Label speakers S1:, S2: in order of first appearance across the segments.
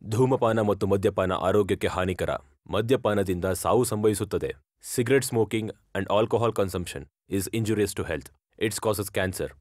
S1: ಧೂಮಪಾನ ಮತ್ತು ಮದ್ಯಪಾನ ಆರೋಗ್ಯಕ್ಕೆ ಹಾನಿಕರ ಮದ್ಯಪಾನದಿಂದ ಸಾವು ಸಂಭವಿಸುತ್ತದೆ cigarette smoking and alcohol consumption is injurious to health it's causes cancer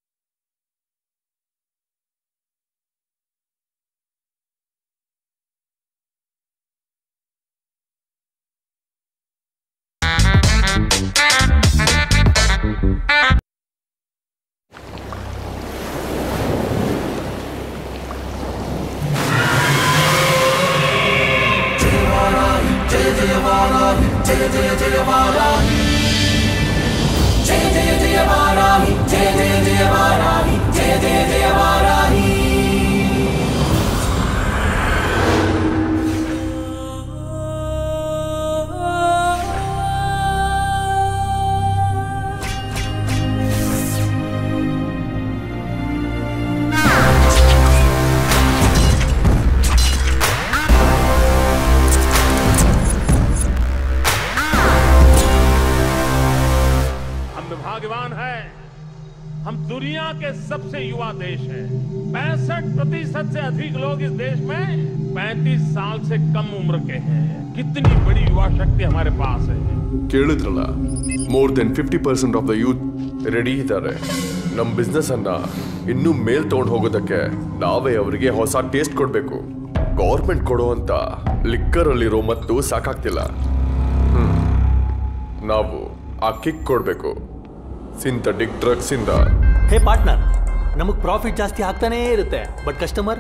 S2: हम भाग्यवान हैं हम दुनिया के सबसे युवा देश हैं पैंसठ प्रतिशत से अधिक लोग इस देश में 35 साल से कम उम्र के हैं कितनी बड़ी युवा शक्ति हमारे पास है
S3: ಕೇಳಿದ್ರಲ್ಲ more than fifty percent of the youth ready ಇದ್ದಾರೆ ನಮ್ಮ ಬಿಸ್ನೆಸ್ ಅನ್ನ ಇನ್ನೂ ಮೇಲ್ ತಗೊಂಡು ಹೋಗೋದಕ್ಕೆ ನಾವೇ ಅವರಿಗೆ ಹೊಸ ಟೇಸ್ಟ್ ಕೊಡಬೇಕು ಗೌರ್ಮೆಂಟ್ ಕೊಡುವಂತ ಲಿಕ್ಕರ್ ಅಲ್ಲಿರೋ ಮತ್ತು ಸಾಕಾಗ್ತಿಲ್ಲ ಹ್ಮ್. ನಾವು ಆ ಕಿಕ್ ಕೊಡಬೇಕು ಸಿಂಥೆಟಿಕ್ ಡ್ರಗ್ಸ್ ಇಂದ
S4: ಹೇ ಪಾರ್ಟ್ನರ್ ನಮಗ್ ಪ್ರಾಫಿಟ್ ಜಾಸ್ತಿ ಆಗ್ತಾನೇ ಇರುತ್ತೆ ಬಟ್ ಕಸ್ಟಮರ್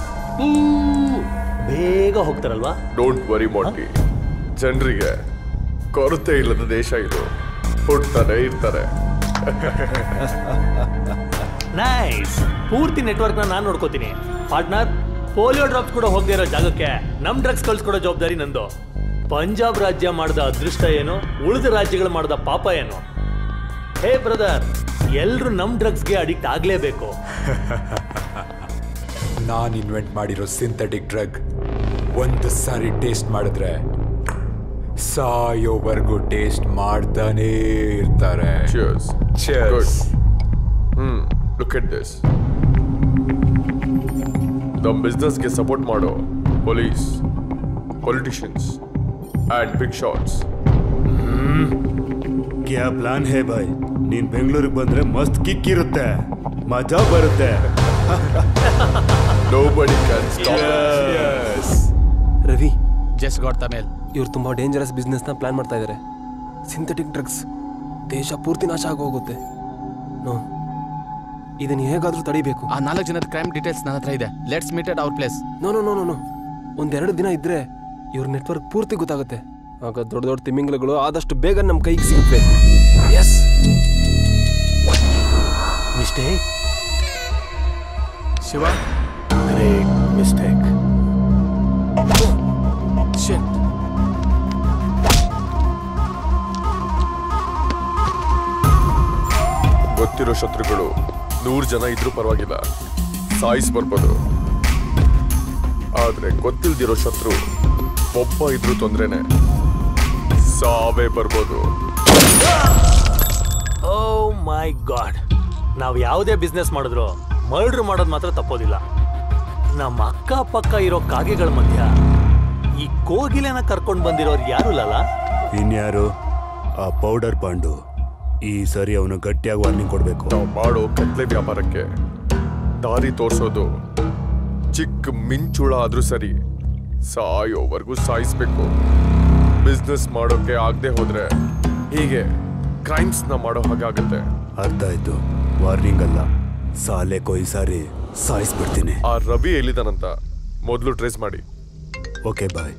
S4: ಬೇಗ ಹೋಗ್ತಾರಲ್ವಾ
S3: ಡೋಂಟ್ ವರಿ ಮೋಟಿ ಜನರಿಗೆ ಕೊರತೆ ಇಲ್ಲದ ದೇಶ ಇದು ಹುಡ್ತಾನೆ ಇರ್ತಾರೆ
S4: ನೈಸ್ ಪೂರ್ತಿ ನೆಟ್ವರ್ಕ್ನ ನಾನು ನೋಡ್ಕೋತೀನಿ ಪಾರ್ಟ್ನರ್ ಪೋಲಿಯೋ ಡ್ರಾಪ್ಸ್ ಕೂಡ ಹೋಗದೆ ಇರೋ ಜಾಗಕ್ಕೆ ನಮ್ ಡ್ರಗ್ಸ್ ಕಳ್ಸ್ಕೊಡೋ ಜವಾಬ್ದಾರಿ ನಂದು ಪಂಜಾಬ್ ರಾಜ್ಯ ಮಾಡಿದ ಅದೃಷ್ಟ ಏನು ಉಳಿದ ರಾಜ್ಯಗಳು ಮಾಡಿದ ಪಾಪ ಏನು ಹೇ ಬ್ರದರ್ ಎಲ್ರು ನಮ್ ಡ್ರಗ್ಸ್ಗೆ ಅಡಿಕ್ಟ್ ಆಗ್ಲೇಬೇಕು
S5: ನಾನು ಇನ್ವೆಂಟ್ ಮಾಡಿರೋ ಸಿಂಥೆಟಿಕ್ ಡ್ರಗ್ ಒಂದು ಸಾರಿ ಟೇಸ್ಟ್ ಮಾಡಿದ್ರೆ ಸಾಯೋವರೆಗೂ ಟೇಸ್ಟ್ ಮಾಡ್ತಾನೇ ಇರ್ತಾರೆ
S3: Cheers.
S5: Cheers.
S3: Hmm look at this ನಮ್ಮ ಬಿಸ್ನೆಸ್ಗೆ ಸಪೋರ್ಟ್ ಮಾಡೋ police politicians and big shots
S6: ಕ್ಯಾ ಪ್ಲಾನ್ ಹೇ ಬಾಯ್ ನೀನ್ ಬೆಂಗಳೂರಿಗೆ ಬಂದ್ರೆ ಮಸ್ತ್ ಕಿಕ್ ಇರುತ್ತೆ ಮಜಾ ಬರುತ್ತೆ
S3: nobody can
S7: Ravi
S8: just got the mail
S7: ಇವ್ರು ತುಂಬ ಡೇಂಜರಸ್ ಬಿಸ್ನೆಸ್ನ ಪ್ಲಾನ್ ಮಾಡ್ತಾ ಇದ್ದಾರೆ ಸಿಂಥೆಟಿಕ್ ಡ್ರಗ್ಸ್ ದೇಶ ಪೂರ್ತಿ ನಾಶ ಆಗೋಗುತ್ತೆ ನೋ ಇದನ್ನು ಹೇಗಾದರೂ ತಡಿಬೇಕು
S8: ಆ ನಾಲ್ಕು ಜನದ ಕ್ರೈಮ್ ಡೀಟೇಲ್ಸ್ ನನ್ನ ಹತ್ರ ಇದೆ let's meet at our place
S7: no no no no no ಒಂದೆರಡು ದಿನ ಇದ್ರೆ ಇವ್ರ ನೆಟ್ವರ್ಕ್ ಪೂರ್ತಿ ಗೊತ್ತಾಗುತ್ತೆ ಆಗ ದೊಡ್ಡ ದೊಡ್ಡ ತಿಮಿಂಗ್ಲಗಳು ಆದಷ್ಟು ಬೇಗ ನಮ್ಮ ಕೈಗೆ ಸಿಗುತ್ತೆ yes
S4: mistake
S8: Shiva
S7: great mistake
S8: shit
S3: ಗೊತ್ತಿರೋ ಶತ್ರುಗಳು ನೂರು ಜನ ಇದ್ರೂ ಪರವಾಗಿಲ್ಲ ಸಾಯಿಸ್ ಬರ್ಬೋದು ಆದ್ರೆ ಗೊತ್ತಿಲ್ದಿರೋ ಶತ್ರು ಒಬ್ಬ ಇದ್ರೂ ತೊಂದ್ರೆನೆ ಸಾವೇ ಬರ್ಬೋದು
S4: ಓ ಮೈ ಗಾಡ್ ನಾವು ಯಾವುದೇ ಬಿಸ್ನೆಸ್ ಮಾಡಿದ್ರು ಮರ್ಡ್ರ್ ಮಾಡೋದು ಮಾತ್ರ ತಪ್ಪೋದಿಲ್ಲ ನಮ್ಮ ಅಕ್ಕಪಕ್ಕ ಇರೋ ಕಾಗೆಗಳ ಮಧ್ಯ ಈ ಕೋಗಿಲೆನ ಕರ್ಕೊಂಡು ಬಂದಿರೋರು ಯಾರು ಇಲ್ಲಲ್ಲ
S6: ಇನ್ಯಾರು ಆ ಪೌಡರ್ ಪಾಂಡು ಈ ಸರಿ ಅವನು ಗಟ್ಟಿಯಾಗಿ ವಾರ್ನಿಂಗ್ ಕೊಡ್ಬೇಕು
S3: ನಾವು ಮಾಡೋ ಕತ್ಲೆ ವ್ಯಾಪಾರಕ್ಕೆ ದಾರಿ ತೋರಿಸೋದು ಚಿಕ್ಕ ಮಿಂಚುಳ ಆದ್ರೂ ಸರಿ ಸಾಯೋವರೆಗೂ ಸಾಯಿಸ್ಬೇಕು ಬಿಸ್ನೆಸ್ ಮಾಡೋಕೆ ಆಗದೆ ಹೋದ್ರೆ ಹೀಗೆ ಕ್ರೈಮ್ಸ್ನ ಮಾಡೋ ಹಾಗಾಗತ್ತೆ
S6: ಅರ್ಥ ಆಯ್ತು ವಾರ್ನಿಂಗ್ ಅಲ್ಲ ಸಾಲೆ ಕೊಯ್ ಸಾರಿ ಸಾಯಿಸ್ಬಿಡ್ತೀನಿ
S3: ಆ ರವಿ ಎಲ್ಲಿದ್ದಾನಂತ ಮೊದಲು ಟ್ರೇಸ್ ಮಾಡಿ
S6: okay bye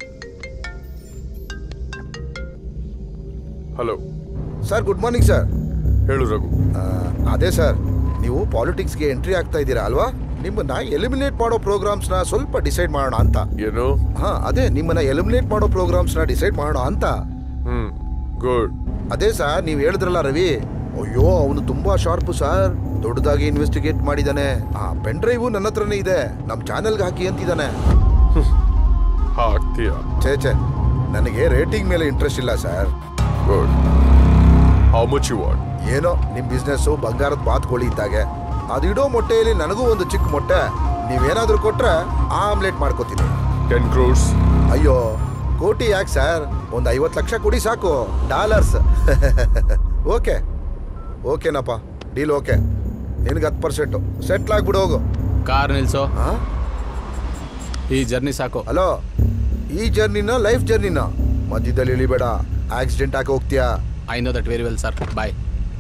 S3: hello
S9: sir good morning sir
S3: ಹೇಳು ರಘು
S9: ಅದೇ ಸರ್ ನೀವು ಪಾಲಿಟಿಕ್ಸ್ಗೆ ಎಂಟ್ರಿ ಆಗ್ತಾ ಇದ್ದೀರಾ ಅಲ್ವಾ ನಿಮ್ಮನ್ನ ಎಲಿಮಿನೇಟ್ ಮಾಡೋ ಪ್ರೋಗ್ರಾಮ್ಸ್ನ ಸ್ವಲ್ಪ ಡಿಸೈಡ್ ಮಾಡೋಣ ಅಂತ
S3: ಏನು
S9: ಹಾ ಅದೇ ನಿಮ್ಮನ್ನ ಎಲಿಮಿನೇಟ್ ಮಾಡೋ ಪ್ರೋಗ್ರಾಮ್ಸ್ನ ಡಿಸೈಡ್ ಮಾಡೋಣ ಅಂತ
S3: ಹ್ಮ್ ಗುಡ್
S9: ಅದೇ ಸರ್ ನೀವು ಹೇಳಿದ್ರಲ್ಲ ರವಿ ಅಯ್ಯೋ ಅವನು ತುಂಬಾ ಶಾರ್ಪು ಸರ್ ದೊಡ್ಡದಾಗಿ ಇನ್ವೆಸ್ಟಿಗೇಟ್ ಮಾಡಿದಾನೆ ಆ ಪೆನ್ ಡ್ರೈವು ನನ್ನ ಹತ್ರನೇ ಇದೆ ನಮ್ಮ ಚಾನೆಲ್ಗೆ ಹಾಕಿ ಅಂತಿದ್ದಾನೆ
S3: ಹಾಕ್ತೀಯ
S9: ಛೇ ಛೇ ನನಗೆ ರೇಟಿಂಗ್ ಮೇಲೆ ಇಂಟ್ರೆಸ್ಟ್ ಇಲ್ಲ sir
S3: good how much you want
S9: ಏನೋ ನಿಮ್ಮ ಬಿಸ್ನೆಸ್ಸು ಬಂಗಾರದ ಬಾತ್ಕೋಳಿ ಇದ್ದಾಗೆ ಅದಿಡೋ ಮೊಟ್ಟೆಯಲ್ಲಿ ನನಗೂ ಒಂದು ಚಿಕ್ಕ ಮೊಟ್ಟೆ ನೀವೇನಾದ್ರೂ ಕೊಟ್ರೆ ಆಮ್ಲೆಟ್ ಮಾಡ್ಕೋತೀನಿ
S3: ಟೆನ್ ಕ್ರೋರ್ಸ್
S9: ಅಯ್ಯೋ ಕೋಟಿ ಯಾಕೆ ಸರ್ ಒಂದು ಐವತ್ತು ಲಕ್ಷ ಕೊಡಿ ಸಾಕು ಡಾಲರ್ಸ್ ಓಕೆ ಓಕೆನಪ್ಪ ಡೀಲ್ ಓಕೆ ನಿನಗೆ ಹತ್ತು ಪರ್ಸೆಂಟು ಸೆಟ್ಲ್ ಆಗ್ಬಿಡು ಹೋಗು
S8: ಕಾರ್ ನಿಲ್ಸು
S9: ಹಾ
S8: ಈ ಜರ್ನಿ ಸಾಕು
S9: ಹಲೋ ಈ ಜರ್ನಿನ ಲೈಫ್ ಜರ್ನಿನ ಮಧ್ಯದಲ್ಲಿ ಇಳಿಬೇಡ ಆಕ್ಸಿಡೆಂಟ್ ಆಗಿ ಹೋಗ್ತೀಯಾ
S8: I know that very well sir bye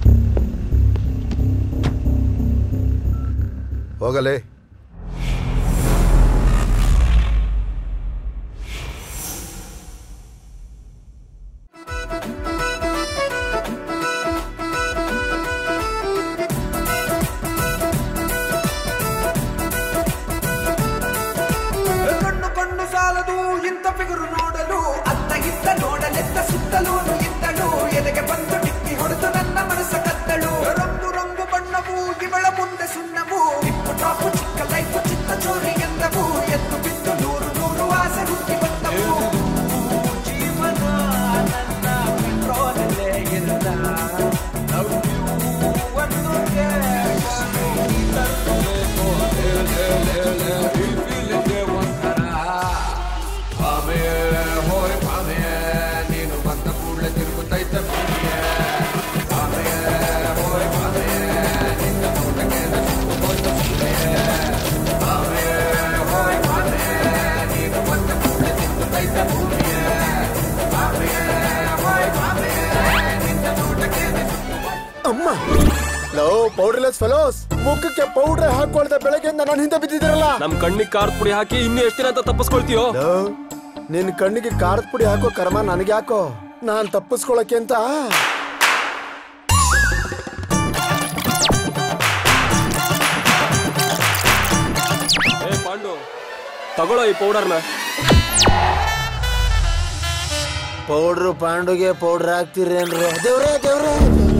S9: ಹೋಗಲೇ
S10: ಕಣ್ಣು ಕಣ್ಣು ಸಾಲದು ಇಂಥ ಫಿಗರು ನೋಡಲು ಅತ್ತ ಇತ್ತ ನೋಡಲೆತ್ತ ಸುತ್ತಲೂ ಇದ್ದಳು ಎದೆಗೆ ಬಂದು ಡಿಕ್ಕಿ ಹೊಡೆದು ನನ್ನ ಮನಸ್ಸ ಕತ್ತಳು ರಂಗು ರಂಗು ಬಣ್ಣವು ಇವಳ ಮುಂದೆ ಸುಣ್ಣವು ಇಪ್ಪು ಟಾಪು ಚಿಕ್ಕ ಲೈಫು ಚಿತ್ತ ಚೋರಿ ಎಂದವು ಎದ್ದು ಬಿದ್ದು ನೂರು ನೂರು ಆಸೆ ಹುಟ್ಟಿ ಬಂದವು ಜೀವನ ನನ್ನ ಕಂಟ್ರೋಲಲ್ಲೇ ಇರಲ್ಲ Love you ಅನ್ನೋಕೆ ನೀ ತರ್ಕೋಬೇಕು. ಈ feeling ಗೆ ಒಂಥರ ಭಾವೆ ಹೋಯ್ ಭಾವೆ ನೀನು ಬಂದ ಕೂಡಲೇ ತಿರುಗುತ್ತೈತೆ ಭೂಮಿಯೇ ಭಾವೆ ಹೋಯ್ ಭಾವೆ ನಿನ್ನ ನೋಟಕ್ಕೆ ನಸುಕು ಹೋಯ್ತು ಸುಮ್ಮನೆ ಭಾವೆ ಹೋಯ್ ಭಾವೆ ನೀನು ಬಂದ ಕೂಡಲೇ ತಿರುಗುತ್ತೈತೆ ಭೂಮಿಯೇ ಭಾವೆ ಹೋಯ್ ಭಾವೆ ನಿನ್ನ ನೋಟಕ್ಕೆ
S11: ಅಮ್ಮ ಲೋ ಪೌಡರ್ಲೆಸ್ ಫೆಲೋಸ್ ಮುಖಕ್ಕೆ ಪೌಡರ್ ಹಾಕೊಳ್ದೆ ಬೆಳಗ್ಗೆಯಿಂದ ನಾನು ಹಿಂದೆ ಬಿದ್ದಿದ್ದೀರಲ್ಲ
S7: ನಮ್ ಕಣ್ಣಿಗೆ ಖಾರದ ಪುಡಿ ಹಾಕಿ ಇನ್ನು ಎಷ್ಟು ದಿನ ಅಂತ ತಪ್ಪಿಸ್ಕೊಳ್ತೀಯೋ
S11: ಲೋ, ನಿನ್ ಕಣ್ಣಿಗೆ ಖಾರದ ಪುಡಿ ಹಾಕೋ ಕರ್ಮ ನನಗೆ ಯಾಕೋ ನಾನ್ ತಪ್ಪಿಸ್ಕೊಳಕ್ಕೆ ಅಂತ
S7: ಏ ಪಾಂಡು ತಗೊಳ್ಳೋ ಈ ಪೌಡರ್ನ
S11: ಪೌಡ್ರು ಪಾಂಡುಗೆ ಪೌಡರ್ ಹಾಕ್ತಿರೇನ್ರಿ ದೇವ್ರೇ ದೇವ್ರೇ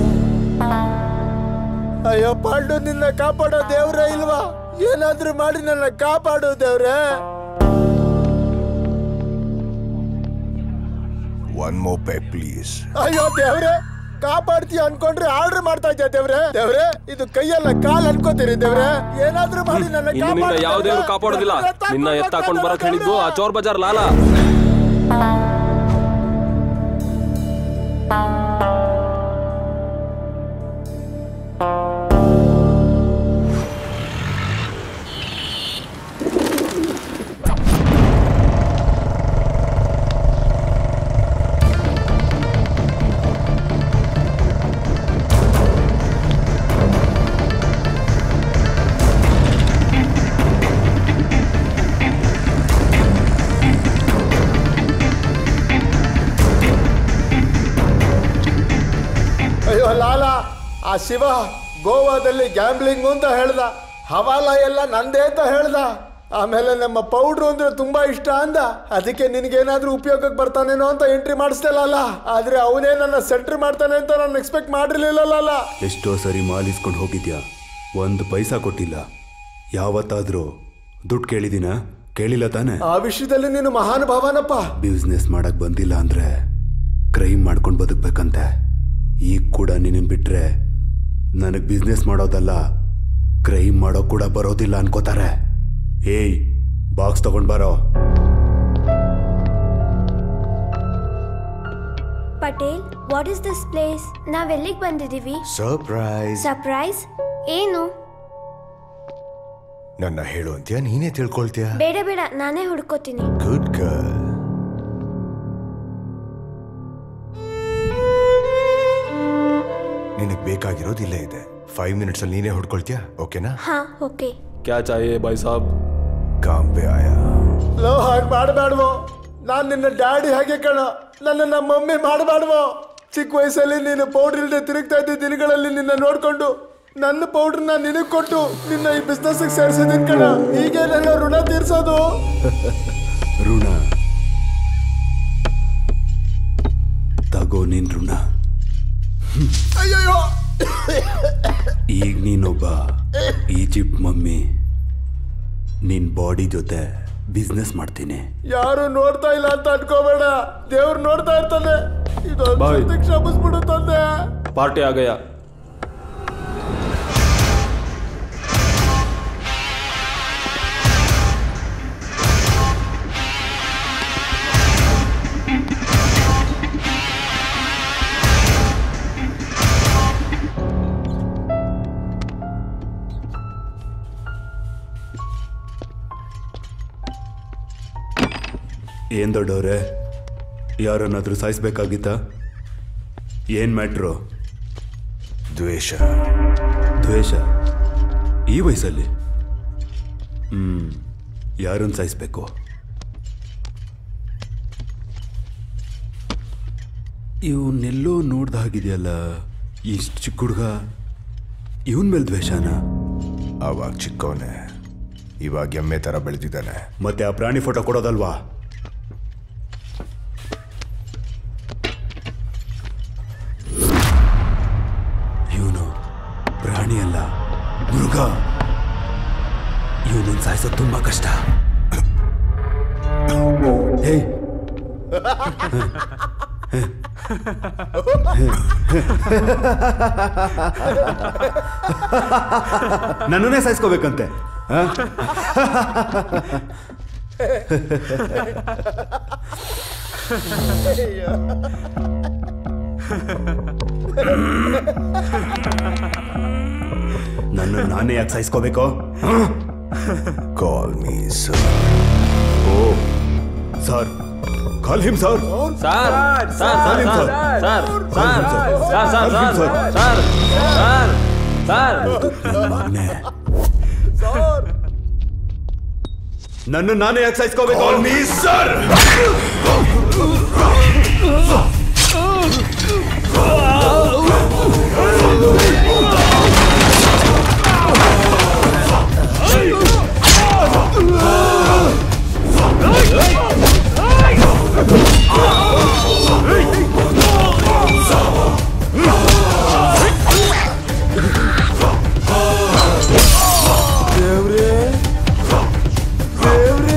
S11: ಅಯ್ಯೋ ಪಾಂಡು ನಿನ್ನ ಕಾಪಾಡೋ ದೇವ್ರೇ ಇಲ್ವಾ ಏನಾದ್ರೂ ಮಾಡಿ ನನ್ನ ಕಾಪಾಡು ದೇವ್ರೇ
S12: ಒನ್ ಮೋ ಪೇ ಪ್ಲೀಸ್
S11: ಅಯ್ಯೋ ದೇವ್ರೆ ಕಾಪಾಡ್ತೀಯ ಅನ್ಕೊಂಡ್ರೆ ಆರ್ಡರ್ ಮಾಡ್ತಾ ಇದ್ಯಾ ದೇವ್ರೆ ದೇವ್ರೆ ಇದು ಕೈಯಲ್ಲ ಕಾಲ್ ಅನ್ಕೋತೀರಿ ದೇವ್ರೆ ಏನಾದ್ರೂ ಮಾಡಿ ನನ್ನ
S7: ಇನ್ನು ನಿನ್ನ
S11: ಕಾಪಾಡು
S7: ಯಾವ ದೇವ್ರು
S11: ದೇವ್ರೆ.
S7: ಕಾಪಾಡೋದಿಲ್ಲ ನಿನ್ನ ಎತ್ತಾಕೊಂಡ್ ಬರಕ್ ಹೇಳಿದ್ದು ಆ ಚೋರ್ ಬಜಾರ್ ಲಾಲ
S11: ಅಯ್ಯೋ ಲಾಲ ಆ ಶಿವ ಗೋವಾದಲ್ಲಿ ಗ್ಯಾಂಬ್ಲಿಂಗ್ ಅಂತ ಹೇಳ್ದ ಹವಾಲ ಎಲ್ಲ ನಂದೇ ಅಂತ ಹೇಳ್ದ ಆಮೇಲೆ ನಮ್ಮ ಪೌಡ್ರು ಅಂದ್ರೆ ತುಂಬಾ ಇಷ್ಟ ಅಂದ ಅದಕ್ಕೆ ನಿನಗೇನಾದ್ರೂ ಉಪಯೋಗಕ್ಕೆ ಬರ್ತಾನೇನೋ ಅಂತ ಎಂಟ್ರಿ ಮಾಡಿಸ್ತಿಲ್ಲ ಆದ್ರೆ ಅವನೇ ನನ್ನ ಸೆಂಟ್ರ್ ಮಾಡ್ತಾನೆ ಅಂತ ನಾನು ಎಕ್ಸ್ಪೆಕ್ಟ್ ಮಾಡಿರ್ಲಿಲ್ಲ
S6: ಎಷ್ಟೋ ಸರಿ ಮಾಲಿಸ್ಕೊಂಡು ಹೋಗಿದ್ಯಾ ಒಂದು ಪೈಸಾ ಕೊಟ್ಟಿಲ್ಲ ಯಾವತ್ತಾದ್ರೂ ದುಡ್ಡು ಕೇಳಿದಿನ ಕೇಳಿಲ್ಲ ತಾನೆ
S11: ಆ ವಿಷಯದಲ್ಲಿ ನೀನು ಮಹಾನುಭಾವನಪ್ಪ
S6: ಬಿಸ್ನೆಸ್ ಮಾಡಕ್ ಬಂದಿಲ್ಲ ಅಂದ್ರೆ ಕ್ರೈಮ್ ಮಾಡ್ಕೊಂಡು ಬದುಕ್ಬೇಕಂತೆ ಈಗ ಕೂಡ ನಿನ್ನ ಬಿಟ್ರೆ ನನಗೆ ಬಿಸ್ನೆಸ್ ಮಾಡೋದಲ್ಲ ಕ್ರೈಮ್ ಮಾಡೋ ಕೂಡ ಬರೋದಿಲ್ಲ ಅನ್ಕೋತಾರೆ ಏಯ್ ಬಾಕ್ಸ್ ತಗೊಂಡ್ ಬರೋ
S13: Patel what is this place ನಾವೆಲ್ಲಿಗೆ ಬಂದಿದ್ದೀವಿ
S12: ಸರ್ಪ್ರೈಸ್
S13: ಸರ್ಪ್ರೈಸ್ ಏನು
S12: ನನ್ನ ಹೇಳು ಅಂತ್ಯಾ ನೀನೇ ತಿಳ್ಕೊಳ್ತೀಯ
S13: ಬೇಡ ಬೇಡ ನಾನೇ ಹುಡ್ಕೋತೀನಿ
S12: ಗುಡ್ ಗರ್ಲ್ ನಿನಗ್ ಬೇಕಾಗಿರೋದು ಇಲ್ಲೇ ಇದೆ ಫೈವ್ ಮಿನಿಟ್ಸ್ ಅಲ್ಲಿ ನೀನೇ ಹೊಡ್ಕೊಳ್ತೀಯಾ ಓಕೆನಾ
S13: ಹಾ ಓಕೆ
S7: ಕ್ಯಾ ಚಾಹಿಯೇ ಬಾಯ್ ಸಾಬ್
S12: ಕಾಮ್ ಪೇ ಆಯಾ
S11: ಲೋ ಹಾಗೆ ಮಾಡಬೇಡ್ವೋ ನಾನು ನಿನ್ನ ಡ್ಯಾಡಿ ಹಾಗೆ ಕಣ ನನ್ನ ನಮ್ಮ ಮಮ್ಮಿ ಮಾಡಬೇಡ್ವೋ ಚಿಕ್ಕ ವಯಸ್ಸಲ್ಲಿ ನೀನು ಪೌಡರ್ ಇಲ್ಲದೆ ತಿರುಗ್ತಾ ಇದ್ದ ದಿನಗಳಲ್ಲಿ ನಿನ್ನ ನೋಡ್ಕೊಂಡು ನನ್ನ ಪೌಡರ್ನ ನಿನಗೆ ಕೊಟ್ಟು ನಿನ್ನ ಈ ಬಿಸ್ನೆಸ್ ಸೇರಿಸಿದ್ದೀನಿ ಕಣ ಹೀಗೆ ನನ್ನ ಋಣ ತೀರ್ಸೋದು
S6: ಋಣ ತಗೋ ನಿನ್ ಋಣ
S11: ಅಯ್ಯಯ್ಯೋ
S6: ಈಗ ನೀನೊಬ್ಬ ಈಜಿಪ್ಟ್ ಮಮ್ಮಿ ನಿನ್ ಬಾಡಿ ಜೊತೆ ಬಿಸ್ನೆಸ್ ಮಾಡ್ತೀನಿ
S11: ಯಾರು ನೋಡ್ತಾ ಇಲ್ಲ ಅಂತ ಅನ್ಕೋಬೇಡ ದೇವ್ರು ನೋಡ್ತಾ ಇರ್ತಾನೆ
S7: ಬಾಯ್.
S11: ಇದೊಂದು ಕ್ಷಮಿಸ್ಬಿಡು ತಂದೆ
S7: ಪಾರ್ಟಿ ಆಗಯ
S6: ಏನ್ ದೊಡ್ಡವ್ರೆ ಯಾರನ್ನಾದ್ರೂ ಸಾಯಿಸ್ಬೇಕಾಗಿತ್ತ ಏನ್ ಮ್ಯಾಟ್ರು
S12: ದ್ವೇಷ
S6: ದ್ವೇಷ ಈ ವಯಸ್ಸಲ್ಲಿ ಹ್ಮ್ ಯಾರನ್ನು ಸಾಯಿಸ್ಬೇಕು ಇವನ್ನೆಲ್ಲೋ ನೋಡ್ದ ಹಾಗಿದೆಯಲ್ಲ ಇಷ್ಟು ಚಿಕ್ಕ ಹುಡುಗ ಇವನ್ ಮೇಲೆ ದ್ವೇಷನ
S12: ಅವಾಗ ಚಿಕ್ಕವನೇ ಇವಾಗ ಎಮ್ಮೆ ತರ ಬೆಳೆದಿದ್ದಾನೆ
S6: ಮತ್ತೆ ಆ ಪ್ರಾಣಿ ಫೋಟೋ ಕೊಡೋದಲ್ವಾ ಇವನು ಪ್ರಾಣಿ ಅಲ್ಲ ಮೃಗ ಇವನನ್ನು ಸಾಯಿಸೋದು ತುಂಬಾ ಕಷ್ಟ ಹೇ ನನ್ನನ್ನೇ ಸಾಯಿಸ್ಕೋಬೇಕಂತೆ ಆ? ನನ್ನ ನಾನೇ ಯಾಕೆ ಸಾಯಿಸ್ಕೋಬೇಕು
S12: call me sir
S6: oh sir call him sir
S1: sir sir
S6: Call him,
S1: sir
S6: sir.
S1: Sir sir sir sir sir sir sir sir
S6: ಮಗನೇ ನನ್ನ ನಾನೇ ಯಾಕೆ ಸಾಯಿಸ್ಕೋಬೇಕು ಮೀ ಸರ್
S11: ದೇವ್ರೇ ದೇವ್ರೇ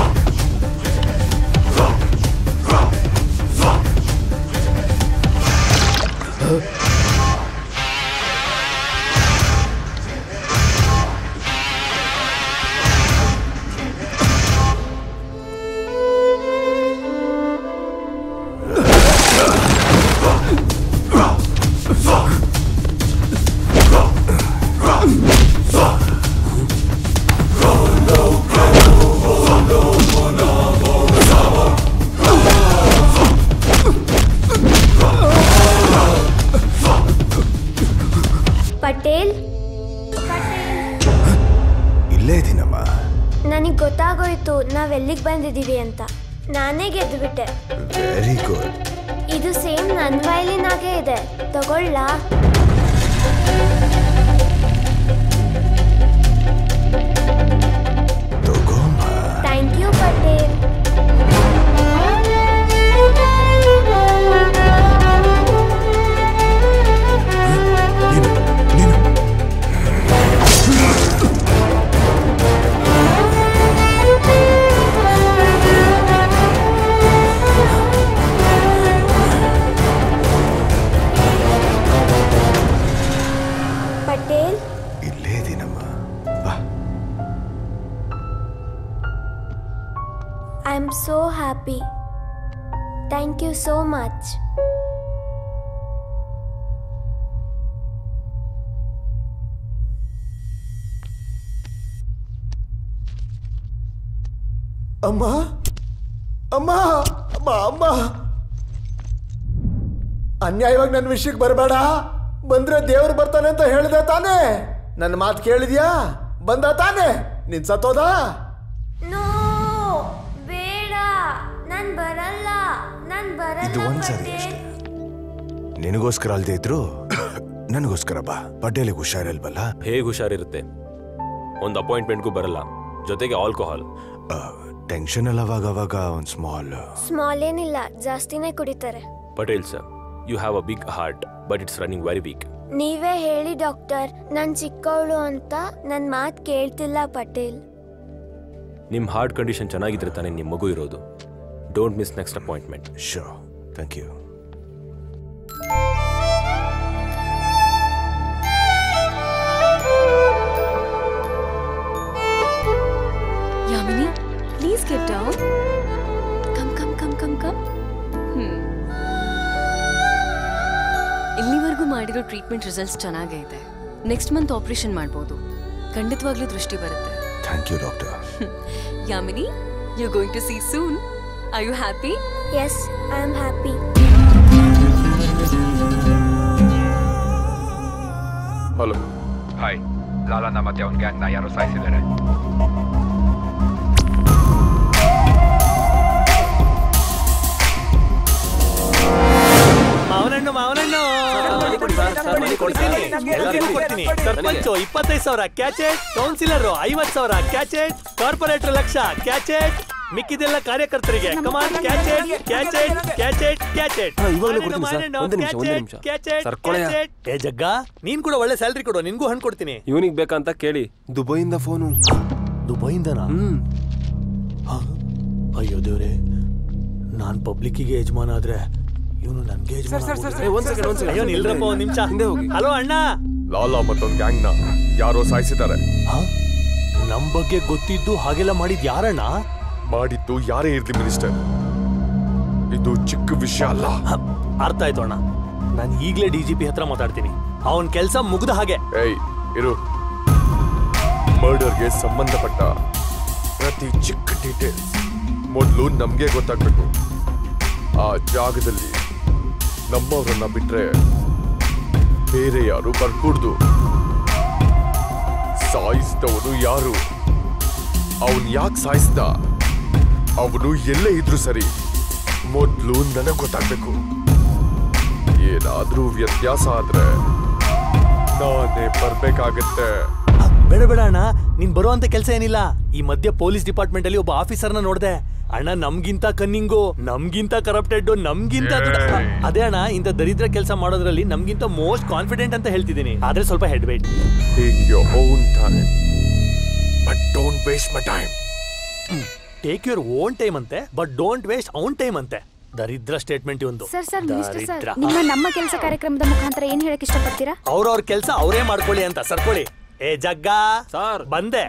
S13: ಪಟೇಲ್
S12: ಇಲ್ಲೇ ಇದೀನಮ್ಮ
S13: ನನಗೆ ಗೊತ್ತಾಗೋಯ್ತು ನಾವೆಲ್ಲಿಗೆ ಬಂದಿದ್ದೀವಿ ಅಂತ ನಾನೇ ಗೆದ್ದುಬಿಟ್ಟೆ
S12: ವೆರಿ ಗುಡ್
S13: ಇದು ಸೇಮ್ ನನ್ನ ವಯಲಿನಾಗೆ ಇದೆ ತಗೊಳ್ಳಾ ಥ್ಯಾಂಕ್ ಯು ಪಟೇಲ್ ಪಟೇಲ್
S12: ಇಲ್ಲೇ ಇದೀನಮ್ಮ
S13: I am so happy thank you so much
S11: ಅಮ್ಮ ಅಮ್ಮ ಅಮ್ಮ ಅಮ್ಮ ಅನ್ಯಾಯವಾಗಿ ನನ್ನ ವಿಷಯಕ್ಕೆ ಬರಬೇಡ ಬಂದ್ರೆ ದೇವ್ರು ಬರ್ತಾನೆ ಅಂತ ಹೇಳ್ದೆ ತಾನೇ ನನ್ನ ಮಾತು ಕೇಳಿದ್ಯಾ ಬಂದ ತಾನೇ ನಿನ್ ಸತ್ತೋದ
S13: ನೋ ಬೇಡ ನಾನ್ ಬರಲ್ಲ ನಾನ್
S12: ಇದು
S13: ಬರಲ್ಲ
S12: ಒಂದ್ಸರಿ
S13: ಪಟೇಲ್
S12: ಅಷ್ಟೇ ನಿನಗೋಸ್ಕರ ಅಲ್ದೇ ಇದ್ರು ನನಗೋಸ್ಕರ ಬಾ ಪಟೇಲಿಗೆ ಹುಷಾರಿಲ್ವಲ್ಲ
S1: ಹೇಗೆ ಹುಷಾರಿರುತ್ತೆ ಒಂದು ಅಪಾಯಿಂಟ್ಮೆಂಟ್ಗೂ ಬರಲ್ಲ ಜೊತೆಗೆ ಆಲ್ಕೋಹಾಲ್
S12: ಟೆನ್ಷನ್ ಎಲ್ಲ ಅವಾಗ ಅವಾಗ ಒಂದು ಸ್ಮಾಲ್
S13: ಸ್ಮಾಲ್ ಏನಿಲ್ಲ ಜಾಸ್ತಿನೇ ಕುಡಿತಾರೆ
S1: Patel sir you have a big heart but it's running very weak
S13: ನೀವೇ ಹೇಳಿ ಡಾಕ್ಟರ್ ನಾನ್ ಚಿಕ್ಕವಳು ಅಂತ ನನ್ ಮಾತ್ ಕೇಳ್ತಿಲ್ಲ ಪಟೇಲ್
S1: ನಿಮ್ಮ ಹಾರ್ಟ್ ಕಂಡೀಷನ್ ಚೆನ್ನಾಗಿದ್ರೆ ತಾನೇ ನಿಮ್ಮ ಮಗು ಇರೋದು don't miss next appointment
S12: show thank you
S14: Yamini, please get down. Come, come, come, come, come. Hmm. ಇಲ್ಲಿವರೆಗೂ ಮಾಡಿರೋ ಟ್ರೀಟ್ಮೆಂಟ್ ರಿಸಲ್ಟ್ಸ್ ಚೆನ್ನಾಗೇ ಇದೆ ನೆಕ್ಸ್ಟ್ ಮಂತ್ ಆಪರೇಷನ್ ಮಾಡ್ಬೋದು ಖಂಡಿತವಾಗ್ಲೂ ದೃಷ್ಟಿ ಬರುತ್ತೆ
S12: thank you doctor
S14: Yamini you going to see soon Are you happy?
S13: Yes, I am happy.
S3: Hello
S15: hi ಲಾಲನ ಮತ್ತೆ ಅವನ ಗ್ಯಾಂಗ್ನ ಯಾರೋ ಸಾಯಿಸಿದ್ದಾರೆ
S4: ಮಾವನಣ್ಣು ಮಾವನಣ್ಣು ಎಲ್ಲರಿಗೂ ಕೊಡ್ತೀನಿ ಸರ್ಪಂಚು ಇಪ್ಪತ್ತೈದು ಸಾವಿರ ಕ್ಯಾಚೆಟ್ ಕೌನ್ಸಿಲರ್ ಐವತ್ ಸಾವಿರ ಕ್ಯಾಚೆಟ್ ಕಾರ್ಪೊರೇಟರ್ ಲಕ್ಷ ಕ್ಯಾಚೆಟ್ ಮಿಕ್ಕಿದೆಲ್ಲ ಕಾರ್ಯಕರ್ತರಿಗೆ ಕಮಾನ್ ಕ್ಯಾಚೆಟ್ ಕ್ಯಾಚೆಟ್ ಕ್ಯಾಚೆಟ್ ಕ್ಯಾಚೆಟ್
S7: ಹಾ, ಇವಾಗ್ಲೇ ಕೊಡ್ತೀನಿ ಸರ್. ಒಂದೇ ನಿಮಿಷ, ಒಂದೇ ನಿಮಿಷ. ಸರ್, ಕೊಳೆಯ.
S4: ಏ ಜಗ್ಗ ನೀನ್ ಕೂಡ ಒಳ್ಳೆ ಸ್ಯಾಲ್ರಿ ಕೊಡು ನಿನ್ಗೂ ಹಣ್ಣು ಕೊಡ್ತೀನಿ
S7: ಇವನಿಗೆ ಬೇಕಂತ ಕೇಳಿ ದುಬೈಯಿಂದ ಫೋನು
S4: ದುಬೈಯಿಂದನಾ ಅಯ್ಯೋ ದೇವ್ರೆ ನಾನ್ ಪಬ್ಲಿಕ್ಕಿಗೆ ಯಜಮಾನ ಆದ್ರೆ ಇವನು ನನ್ಗೆ ಯಜಮಾನ
S7: ಸರ್, ಸರ್, ಸರ್,
S4: ಆಗ್ಬಿಟ್ರೆ.
S7: ಒಂದ್ second, ಒಂದ್ second.
S4: ಅಯ್ಯೋ ನಿಲ್ರಪ್ಪ ಒಂದ್ ನಿಮಿಷ
S7: ಹಿಂದೆ ಹೋಗಿ.
S4: ಹಲೋ ಅಣ್ಣ
S3: ಲಾಲಾ ಮತ್ತೊಂದು ಗ್ಯಾಂಗ್ನ ಯಾರೋ ಸಾಯಿಸಿದ್ದಾರೆ
S4: ನಮ್ ಬಗ್ಗೆ ಗೊತ್ತಿದ್ದು ಹಾಗೆಲ್ಲ ಮಾಡಿದ್ ಯಾರಣ್ಣ
S3: ಮಾಡಿದ್ದು ಯಾರೇ ಇರ್ಲಿ ಮಿನಿಸ್ಟರ್ ಇದು ಚಿಕ್ಕ ವಿಷಯ ಅಲ್ಲ
S4: ಅರ್ಥ ಆಯ್ತು ಅಣ್ಣ ನಾನು ಈಗ್ಲೇ ಡಿ ಜಿ ಪಿ ಹತ್ರ ಮಾತಾಡ್ತೀನಿ ಅವನ್ ಕೆಲ್ಸ ಮುಗ್ದ ಹಾಗೆ
S3: ಏಯ್ ಇರು ಮರ್ಡರ್ಗೆ ಸಂಬಂಧಪಟ್ಟ ಪ್ರತಿ ಚಿಕ್ಕ ಡೀಟೇಲ್ಸ್ ಮೊದಲು ನಮ್ಗೆ ಗೊತ್ತಾಗ್ಬೇಕು ಆ ಜಾಗದಲ್ಲಿ ನಮ್ಮವರನ್ನ ಬಿಟ್ರೆ ಬೇರೆ ಯಾರು ಬರ್ಕೂಡ್ದು ಸಾಯಿಸಿದವನು ಯಾರು ಅವನ್ ಯಾಕೆ ಸಾಯಿಸ್ದ ಅವನು ಎಲ್ಲೇ ಇದ್ರು ಸರಿ ಮೊದ್ಲು ನನಗ್ ಗೊತ್ತಾಗ್ಬೇಕು ಏನಾದ್ರೂ ವ್ಯತ್ಯಾಸ ಆದ್ರೆ ನಾನೇ ಬರ್ಬೇಕಾಗತ್ತೆ
S4: ಬೇಡ ಬೇಡ ಅಣ್ಣ ನೀನ್ ಬರುವಂತ ಕೆಲಸ ಏನಿಲ್ಲ ಈ ಮಧ್ಯ ಪೊಲೀಸ್ ಡಿಪಾರ್ಟ್ಮೆಂಟ್ ಅಲ್ಲಿ ಒಬ್ಬ ಆಫೀಸರ್ನ ನೋಡ್ದೆ ಅಣ್ಣ ನಮ್ಗಿಂತ ಕನ್ನಿಂಗು ನಮ್ಗಿಂತ ಕರಪ್ಟೆಡ್ ನಮ್ಗಿಂತ ದುಡ್ಡ- ಅದೇ ಅಣ್ಣ ಇಂಥ ದರಿದ್ರ ಕೆಲಸ ಮಾಡೋದ್ರಲ್ಲಿ ನಮ್ಗಿಂತ ಮೋಸ್ಟ್ ಕಾನ್ಫಿಡೆಂಟ್ ಅಂತ ಹೇಳ್ತಿದ್ದೀನಿ ಆದ್ರೆ ಸ್ವಲ್ಪ head weight
S3: Take your own time. But don't waste my time.
S4: Take your own time ಅಂತೆ but don't waste own time ಅಂತೆ ದರಿದ್ರ ಸ್ಟೇಟ್ಮೆಂಟ್ ಒಂದು
S16: ಸರ್ ಸರ್ ಮಿನಿಸ್ಟರ್ ಸರ್
S4: ದರಿದ್ರ.
S16: ನಿಮ್ಮ ನಮ್ಮ ಕೆಲಸ ಕಾರ್ಯಕ್ರಮದ ಮುಖಾಂತರ ಏನ್ ಹೇಳಕ್ ಇಷ್ಟಪಡ್ತೀರಾ
S4: ಅವ್ರವ್ರ ಕೆಲಸ ಅವರೇ ಮಾಡ್ಕೊಳ್ಳಿ ಅಂತ ಸರ್ಕೊಳ್ಳಿ ಏ ಜಗ್ಗ ಸರ್ ಬಂದೆ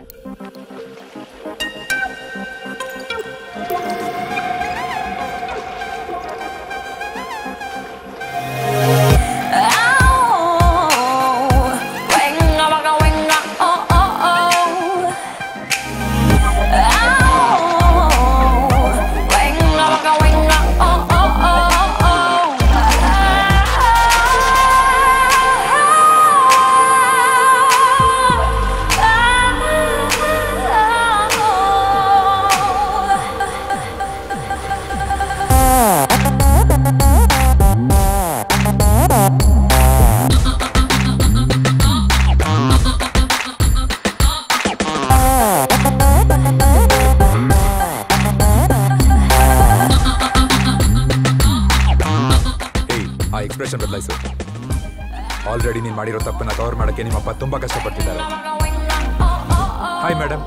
S5: ಏಯ್ ಆ ಎಕ್ಸ್ಪ್ರೆಷನ್ ಬದಲಾಯಿಸು ಆಲ್ರೆಡಿ ನೀನು ಮಾಡಿರೋ ತಪ್ಪನ್ನ ಕವರ್ ಮಾಡೋಕ್ಕೆ ನಿಮ್ಮಪ್ಪ ತುಂಬ ಕಷ್ಟಪಟ್ಟಿದ್ದಾರೆ ಹಾಯ್ ಮೇಡಮ್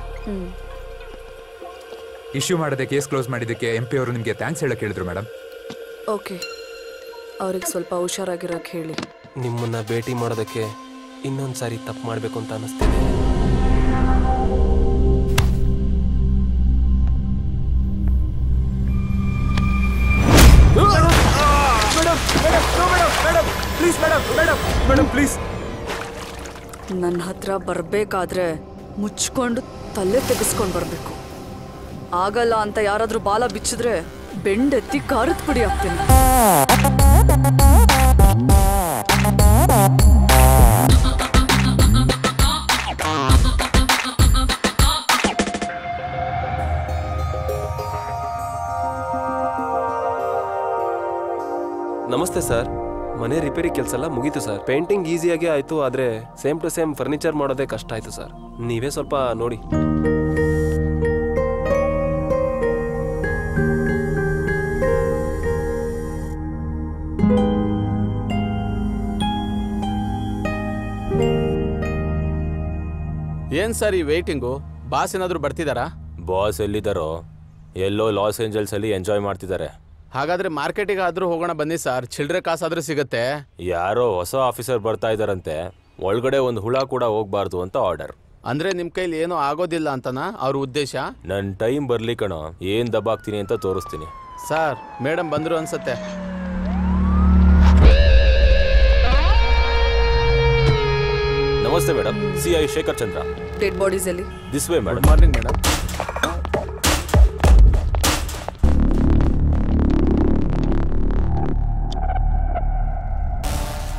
S5: ಇಶ್ಯೂ ಮಾಡದೆ ಕೇಸ್ ಕ್ಲೋಸ್ ಮಾಡಿದ್ದಕ್ಕೆ ಎಂ ಪಿ ಅವರು ನಿಮಗೆ ಥ್ಯಾಂಕ್ಸ್ ಹೇಳಕ್ಕೆ ಹೇಳಿದ್ರು ಮೇಡಮ್
S17: ಓಕೆ ಅವ್ರಿಗೆ ಸ್ವಲ್ಪ ಹುಷಾರಾಗಿರೋಕೆ ಹೇಳಿ
S7: ನಿಮ್ಮನ್ನ ಭೇಟಿ ಮಾಡೋದಕ್ಕೆ ಇನ್ನೊಂದು ಸಾರಿ ತಪ್ಪು ಮಾಡಬೇಕು ಅಂತ ಅನಿಸ್ತಿದೆ
S5: please madam madam madam please
S17: ನನ್ನ ಹತ್ರ ಬರಬೇಕಾದ್ರೆ ಮುಚ್ಕೊಂಡು ತಲೆ ತೆಗೆಸ್ಕೊಂಡು ಬರಬೇಕು ಆಗಲ್ಲ ಅಂತ ಯಾರಾದ್ರೂ ಬಾಲ ಬಿಚ್ಚಿದ್ರೆ ಬೆಂಡೆತ್ತಿ ಖಾರದ ಪುಡಿ ಹಾಕ್ತೀನಿ
S7: ನಮಸ್ತೆ ಸರ್ ಮನೆ ರಿಪೇರಿ ಕೆಲಸ ಎಲ್ಲ ಮುಗೀತು ಸರ್ ಪೇಂಟಿಂಗ್ ಈಸಿಯಾಗಿ ಆಯ್ತು ಆದ್ರೆ ಸೇಮ್ ಟು ಸೇಮ್ ಫರ್ನಿಚರ್ ಮಾಡೋದೇ ಕಷ್ಟ ಆಯ್ತು ಸರ್ ನೀವೇ ಸ್ವಲ್ಪ ನೋಡಿ
S8: ಏನ್ ಸರ್ ಈ ವೇಟಿಂಗು ಬಾಸ್ ಏನಾದ್ರು ಬರ್ತಿದಾರಾ
S1: ಬಾಸ್ ಎಲ್ಲಿದ್ದಾರೋ ಎಲ್ಲೋ ಲಾಸ್ ಏಂಜಲ್ಸ್ ಅಲ್ಲಿ ಎಂಜಾಯ್ ಮಾಡ್ತಿದ್ದಾರೆ
S8: ಹಾಗಾದ್ರೆ ಮಾರ್ಕೆಟಿಗೆ ಆದ್ರೂ ಹೋಗೋಣ ಬನ್ನಿ ಸರ್ ಚಿಲ್ಡ್ರೆ ಕಾಸಾದ್ರೂ ಸಿಗುತ್ತೆ
S1: ಯಾರೋ ಹೊಸ ಆಫೀಸರ್ ಬರ್ತಾ ಇದಾರಂತೆ ಒಳಗಡೆ ಒಂದು ಹುಳ ಕೂಡ ಹೋಗ್ಬಾರ್ದು ಅಂತ ಆರ್ಡರ್
S8: ಅಂದ್ರೆ ನಿಮ್ ಕೈಲಿ ಏನೂ ಆಗೋದಿಲ್ಲ ಅಂತನಾ ಅವ್ರ ಉದ್ದೇಶ
S1: ನನ್ ಟೈಮ್ ಬರ್ಲಿ ಕಣೋ ಏನ್ ದಬ್ಬಾಕ್ತೀನಿ ಅಂತ ತೋರಿಸ್ತೀನಿ
S8: ಸರ್ ಮೇಡಮ್ ಬಂದ್ರು ಅನ್ಸತ್ತೆ
S1: ನಮಸ್ತೆ madam C I Shekhar Chandra
S17: dead bodies ಅಲ್ಲಿ
S1: this way madam
S8: morning madam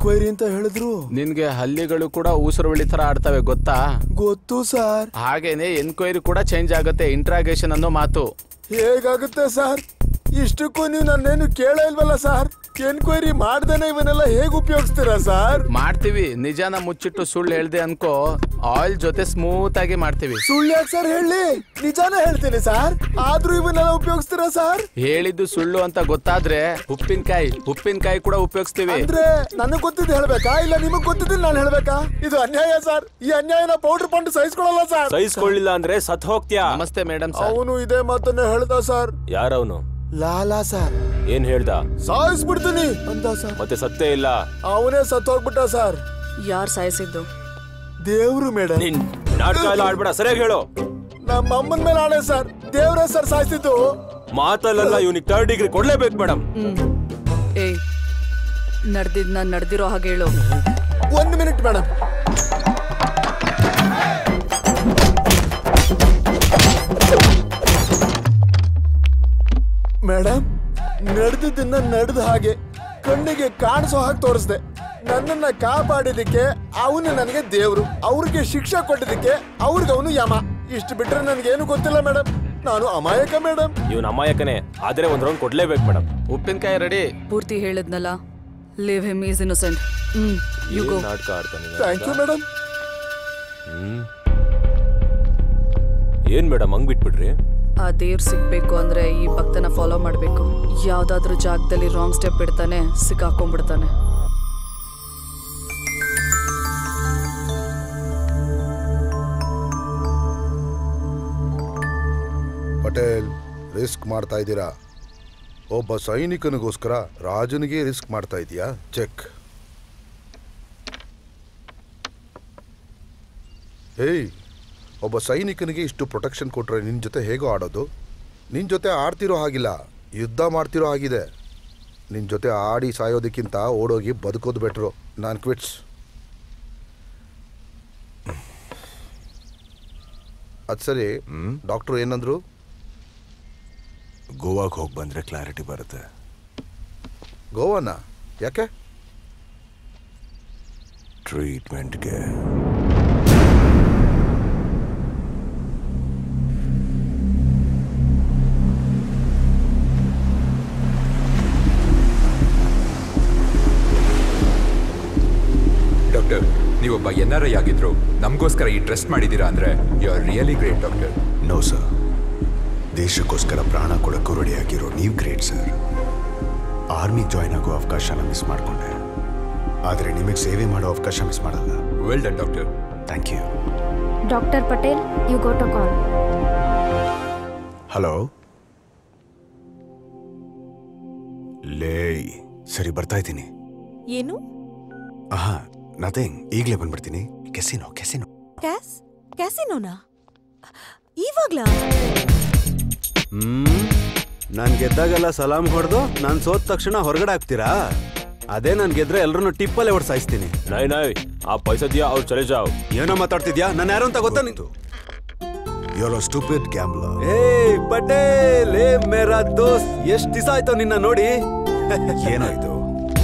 S11: enquiry ಅಂತ ಹೇಳಿದ್ರು
S8: ನಿನ್ಗೆ ಹಲ್ಲಿಗಳು ಕೂಡ ಊಸರವಳ್ಳಿ ತರ ಆಡ್ತವೆ ಗೊತ್ತಾ
S11: ಗೊತ್ತು ಸರ್
S8: ಹಾಗೇನೆ ಎನ್ಕ್ವೈರಿ ಕೂಡ ಚೇಂಜ್ ಆಗುತ್ತೆ ಇಂಟ್ರಾಗೇಷನ್ ಅನ್ನೋ ಮಾತು
S11: ಹೇಗಾಗುತ್ತೆ ಸರ್ ಇಷ್ಟಕ್ಕೂ ನೀವು ನನ್ನೇನು ಕೇಳೇ ಇಲ್ವಲ್ಲ ಸರ್ ಎನ್ಕ್ವೈರಿ ಮಾಡ್ದೇನೆ ಇವನ್ನೆಲ್ಲ ಹೇಗ್ ಉಪಯೋಗಿಸ್ತೀರಾ ಸರ್
S8: ಮಾಡ್ತೀವಿ ನಿಜಾನ ಮುಚ್ಚಿಟ್ಟು ಸುಳ್ಳು ಹೇಳ್ದೆ ಅನ್ಕೋ ಆಯಿಲ್ ಜೊತೆ ಸ್ಮೂತ್ ಆಗಿ ಮಾಡ್ತೀವಿ
S11: ಸುಳ್ಳು ಯಾಕೆ ಸರ್ ಹೇಳಿ ನಿಜಾನೇ ಹೇಳ್ತೀನಿ ಸರ್ ಆದ್ರೂ ಇವನ್ನೆಲ್ಲ ಉಪಯೋಗಿಸ್ತೀರಾ ಸರ್
S8: ಹೇಳಿದ್ದು ಸುಳ್ಳು ಅಂತ ಗೊತ್ತಾದ್ರೆ ಉಪ್ಪಿನಕಾಯಿ ಉಪ್ಪಿನಕಾಯಿ ಕೂಡ ಉಪಯೋಗಿಸ್ತೀವಿ
S11: ಅಂದ್ರೆ ನನಗ್ ಗೊತ್ತಿದ್ದು ಹೇಳ್ಬೇಕಾ ಇಲ್ಲ ನಿಮಗ್ ಗೊತ್ತಿದ್ದು ನಾನು ಹೇಳ್ಬೇಕಾ ಇದು ಅನ್ಯಾಯ ಸರ್ ಈ ಅನ್ಯಾಯನ ಪೌಡರ್ ಪಂಡು ಸಹಿಸ್ಕೊಳ್ಳಲ್ಲ ಸರ್
S1: ಸಹಿಸ್ಕೊಳ್ಳಿಲ್ಲ ಅಂದ್ರೆ ಸತ್ ಹೋಗ್ತ್ಯಾ
S8: ನಮಸ್ತೆ ಮೇಡಮ್
S11: ಅವನು ಇದೇ ಮಾತನ್ನ ಹೇಳ್ದ ಸರ್
S1: ಯಾರವನು
S11: ಲಾಲಾ ಸರ್
S1: ಏನ್ ಹೇಳ್ದ
S11: ಸಾಯಿಸ್ಬಿಡ್ತೀನಿ ಅಂದ ಸರ್
S1: ಮತ್ತೆ ಸತ್ತೇ ಇಲ್ಲ
S11: ಅವನೇ ಸತ್ ಹೋಗ್ಬಿಟ್ಟ ಸರ್
S17: ಯಾರು ಸಾಯಿಸಿದ್ದು
S11: ದೇವ್ರು ಮೇಡಮ್
S1: ನಾಟಕ ಎಲ್ಲ ಆಡ್ಬೇಡ ಸರಿಯಾಗಿ ಹೇಳು
S11: ನಮ್ಮ ಅಮ್ಮನ ಮೇಲೆ ಆಣೆ ಸರ್ ದೇವ್ರೇ ಸರ್ ಸಾಯಿಸಿದ್ದು
S1: ಮಾತಲ್ಲೆಲ್ಲ ಇವನಿಗೆ ಥರ್ಡ್ ಡಿಗ್ರಿ ಕೊಡ್ಲೇಬೇಕು ಮೇಡಮ್
S17: ಏಯ್ ನಡ್ದಿದ್ನ ನಡ್ದಿರೋ ಹಾಗೆ ಹೇಳು
S11: ಒಂದು ಮಿನಿಟ್ ಮೇಡಮ್ ಮೇಡಮ್ ನಡೆದಿದ್ದನ್ನ ನಡೆದ ಹಾಗೆ ಕಣ್ಣಿಗೆ ಕಾಣಿಸೋ ಹಾಗೆ ತೋರಿಸ್ದೆ ನನ್ನನ್ನ ಕಾಪಾಡಿದಕ್ಕೆ ಅವನು ನನಗೆ ದೇವ್ರು ಅವ್ರಿಗೆ ಶಿಕ್ಷೆ ಕೊಟ್ಟಿದ್ದಕ್ಕೆ ಅವ್ರಿಗೆ ಅವನು ಯಮ ಇಷ್ಟು ಬಿಟ್ರೆ ನನಗೇನು ಗೊತ್ತಿಲ್ಲ ಮೇಡಮ್ ನಾನು ಅಮಾಯಕ ಮೇಡಮ್
S1: ಇವನ್ ಅಮಾಯಕನೇ ಆದ್ರೆ ಒಂದ್ ರೌಂಡ್ ಕೊಡ್ಲೇಬೇಕು ಮೇಡಮ್
S8: ಉಪ್ಪಿನಕಾಯಿ ರೆಡಿ
S17: ಪೂರ್ತಿ ಹೇಳಿದ್ನಲ್ಲ leave him is innocent hmm you go
S1: ನಾಟಕ ಆಡ್ತಾನೆ
S11: ಥ್ಯಾಂಕ್ ಯು ಮೇಡಮ್
S1: ಹ್ಮ್ ಏನ್ ಮೇಡಮ್ ಹಂಗ್ ಬಿಟ್ಬಿಡ್ರಿ
S17: ಆ ದೇವ್ರು ಸಿಗ್ಬೇಕು ಅಂದ್ರೆ ಈ ಭಕ್ತನ ಫಾಲೋ ಮಾಡ್ಬೇಕು ಯಾವ್ದಾದ್ರೂ ಜಾಗದಲ್ಲಿ ರಾಂಗ್ ಸ್ಟೆಪ್ ಇಡ್ತಾನೆ ಸಿಕ್ಕಾಕೊಂಡ್ಬಿಡ್ತಾನೆ
S9: ಪಟೇಲ್ ರಿಸ್ಕ್ ಮಾಡ್ತಾ ಇದ್ದೀರಾ ಒಬ್ಬ ಸೈನಿಕನಿಗೋಸ್ಕರ ರಾಜನಿಗೆ ರಿಸ್ಕ್ ಮಾಡ್ತಾ ಇದೀಯಾ ಚೆಕ್ ಏಯ್ ಒಬ್ಬ ಸೈನಿಕನಿಗೆ ಇಷ್ಟು ಪ್ರೊಟೆಕ್ಷನ್ ಕೊಟ್ರೆ ನಿನ್ನ ಜೊತೆ ಹೇಗೋ ಆಡೋದು ನಿನ್ನ ಜೊತೆ ಆಡ್ತಿರೋ ಹಾಗಿಲ್ಲ ಯುದ್ಧ ಮಾಡ್ತಿರೋ ಹಾಗಿದೆ ನಿನ್ನ ಜೊತೆ ಆಡಿ ಸಾಯೋದಕ್ಕಿಂತ ಓಡೋಗಿ ಬದುಕೋದು ಬೆಟ್ರು ನಾನು ಕ್ವಿಟ್ಸ್ ಅದು ಸರಿ ಡಾಕ್ಟ್ರು ಏನಂದ್ರು
S12: ಗೋವಾಗೆ ಹೋಗಿ ಬಂದ್ರೆ ಕ್ಲಾರಿಟಿ ಬರುತ್ತೆ
S9: ಗೋವಾನ ಯಾಕೆ
S12: ಟ್ರೀಟ್ಮೆಂಟ್ಗೆ
S5: ಡಾಕ್ಟರ್ ನೀವೊಬ್ಬ ಎನ್ ಆರ್ ಐ ಆಗಿದ್ರು ನಮಗೋಸ್ಕರ ಈ ಟ್ರಸ್ಟ್ ಮಾಡಿದ್ದೀರಾ ಅಂದ್ರೆ you are really great doctor
S6: no sir ದೇಶಕ್ಕೋಸ್ಕರ ಪ್ರಾಣ ಕೊಡೋಕ್ಕೂ ರೆಡಿಯಾಗಿರೋ ನೀವು ಗ್ರೇಟ್ ಸರ್ ಆರ್ಮಿಗೆ ಜಾಯ್ನ್ ಆಗೋ ಅವಕಾಶನ ಮಿಸ್ ಮಾಡಿಕೊಂಡೆ ಆದರೆ ನಿಮಗೆ ಸೇವೆ ಮಾಡೋ ಅವಕಾಶ ಮಿಸ್ ಮಾಡಲ್ಲ
S5: well done doctor
S6: thank you
S16: doctor Patel you go to call
S6: hello ಲೇ ಸರಿ ಬರ್ತಾ ಇದ್ದೀನಿ
S18: ಏನು
S6: ಆಹಾ ನಥಿಂಗ್ ಈಗಲೇ ಬಂದ್ಬಿಡ್ತೀನಿ ಕೆಸಿನೋ ಕೆಸಿನೋ
S18: ಕ್ಯಾಸ್ ಕ್ಯಾಸಿನೋನಾ ಇವಾಗ್ಲಾ
S19: ಹ್ಮ್ ನಾನ್ ಗೆದ್ದಾಗೆಲ್ಲ ಸಲಾಂ ಹೊಡೆದು ನಾನ್ ಸೋತ ತಕ್ಷಣ ಹೊರಗಡೆ ಹಾಕ್ತೀರಾ ಅದೇ ನಾನ್ ಗೆದ್ರೆ ಎಲ್ರನ್ನೂ ಟಿಪ್ಪಲ್ಲೇ ಹೊಡ್ಸಾಯಿಸ್ತೀನಿ
S1: ನೈ ನೈ ಆ ಪೈಸಾ ದಿಯಾ ಅವ್ರು ಚಲೆ ಜಾವ್
S19: ಏನೋ ಮಾತಾಡ್ತಿದ್ಯಾ ನಾನು ಯಾರು ಅಂತ ಗೊತ್ತಾ ನಿಂತು
S6: ಯೋರ್ ಸ್ಟೂಪಿಡ್ ಗ್ಯಾಮ್ಲರ್
S19: ಏ ಪಟೇಲ್ ಏ ಮೇರಾ ದೋಸ್ತ್ ಎಷ್ಟ್ ದಿವಸ ಆಯ್ತು ನಿನ್ನ ನೋಡಿ
S6: ಏನೋ ಇದು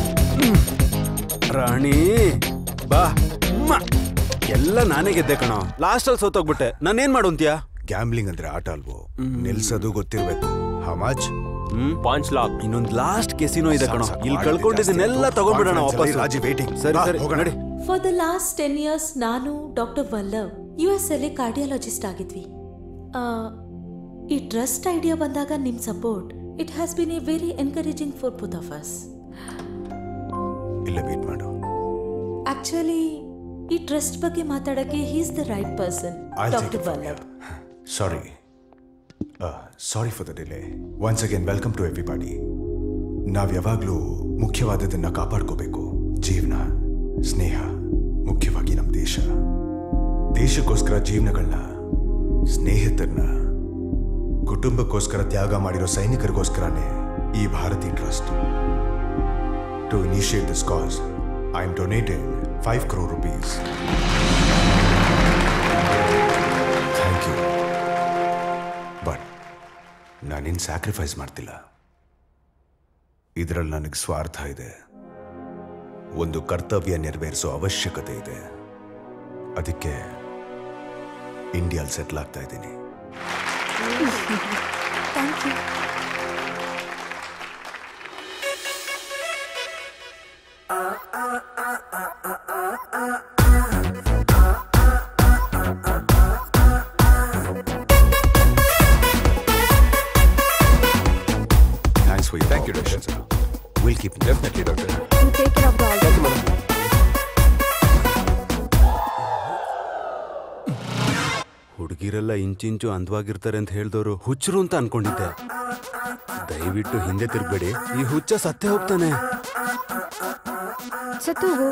S19: ರಾಣಿ ಬಾ ಮ್ಮ. ಎಲ್ಲ ನಾನೇ ಗೆದ್ದೆ ಕಣೋ ಲಾಸ್ಟ್ ಅಲ್ಲಿ ಸೋತೋಗ್ಬಿಟ್ಟೆ ನಾನೇನ್ ಮಾಡು ಅಂತ್ಯಾ
S6: ಗ್ಯಾಮ್ಲಿಂಗ್ ಅಂದ್ರೆ ಆಟ ಅಲ್ವೋ ನಿಲ್ಸೋದು ಗೊತ್ತಿರ್ಬೇಕು ಹಮಾಜ್
S1: ಪಾಂಚ್ ಲಾಕ್
S19: ಇನ್ನೊಂದ್ ಲಾಸ್ಟ್ ಕೆಸಿನೋ ಇದೆ ಕಣೋ ಇಲ್ಲಿ ಕಳ್ಕೊಂಡಿದ್ದನ್ನೆಲ್ಲ ತಗೊಂಡ್ಬಿಡೋಣ ವಾಪಸ್
S6: ರಾಜಿ ವೇಟಿಂಗ್
S19: ಸರಿ ಸರಿ ನಡಿ
S18: for the last ten years ನಾನು ಡಾಕ್ಟರ್ ವಲ್ಲವ್ ಯು ಎಸ್ ಅಲ್ಲಿ ಕಾರ್ಡಿಯಾಲಜಿಸ್ಟ್ ಆಗಿದ್ವಿ ಆ, ಈ ಟ್ರಸ್ಟ್ ಐಡಿಯಾ ಬಂದಾಗ ನಿಮ್ಮ support it has been a very encouraging for both of us
S6: ಇಲ್ಲ ವೇಟ್ ಮಾಡು
S18: ಆಕ್ಚುಲಿ ಈ ಟ್ರಸ್ಟ್ ಬಗ್ಗೆ ಮಾತಾಡಕ್ಕೆ he's the right person
S6: I'll take
S18: doctor
S6: it from
S18: Vallav
S6: sorry sorry for the delay once again welcome to everybody ನಾವ್ ಯಾವಾಗ್ಲೂ ಮುಖ್ಯವಾದದನ್ನ ಕಾಪಾಡ್ಕೋಬೇಕು ಜೀವನ ಸ್ನೇಹ ಮುಖ್ಯವಾಗಿ ನಮ್ಮ ದೇಶ ದೇಶಕ್ಕೋಸ್ಕರ ಜೀವನಗಳನ್ನ ಸ್ನೇಹಿತರನ್ನ ಕುಟುಂಬಕ್ಕೋಸ್ಕರ ತ್ಯಾಗ ಮಾಡಿರೋ ಸೈನಿಕರಿಗೋಸ್ಕರನೇ ಈ Bharati trust to initiate this cause I am donating five crore rupees thank you but ನಾನಿನ್ ಸ್ಯಾಕ್ರಿಫೈಸ್ ಮಾಡ್ತಿಲ್ಲ ಇದರಲ್ಲಿ ನನಗೆ ಸ್ವಾರ್ಥ ಇದೆ
S12: ಒಂದು ಕರ್ತವ್ಯ ನೆರವೇರಿಸೋ ಅವಶ್ಯಕತೆ ಇದೆ ಅದಕ್ಕೆ ಇಂಡಿಯಾಲ್ ಸೆಟ್ಲ್ ಆಗ್ತಾ ಇದ್ದೀನಿ
S14: thank you
S12: thanks for thank you doctor will keep definitely doctor
S16: You take care of the all.
S19: ಹುಡುಗಿರೆಲ್ಲ ಇಂಚಿಂಚು ಅಂದವಾಗಿರ್ತಾರೆ ಅಂತ ಹೇಳ್ದವ್ರು ಹುಚ್ಚರು ಅಂತ ಅನ್ಕೊಂಡಿದ್ದೆ ದಯವಿಟ್ಟು ಹಿಂದೆ ತಿರ್ಬೇಡಿ ಈ ಹುಚ್ಚ ಸತ್ತೇ ಹೋಗ್ತಾನೆ
S16: ಸತ್ತು ಹೋಗು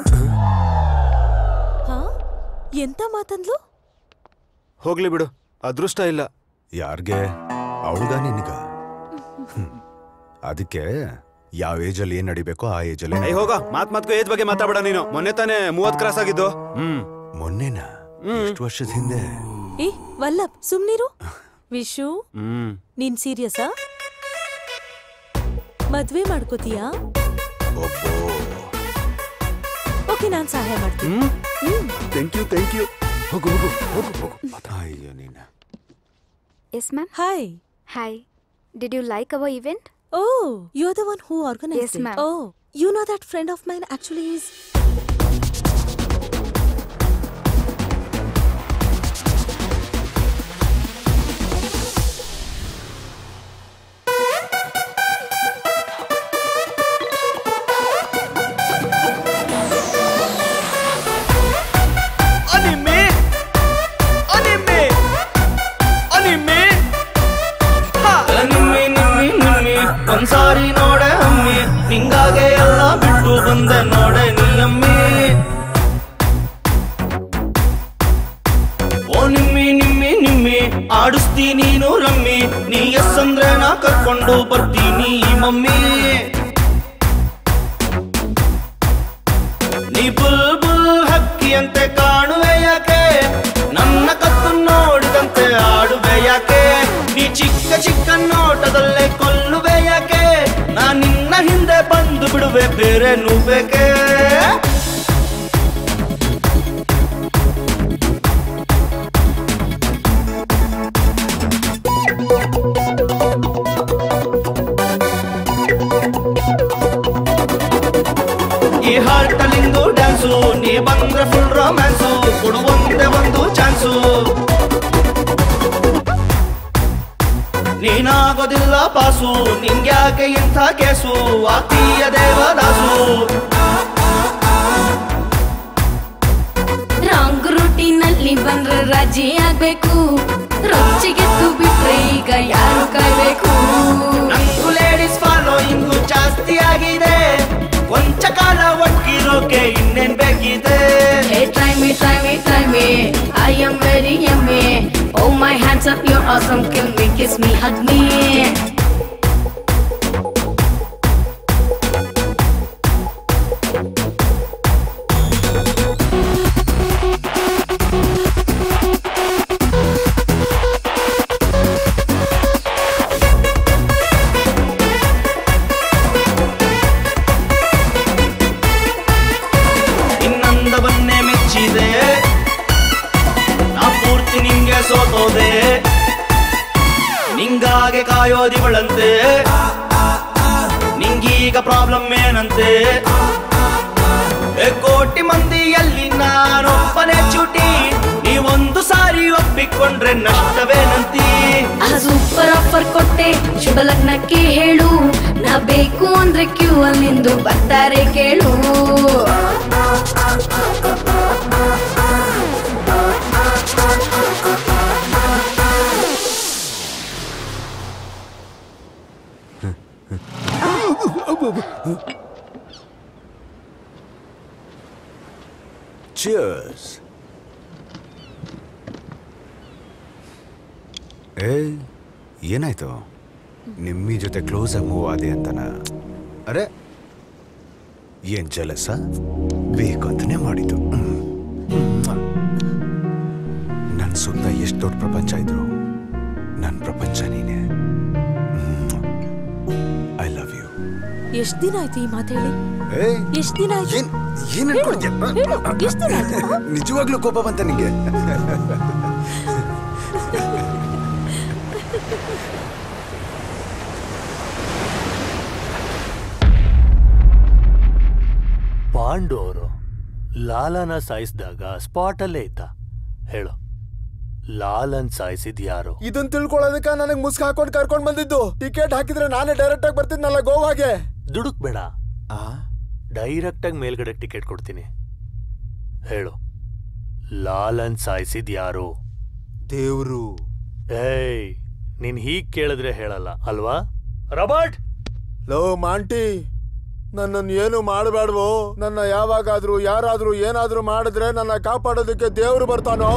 S18: ಹಾ ಎಂತ ಮಾತಂದ್ಲು
S19: ಹೋಗ್ಲಿ ಬಿಡು ಅದೃಷ್ಟ ಇಲ್ಲ
S12: ಯಾರ್ಗೆ ಅವಳ್ಗ ನಿನ್ಗ ಹ್ಮ್. ಅದಕ್ಕೆ ಯಾವ ಏಜಲ್ಲಿ ಏನ್ ನಡಿಬೇಕೋ ಆ ಏಜಲ್ಲಿ
S19: ಏಯ್ ಹೋಗ ಮಾತ್ ಮಾತ್ಕೋ ಏಜ್ ಬಗ್ಗೆ ಮಾತಾಡ ನೀನು ಮೊನ್ನೆ ತಾನೇ ಮೂವತ್ ಕ್ರಾಸ್ ಆಗಿದ್ದು ಹ್ಮ್
S12: ಮೊನ್ನೆನಾ ಎಷ್ಟು ವರ್ಷದ ಹಿಂದೆ
S18: ಏ ವಲ್ಲಭ್ ಸುಮ್ನಿರು ವಿಶು
S19: ಹ್ಮ್
S18: ನೀನ್ ಸೀರಿಯಸ್ಸಾ ಮದ್ವೆ ಮಾಡ್ಕೋತೀಯಾ ಓಕೆ ನಾನ್ ಸಹಾಯ ಮಾಡ್ತೀನಿ hmm
S19: thank you thank you ಹೋಗು ಹೋಗು ಹೋಗು ಹೋಗು ಅಯ್ಯೋ ನೀನ
S16: Yes, ma'am.
S18: Hi.
S16: Hi. Did you like our event?
S18: Oh, you're the one who organized
S16: Yes,
S18: it.
S16: ma'am.
S18: Oh, you know that friend of mine actually is.
S10: ಅನಿಮೆ ಅನಿಮೆ ಅನಿಮೆ
S20: ನಿಮ್ಮಿ ನಿಮ್ಮಿ ನಿಮ್ಮಿ ಒಂದ್ಸಾರಿ ನೋಡೆ ಅಮ್ಮಿ ನಿಂಗಾಗೆ ಎಲ್ಲ ಬಿಟ್ಟು ಬಂದೆ ನೋಡೆ ನೀ ಅಮ್ಮಿ ಓ ನಿಮ್ಮಿ ನಿಮ್ಮಿ ನಿಮ್ಮಿ ಆಡಿಸ್ತಿ ನೀನು ರಮ್ಮಿ ನೀ ಎಸ್ ಅಂದ್ರೆ ನಾ ಕರ್ಕೊಂಡು ಬರ್ತೀನಿ ಮಮ್ಮಿ ನೀ ಬುಲ್ ಬುಲ್ ಹಕ್ಕಿಯಂತೆ ಕಾಣುವೆ ಯಾಕೆ ನನ್ನ ಕತ್ತು ನೋಡಿದಂತೆ ಆಡುವೆ ಯಾಕೆ ನೀ ಚಿಕ್ಕ ಚಿಕ್ಕ ನೋಟದಲ್ಲೇ ಕೊಲ್ಲುವೆ ಯಾಕೆ ನಾ ನಿನ್ನ ಹಿಂದೆ ಬಂದು ಬಿಡುವೆ ಬೇರೆ ಬೇಕೆ ಈ ಹಾರ್ಟಲ್ಲಿಂದು ಡ್ಯಾನ್ಸು ನೀ ಬಂದ್ರೆ ಫುಲ್ ರೊಮ್ಯಾನ್ಸು ಕೊಡುವಂತೆ ಒಂದು ಚಾನ್ಸು ನೀನಾಗೋದಿಲ್ಲ ಪಾಸು ನಿಂಗ್ಯಾಕೆ ಇಂಥ ಕೇಸು ಆತೀಯ ದೇವದಾಸು
S21: ರಾಂಗ್ ರೂಟಿನಲ್ಲಿ ಬಂದ್ರೆ ರಾಜಿ ಆಗ್ಬೇಕು ರೊಚ್ಚಿಗೆದ್ದು ಬಿಟ್ರೆ ಈಗ ಯಾರು ಕಾಯ್ಬೇಕು
S20: ನಂಗೂ ಲೇಡೀಸ್ ಫಾಲೋಯಿಂಗು ಜಾಸ್ತಿ ಆಗಿದೆ ಕೊಂಚ ಕಾಲ ಒಟ್ಟಿರೋಕೆ ಇನ್ನೇನ್ ಬೇಕಿದೆ
S21: Hey, try me, try me, try me. I am very yummy. Oh, my hands up, you're awesome. Kill me, kiss me, hug me.
S20: ಇನ್ನೊಂದವನ್ನೇ ಮೆಚ್ಚಿದೆ ನಾ ಪೂರ್ತಿ ನಿಂಗೆ ಸೋತೋದೆ ನಿಂಗಾಗೆ ಕಾಯೋದಿವಳಂತೆ ನಿಂಗೀಗ ಪ್ರಾಬ್ಲಮ್ ಏನಂತೆ ಏ ಕೋಟಿ ಮಂದಿಯಲ್ಲಿ ನಾನೊಬ್ಬನೇ ಚೂಟಿ ನೀವೊಂದು ಸಾರಿ ಒಪ್ಪಿಕೊಂಡ್ರೆ ನಷ್ಟವೇನಂತಿ
S21: ಆ ಸೂಪರ್ ಆಫರ್ ಕೊಟ್ಟೆ ಶುಭ ಲಗ್ನಕ್ಕೆ ಹೇಳು ನಾ ಬೇಕು ಅಂದ್ರೆ ಕ್ಯೂ ಅಲ್ಲಿ ನಿಂದು ಬರ್ತಾರೆ ಕೇಳು
S12: ಚಿಯರ್ಸ್ ಏ ಏನಾಯ್ತು ನಿಮ್ಮಿ ಜೊತೆ ಕ್ಲೋಸ್ ಆಗಿ ಮೂವ್ ಆದೆ ಅಂತನ ಅರೆ ಏನ್ ಜಲಸ ಬೇಕು ಅಂತನೇ ಮಾಡಿದ್ದು ನನ್ನ ಸುತ್ತ ಎಷ್ಟು ದೊಡ್ಡ ಪ್ರಪಂಚ ಇದ್ರು ನನ್ನ ಪ್ರಪಂಚ ನೀನೆ ಐ ಲವ್ ಯು
S18: ಎಷ್ಟ್ ದಿನ ಆಯ್ತು ಈ ಮಾತು ಹೇಳಿ
S12: ಏಯ್
S18: ಎಷ್ಟ್ ದಿನ ಆಯ್ತು
S12: ಏನ್ ಏನ್ ಅನ್ಕೊಳ್ತೀಯ
S18: ಹೇಳು, ಎಷ್ಟ್ ದಿನ ಆಯ್ತು
S12: ನಿಜವಾಗ್ಲೂ ಕೋಪ ಬಂತ ನಿಂಗೆ
S4: ಪಾಂಡು ಅವರು ಲಾಲನ ಸಾಯಿಸಿದಾಗ ಸ್ಪಾಟಲ್ಲೇ ಇದ್ದ ಹೇಳು ಲಾಲನ್ ಸಾಯಿಸಿದ್ ಯಾರು
S11: ಇದನ್ ತಿಳ್ಕೊಳ್ಳೋದಕ್ಕ ನನಗೆ ಮುಸ್ಕ್ ಹಾಕೊಂಡ್ ಕರ್ಕೊಂಡ್ ಬಂದಿದ್ದು ಟಿಕೆಟ್ ಹಾಕಿದ್ರೆ ನಾನೇ ಡೈರೆಕ್ಟ್ ಆಗಿ ಬರ್ತಿದ್ನಲ್ಲ ಗೋವಾಗೆ
S4: ದುಡುಕ್ ಬೇಡ ಡೈರೆಕ್ಟ್ ಆಗಿ ಮೇಲ್ಗಡೆ ಟಿಕೆಟ್ ಕೊಡ್ತೀನಿ ಹೇಳು ಲಾಲನ್ ಸಾಯಿಸಿದ್ ಯಾರು
S11: ದೇವ್ರು
S4: ಏಯ್ ನೀನ್ ಹೀಗ್ ಕೇಳಿದ್ರೆ ಹೇಳಲ್ಲ ಅಲ್ವಾ ರಾಬರ್ಟ್
S11: ಲೋ ಮಾಂಟಿ ನನ್ನನ್ನು ಏನು ಮಾಡಬೇಡ್ವೋ ನನ್ನ ಯಾವಾಗಾದ್ರೂ ಯಾರಾದ್ರೂ ಏನಾದ್ರೂ ಮಾಡಿದ್ರೆ ನನ್ನ ಕಾಪಾಡೋದಕ್ಕೆ ದೇವ್ರು ಬರ್ತಾನೋ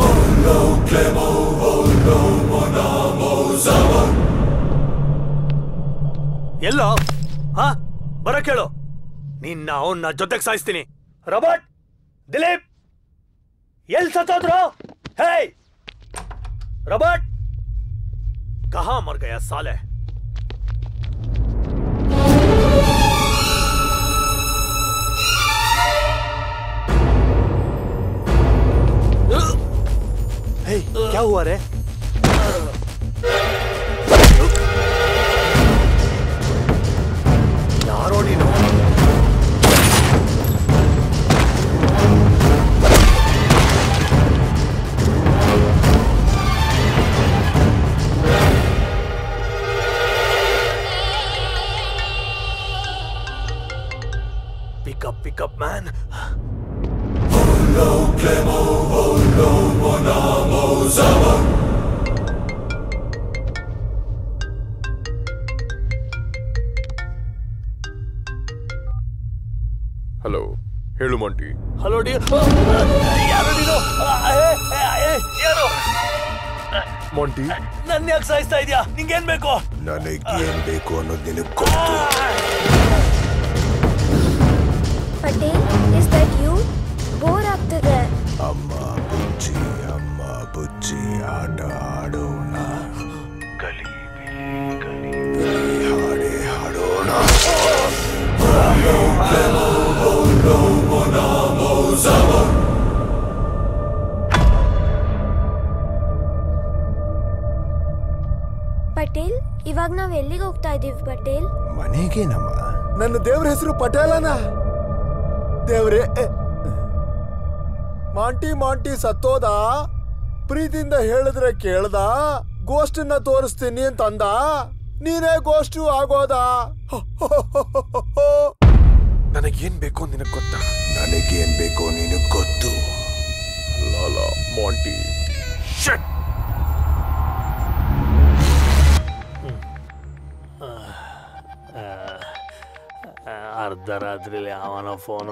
S4: ಎಲ್ಲೋ ಹಾ ಬರಕ್ ಹೇಳು ನಿನ್ನ ಅವನ್ನ ಜೊತೆಗ್ ಸಾಯಿಸ್ತೀನಿ ರಾಬರ್ಟ್ ದಿಲೀಪ್ ಎಲ್ ಸತ್ತೋದ್ರು ಹೇಯ್ ರಾಬರ್ಟ್ ಕಹಾ ಮರ್ ಗಯಾ ಸಾಲೆ हे क्या हुआ रे ಯಾರೋ ನೀನು ಪಿಕಪ್ ಪಿಕಪ್ ಮ್ಯಾನ್
S3: ಹಲೋ ಹೇಳು ಮಾಂಟಿ
S4: ಹಲೋ ಡಿ ಯಾರು ನೀನು ಆ, ಏ, ಏ, ಏ, ಯಾರು
S3: ಮಾಂಟಿ
S4: ನನ್ನ ಯಾಕೆ ಸಾಯಿಸ್ತಾ ಇದೀಯಾ ನಿಂಗೇನ್ ಬೇಕು
S9: ನನಗೇನ್ ಬೇಕು ಅನ್ನೋದು ನಿನಗೆ ಗೊತ್ತು
S13: Patel is that you bore ಆಗ್ತದೆ
S9: ಅಮ್ಮ ಬುಜ್ಜಿ ಅಮ್ಮ ಬುಜ್ಜಿ ಆಟ ಆಡೋಣ ಕಲಿ ಹಾಡೇ ಹಾಡೋಣ
S13: ಪಟೇಲ್ ಇವಾಗ ನಾವ್ ಎಲ್ಲಿಗೆ ಹೋಗ್ತಾ ಇದೀವಿ ಪಟೇಲ್
S9: ಮನೆಗೆ ನಮ್ಮ
S11: ನನ್ನ ದೇವ್ರ ಹೆಸರು ಪಟೇಲನ ದೇವ್ರೆ ಎ. ಮಾಂಟಿ ಮಾಂಟಿ ಸತ್ತೋದ ಪ್ರೀತಿಯಿಂದ ಹೇಳಿದ್ರೆ ಕೇಳ್ದ ಗೋಷ್ಟನ್ನ ತೋರಿಸ್ತೀನಿ ಅಂತಂದ ನೀನೇ ಗೋಷ್ಟು ಆಗೋದ
S3: ನನಗೇನ್ ಬೇಕು ನಿನಗೆ ಗೊತ್ತಾ
S9: ನನಗೇನ್ ಬೇಕು ನಿನಗೆ ಗೊತ್ತು
S3: ಲಾಲಾ ಮಾಂಟಿ
S4: ಅರ್ಧ ರಾತ್ರಿಲಿ ಅವನ ಫೋನು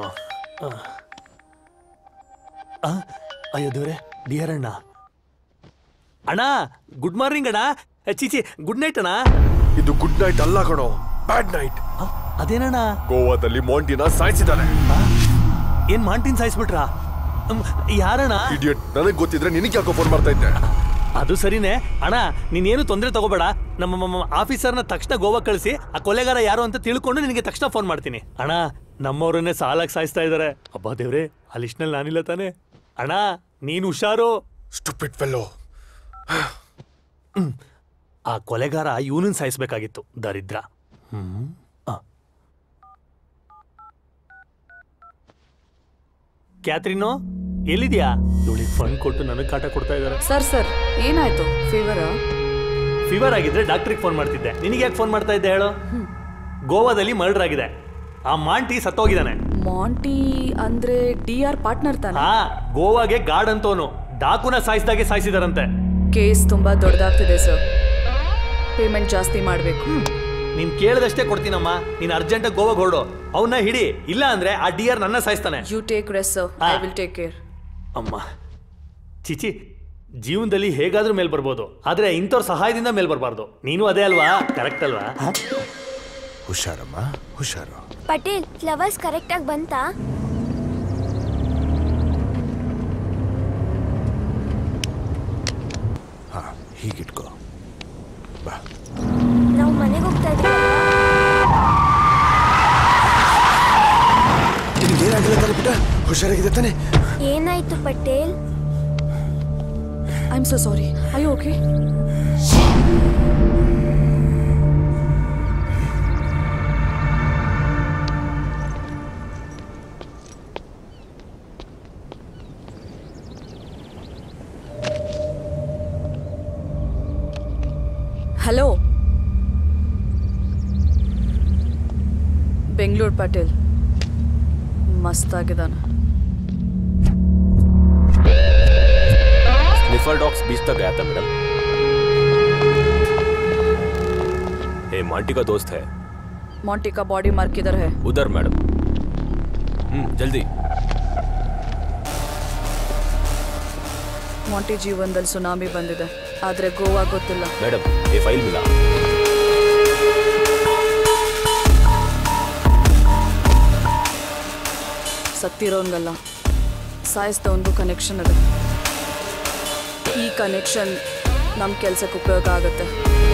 S4: ಅಯ್ಯೋ ದೇವ್ರೆ ಡಿಯರ್ ಅಣ್ಣ ಅಣ್ಣ ಗುಡ್ ಮಾರ್ನಿಂಗ್ ಅಣ್ಣ ಏ, ಚೀಚಿ ಗುಡ್ ನೈಟ್ ಅಣ್ಣ
S3: ಇದು ಗುಡ್ ನೈಟ್ ಅಲ್ಲ ಕಣೋ ಬ್ಯಾಡ್ ನೈಟ್
S4: ಅದೇನಣ್ಣ
S3: ಗೋವಾದಲ್ಲಿ ಮಾಂಟಿನ ಸಾಯಿಸಿದಾನೆ
S4: ಏನ್ ಮಾಂಟಿನ್ ಸಾಯಿಸ್ಬಿಟ್ರಾ ಹ್ಮ್, ಯಾರಣ್ಣ
S3: ಇಡಿಯಟ್ ನನಗೆ ಗೊತ್ತಿದ್ರೆ ನಿನಗೆ ಯಾಕೋ ಫೋನ್ ಮಾಡ್ತಾ ಇದ್ದೆ
S4: ಅದು ಸರಿನೇ ಅಣ್ಣ ನೀನೇನು ತೊಂದರೆ ತಗೋಬೇಡ ನಮ್ಮ ನಮ್ಮ ಆಫೀಸರ್ನ ತಕ್ಷಣ ಗೋವಾ ಕಳಿಸಿ ಆ ಕೊಲೆಗಾರ ಯಾರು ಅಂತ ತಿಳ್ಕೊಂಡು ನಿನಗೆ ತಕ್ಷಣ ಫೋನ್ ಮಾಡ್ತೀನಿ ಅಣ್ಣ ನಮ್ಮವ್ರನ್ನೇ ಸಾಲಕ್ಕೆ ಸಾಯಿಸ್ತಾ ಇದ್ದಾರೆ ಅಬ್ಬಾ ದೇವ್ರೆ ಆ ಲಿಸ್ಟ್ನಲ್ಲಿ ನಾನಿಲ್ಲ ತಾನೆ ಅಣ್ಣ ನೀನು ಹುಷಾರು
S3: ಸ್ಟುಪಿಡ್ ಫೆಲ್ಲೋ
S4: ಆ ಕೊಲೆಗಾರ ಇವನನ್ನ ಸಾಯಿಸ್ಬೇಕಾಗಿತ್ತು ದರಿದ್ರ ಹ್ಮ್ ಆ. ಕ್ಯಾತ್ರಿನು ಎಲ್ಲಿದ್ಯಾ ಇವಳಿಗೆ ಫಂಡ್ ಕೊಟ್ಟು ನನಗೆ ಕಾಟ ಕೊಡ್ತಾ ಇದ್ದಾರೆ
S17: ಸರ್ ಸರ್ ಏನಾಯ್ತು ಫೀವರ್
S4: ಫೀವರ್ ಆಗಿದ್ರೆ ಡಾಕ್ಟ್ರಿಗೆ ಫೋನ್ ಮಾಡ್ತಿದ್ದೆ ನಿನಗೆ ಯಾಕೆ ಫೋನ್ ಮಾಡ್ತಾ ಇದ್ದೆ ಹೇಳು ಗೋವಾದಲ್ಲಿ ಮರ್ಡರ್ ಆಗಿದೆ ಆ ಮಾಂಟಿ ಸತ್ತೋಗಿದ್ದಾನೆ
S17: ಮಾಂಟಿ ಅಂದ್ರೆ ಡಿ ಆರ್ ಪಾರ್ಟ್ನರ್ ತಾನೆ
S4: ಹಾ ಗೋವಾಗೆ ಗಾರ್ಡ್ ಅಂತವನು ಡಾಕುನ ಸಾಯಿಸಿದಾಗೆ ಸಾಯಿಸಿದಾರಂತೆ
S17: ಕೇಸ್ ತುಂಬಾ ದೊಡ್ಡದಾಗ್ತಿದೆ ಸರ್ ಪೇಮೆಂಟ್ ಜಾಸ್ತಿ ಮಾಡಬೇಕು
S4: ನೀನ್ ಕೇಳಿದಷ್ಟೇ ಕೊಡ್ತೀನಮ್ಮ ನೀನ್ ಅರ್ಜೆಂಟ್ ಗೋವಾಗೆ ಹೊರಡು ಅವನ್ನ ಹಿಡಿ ಇಲ್ಲ ಅಂದ್ರೆ ಆ ಡಿಯರ್ ನನ್ನ ಸಾಯಿಸ್ತಾನೆ
S17: you take rest sir I will take care
S4: ಅಮ್ಮ ಚಿಚಿ ಜೀವನದಲ್ಲಿ ಹೇಗಾದ್ರೂ ಮೇಲ್ ಬರ್ಬೋದು ಆದ್ರೆ ಇಂಥವ್ರ ಸಹಾಯದಿಂದ ಮೇಲ್ ಬರಬಾರ್ದು ನೀನು ಅದೇ ಅಲ್ವಾ ಕರೆಕ್ಟ್ ಅಲ್ವಾ
S9: ಹುಷಾರಮ್ಮ ಹುಷಾರು
S13: ಪಟೇಲ್ ಫ್ಲವರ್ಸ್ ಕರೆಕ್ಟಾಗಿ ಬಂತಾ
S9: ಹಾ ಹೀಗಿಟ್ಕೋ ಬಾ
S13: ನಾವು ಮನೆಗೆ ಹೋಗ್ತಾ ಇದೀವಿ
S3: ಹುಷಾರಾಗಿದೆ ತಾನೆ
S13: ಏನಾಯ್ತು Patel
S17: I am so sorry I okay hello Bengaluru Patel ಮಸ್ತಾಗಿದ್ದಾನೆ
S1: स्निफर डॉग्स बीच तक गया था मैडम ये मांटी का दोस्त है
S17: ಮಾಂಟಿ ಕಾ ಬಾಡಿ ಮಾರ್ಕ್ ಇದಾರೆ है
S1: उधर मैडम हम्म जल्दी
S17: ಮಾಂಟಿ ಜೀವನದಲ್ಲಿ ಸುನಾಮಿ ಬಂದಿದೆ ಆದ್ರೆ ಗೋವಾ ಗೊತ್ತಿಲ್ಲ
S1: मैडम ये फाइल मिला
S17: ಸತ್ತಿರೋನ್ಗಲ್ಲ ಸಾಯಿಸ್ದ ಒಂದು ಕನೆಕ್ಷನ್ ಇದೆ ಈ ಕನೆಕ್ಷನ್ ನಮ್ಮ ಕೆಲ್ಸಕ್ಕೆ ಉಪಯೋಗ ಆಗುತ್ತೆ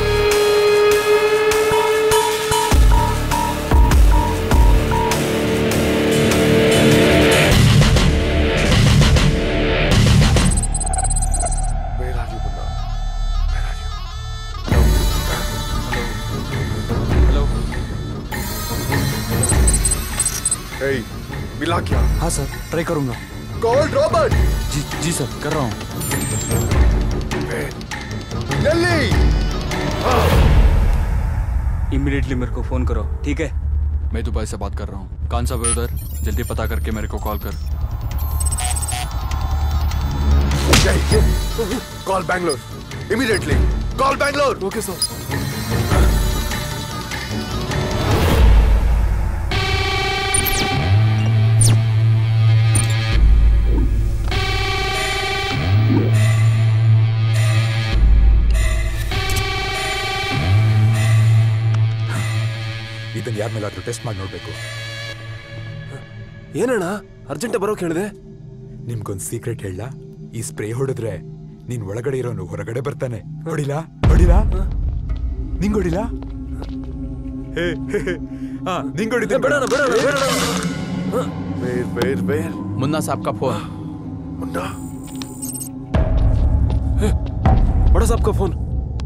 S3: Hey, मिला क्या
S2: हाँ सर ट्राई करूंगा
S3: कॉल रॉबर्ट
S2: जी जी सर कर रहा हूँ
S3: जल्दी
S2: इमीडिएटली मेरे को फोन करो ठीक है मैं दुबई से बात कर रहा हूँ कौन सा है उधर जल्दी पता करके मेरे को कॉल कर
S3: call Bangalore immediately call Bangalore okay sir
S5: ಇದನ್ನ ಯಾರ ಮೇಲಾದ್ರೂ ಟೆಸ್ಟ್ ಮಾಡಿ ನೋಡ್ಬೇಕು
S7: ಏನಣ್ಣ ಅರ್ಜೆಂಟ್ ಬರೋಕ್ ಹೇಳಿದೆ
S5: ನಿಮ್ಗೊಂದ್ ಸೀಕ್ರೆಟ್ ಹೇಳ ಈ ಸ್ಪ್ರೇ ಹೊಡೆದ್ರೆ ನೀನ್ ಒಳಗಡೆ ಇರೋನು ಹೊರಗಡೆ ಬರ್ತಾನೆ ಹೊಡಿಲಾ ಹೊಡಿಲಾ ನಿಂಗ್ ಹೊಡಿಲಾ ಹೇ ಹೇ, ಹೇ. ಆ, ನಿಂಗ್ ಹೊಡಿತೀನಿ
S7: ಬೇಡಣ್ಣ, ಬೇಡಣ್ಣ, ಬೇಡಣ್ಣ.
S3: वेर वेर वेर
S8: मुन्ना साहब का फोन
S3: मुन्ना
S7: बड़ा साहब का फोन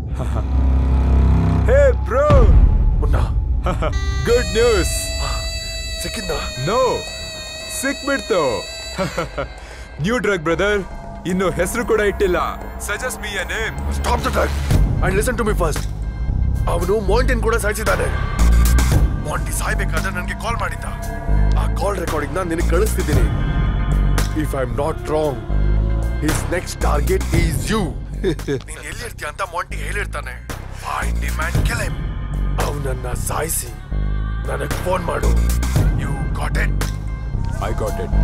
S5: hey bro
S3: Munna
S5: good news
S3: ಸಿಕ್ಕಿದ್ನಾ
S5: ನೋ ಸಿಕ್ಬಿಡ್ತು ನ್ಯೂ ಡ್ರಗ್ ಬ್ರದರ್ ಇನ್ನು ಹೆಸರು ಕೂಡ ಇಟ್ಟಿಲ್ಲ suggest me a name
S3: stop the drug and listen to me first ಅವನು ಮಾಂಟಿನ್ ಕೂಡ ಸಾಯಿಸಿದ್ದಾನೆ ಮಾಂಟಿ ಸಾಯ್ಬೇಕಾದ್ರೆ ನನಗೆ ಕಾಲ್ ಮಾಡಿದ್ದ ಆ ಕಾಲ್ ರೆಕಾರ್ಡಿಂಗ್ ನಾನು ನಿನಗೆ ಕಳಿಸ್ತಿದ್ದೀನಿ if I am not wrong his next target is you ನೀನ್ ಎಲ್ಲಿರ್ತೀಯ ಅಂತ ಮಾಂಟಿ ಹೇಳಿರ್ತಾನೆ find the man kill him ಅವನನ್ನ ಸಾಯಿಸಿ ನನಗೆ ಫೋನ್ ಮಾಡು you got it
S5: I got it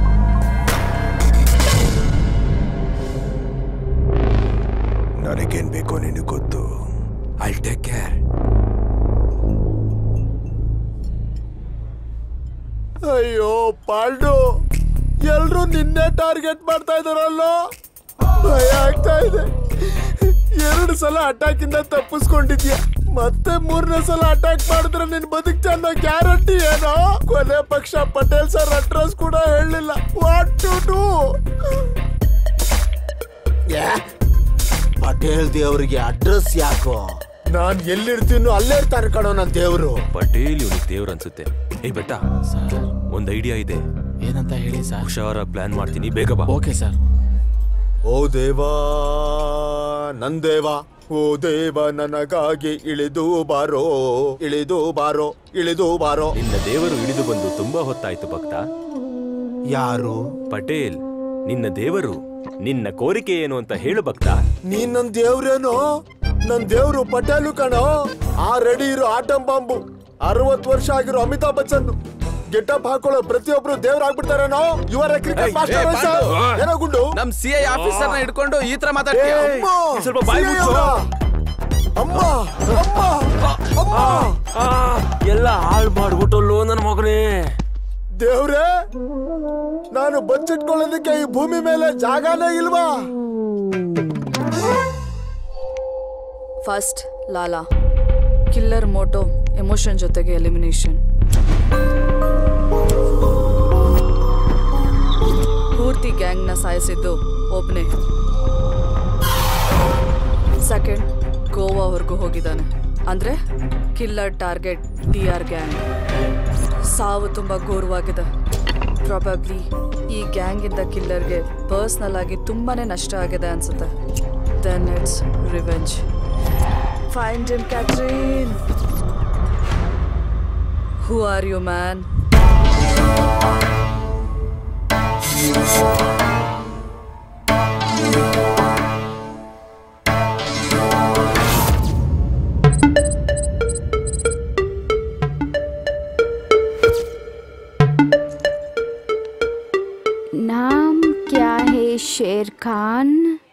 S12: ನನಗೇನ್ ಬೇಕೋ ನಿನಗೆ ಗೊತ್ತು
S5: ಐ ಟೇಕ್ ಕೇರ್
S11: ಅಯ್ಯೋ ಪಾಲ್ಡು ಎಲ್ರು ನಿನ್ನೆ ಟಾರ್ಗೆಟ್ ಮಾಡ್ತಾ ಇದಾರಲ್ಲೋ ಭಯ ಆಗ್ತಾ ಇದೆ ಎರಡು ಸಲ ಅಟ್ಯಾಕ್ ಇಂದ ತಪ್ಪಿಸ್ಕೊಂಡಿದ್ಯಾ ಮತ್ತೆ ಮೂರನೇ ಸಲ ಅಟ್ಯಾಕ್ ಮಾಡಿದ್ರೆ ನಿನ್ ಬದುಕ್ತ ಅನ್ನೋ ಗ್ಯಾರಂಟಿ ಏನೋ ಕೊನೆ ಪಕ್ಷ ಪಟೇಲ್ ಸರ್ ಅಡ್ರೆಸ್ ಕೂಡ ಹೇಳಲಿಲ್ಲ ವಾಟ್ ಟು ಡೂ
S15: ಪಟೇಲ್ ದೇವರಿಗೆ ಅಡ್ರೆಸ್ ಯಾಕೋ
S11: ನಾನ್ ಎಲ್ಲಿರ್ತೀನೋ ಅಲ್ಲೇ ಇರ್ತಾರೆ ಕಣೋ ನನ್ ದೇವ್ರು
S1: ಪಟೇಲ್ ಇವನಿಗೆ ದೇವ್ರ ಅನ್ಸುತ್ತೆ ಏ ಬೆಟ್ಟ ಒಂದ್ ಐಡಿಯಾ ಇದೆ
S8: ಏನಂತ ಹೇಳಿ ಸರ್
S1: ಹುಷಾರ ಪ್ಲಾನ್ ಮಾಡ್ತೀನಿ ಬೇಗ ಬಾ
S8: ಓಕೆ ಸರ್
S11: ಓ ದೇವಾ ನನ್ ದೇವ ಓ ದೇವ ನನಗಾಗಿ ಇಳಿದು ಬಾರೋ ಇಳಿದು ಬಾರೋ ಇಳಿದು ಬಾರೋ
S1: ನಿನ್ನ ದೇವರು ಇಳಿದು ಬಂದು ತುಂಬಾ ಹೊತ್ತಾಯ್ತು ಭಕ್ತ
S15: ಯಾರು
S1: ಪಟೇಲ್ ನಿನ್ನ ದೇವರು ನಿನ್ನ ಕೋರಿಕೆ ಏನು ಅಂತ ಹೇಳು ಭಕ್ತ
S11: ನೀನ್ ನನ್ ದೇವ್ರೇನೋ ನನ್ ದೇವ್ರು ಪಟೇಲು ಕಣೋ ಆ ರೆಡಿ ಇರೋ ಆಟಂ ಬಾಂಬು ಅರವತ್ ವರ್ಷ ಆಗಿರೋ ಅಮಿತಾಬ್ ಬಚ್ಚನ್ ಗೆಟಪ್ ಹಾಕೊಳ್ಳೋ ಪ್ರತಿಯೊಬ್ರು ದೇವ್ರಾಗ್ಬಿಡ್ತಾರೇನೋ ಇವರ ಕ್ರಿಕೆಟ್ ಮಾಸ್ಟರ್ ಏನೋ ಗುಂಡು
S8: ನಮ್ ಸಿ ಐ ಆಫೀಸರ್ ನ ಹಿಡ್ಕೊಂಡು ಈ ತರ ಮಾತಾಡ್ತೀಯ
S11: ಅಮ್ಮ! ಅಮ್ಮ ಅಮ್ಮ ಅಮ್ಮ
S7: ಎಲ್ಲ ಹಾಳು ಮಾಡ್ಬಿಟ್ಟಲ್ಲೋ ನನ್ನ ಮಗನೇ
S11: ದೇವ್ರೇ ನಾನು ಬಚ್ಚಿಟ್ಕೊಳ್ಳೋದಕ್ಕೆ ಈ ಭೂಮಿ ಮೇಲೆ ಜಾಗನೇ ಇಲ್ವಾ
S17: first Lala killer motto emotion ಜೊತೆಗೆ ಎಲಿಮಿನೇಷನ್ ಪೂರ್ತಿ ಗ್ಯಾಂಗ್ನ ಸಾಯಿಸಿದ್ದು ಒಬ್ನೇ ಸೆಕೆಂಡ್ ಗೋವಾವರೆಗೂ ಹೋಗಿದ್ದಾನೆ ಅಂದ್ರೆ killer target D R gang ಸಾವು ತುಂಬಾ ಘೋರವಾಗಿದೆ ಪ್ರಾಬಬ್ಲಿ ಈ ಗ್ಯಾಂಗಿಂದ ಕಿಲ್ಲರ್ಗೆ ಪರ್ಸ್ನಲ್ ಆಗಿ ತುಂಬಾನೇ ನಷ್ಟ ಆಗಿದೆ ಅನ್ಸುತ್ತೆ then it's revenge fine Jim Katrine who are you man
S16: नाम क्या है Sher Khan